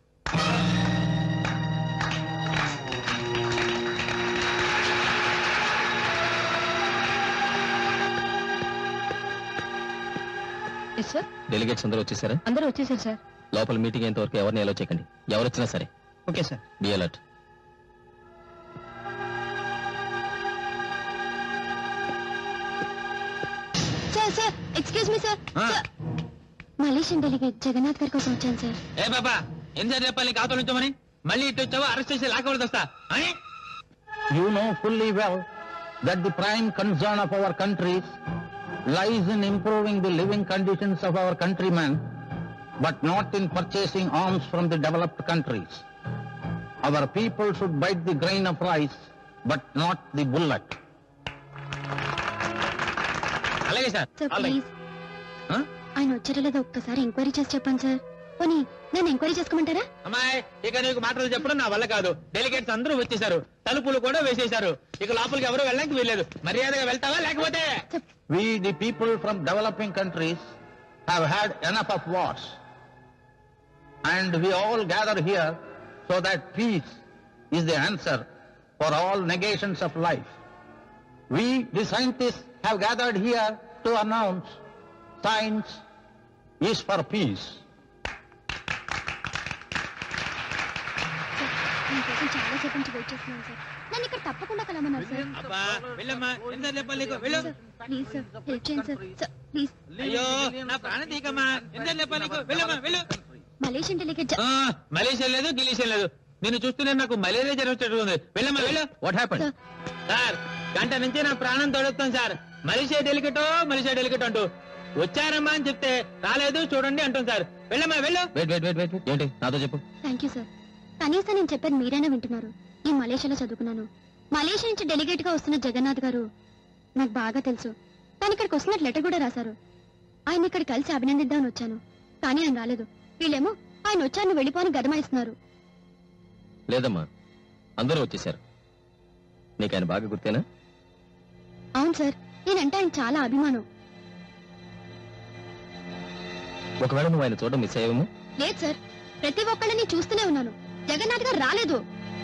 Yes sir delegates అందరూ వచ్చేసారా అందరూ వచ్చేసారు సార్ లోపల మీటింగ్ అయ్యేంత వరకు ఎవరిని ఎలా చేయకండి ఎవరు వచ్చినా సరే okay sir be alert sir sir excuse me sir sir Malaysian delegate Jagannath గారి కోసం వచ్చాను సార్ ఏ బాబా ఎన్నిసార్లు చెప్పాలి నీకు అవతల నుంచోమని మళ్ళీ ఇటు వచ్చావా అరెస్ట్ చేసి లాక్కవలసి వస్తా అని You know fully well that the prime concern of our countries lies in improving the living conditions of our countrymen, but not in purchasing arms from the developed countries. Our people should bite the grain of rice, but not the bullet. అలాగే సార్ సార్ ప్లీజ్ ఆయన వచ్చారో లేదో ఒక్కసారి ఎంక్వైరీ చేసి చెప్పండి సార్ పోనీ నన్ను ఎంక్వైరీ చేసుకోమంటారా అమ్మాయి ఇక నీకు మాటలు చెప్పడం నా వల్ల కాదు డెలిగేట్స్ అందరూ వచ్చేసారు తలుపులు కూడా వేసేశారు ఇక లోపలికి ఎవరు వెళ్ళడానికి వీల్లేదు మర్యాదగా వెళ్తావా లేకపోతే We, the people from developing countries, have had enough of wars. And we all gather here so that peace is the answer for all negations of life. We, the scientists, have gathered here to announce science is for peace. మీకోసం చాలా సేపు నుంచి వెయిట్ చేస్తున్నాను సార్ నన్ను ఇక్కడ తప్పకుండా కలమన్నారు సార్ అబ్బా వెళ్ళమ్మా ఎన్నిసార్లు చెప్పాలి నీకు వెళ్ళు ప్లీజ్ సార్ హెల్ప్ చేయండి సార్ సార్ ప్లీజ్ అయ్యో నా ప్రాణం తీకమ్మా ఎన్నిసార్లు చెప్పాలి నీకు వెళ్ళమ్మా వెళ్ళు మలేషియన్ డెలిగేట్ ఆ, మలేషియా లేదు గిలీషియా లేదు నిన్ను చూస్తూనే నాకు మలేరియా జ్వరం వచ్చేట్టు ఉంది వెళ్ళమ్మా వెళ్ళు వాట్ హ్యాపన్ సార్ గంట నుంచి నా ప్రాణం తొడుగుతాం సార్ మలేషియా డెలికేటో మలేషియా డెలికేట్ అంటూ వచ్చారమ్మా అని చెప్తే రాలేదు చూడండి అంటుంది సార్ వెళ్ళమ్మా వెళ్ళు వెయిట్ వెయిట్ వెయిట్ వెయిట్ ఏంటి నాతో చెప్పు థ్యాంక్ యూ సార్ కనీసం నేను చెప్పేది మీరైనా వింటున్నారు నేను మలేషియాలో చదువుకున్నాను మలేషియా నుంచి డెలిగేట్ గా వస్తున్న జగన్నాథ్ గారు నాకు బాగా తెలుసు కానీ ఇక్కడికి వస్తున్నట్టు లెటర్ కూడా రాశారు ఆయన ఇక్కడ కలిసి అభినందిద్దామని వచ్చాను కానీ ఆయన రాలేదు వీళ్ళేమో ఆయన వచ్చారని వెళ్ళిపోని గదమాయిస్తున్నారు లేదమ్మా అందరూ వచ్చేసారు నీకు ఆయన బాగా గుర్తేనా అవును సార్ నేనంటే ఆయన చాలా అభిమానం ఒకవేళ నువ్వు ఆయన చూడడం మిస్ అయ్యావేమో లేదు సార్ ప్రతి ఒక్కళ్ళని చూస్తూనే ఉన్నాను జగన్నాథ్ గారు రాలేదు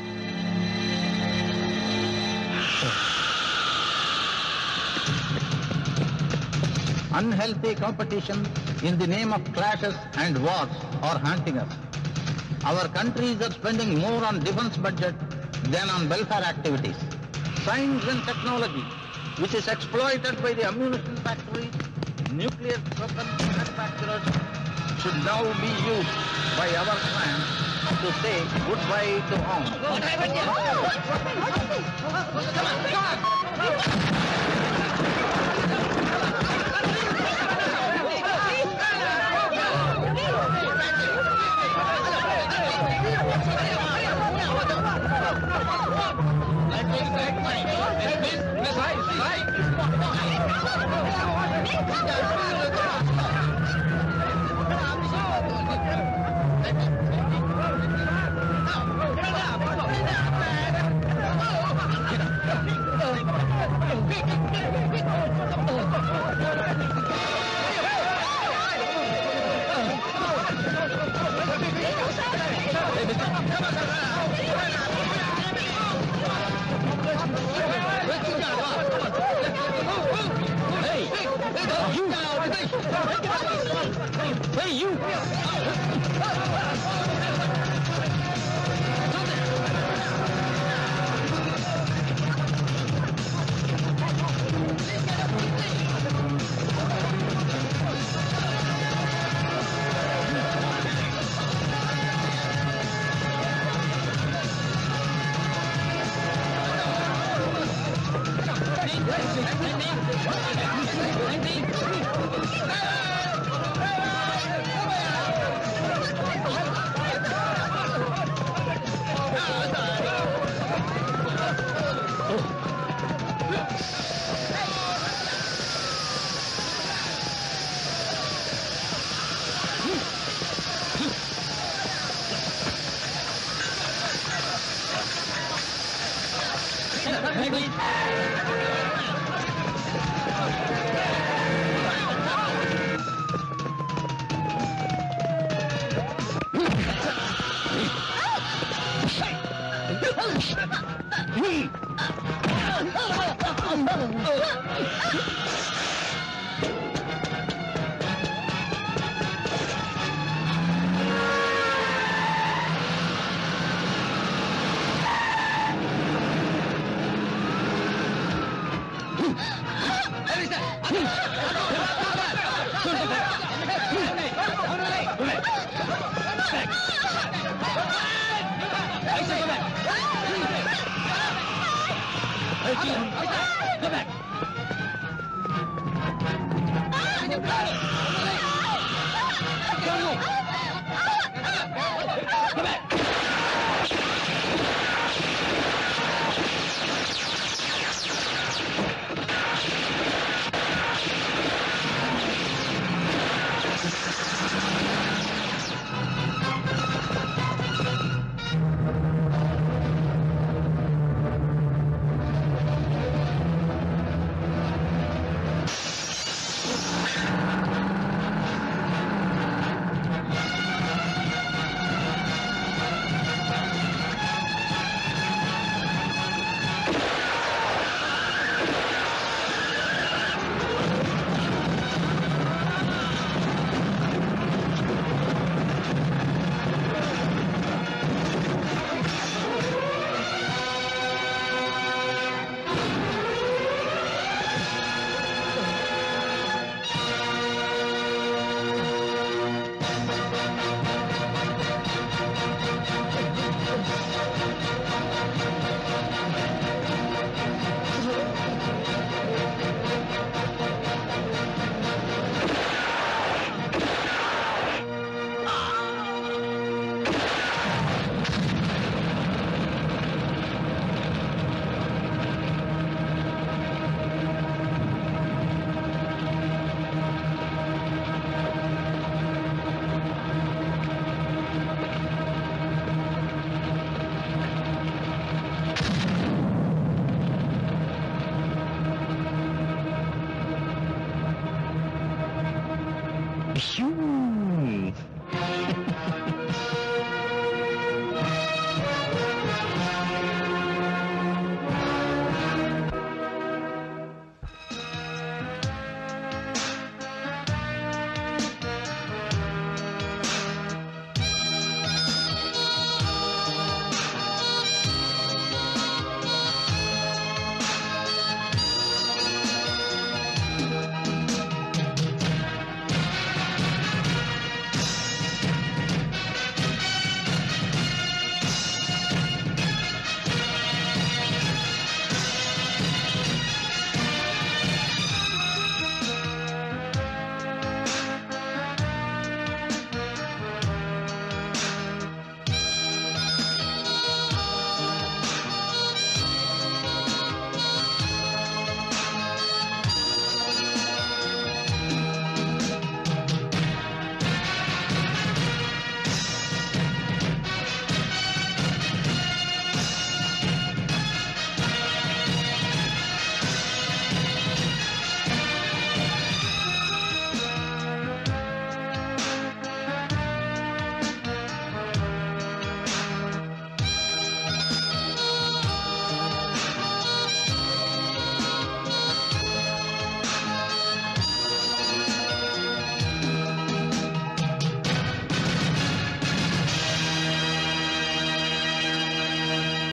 Unhealthy competition in the name of clashes and wars are haunting us. Our countries are spending more on defense budget than on welfare activities. Science and technology, which is exploited by the ammunition factories, nuclear weapons manufacturers, should now be used by our clan to say goodbye to arms. Go back.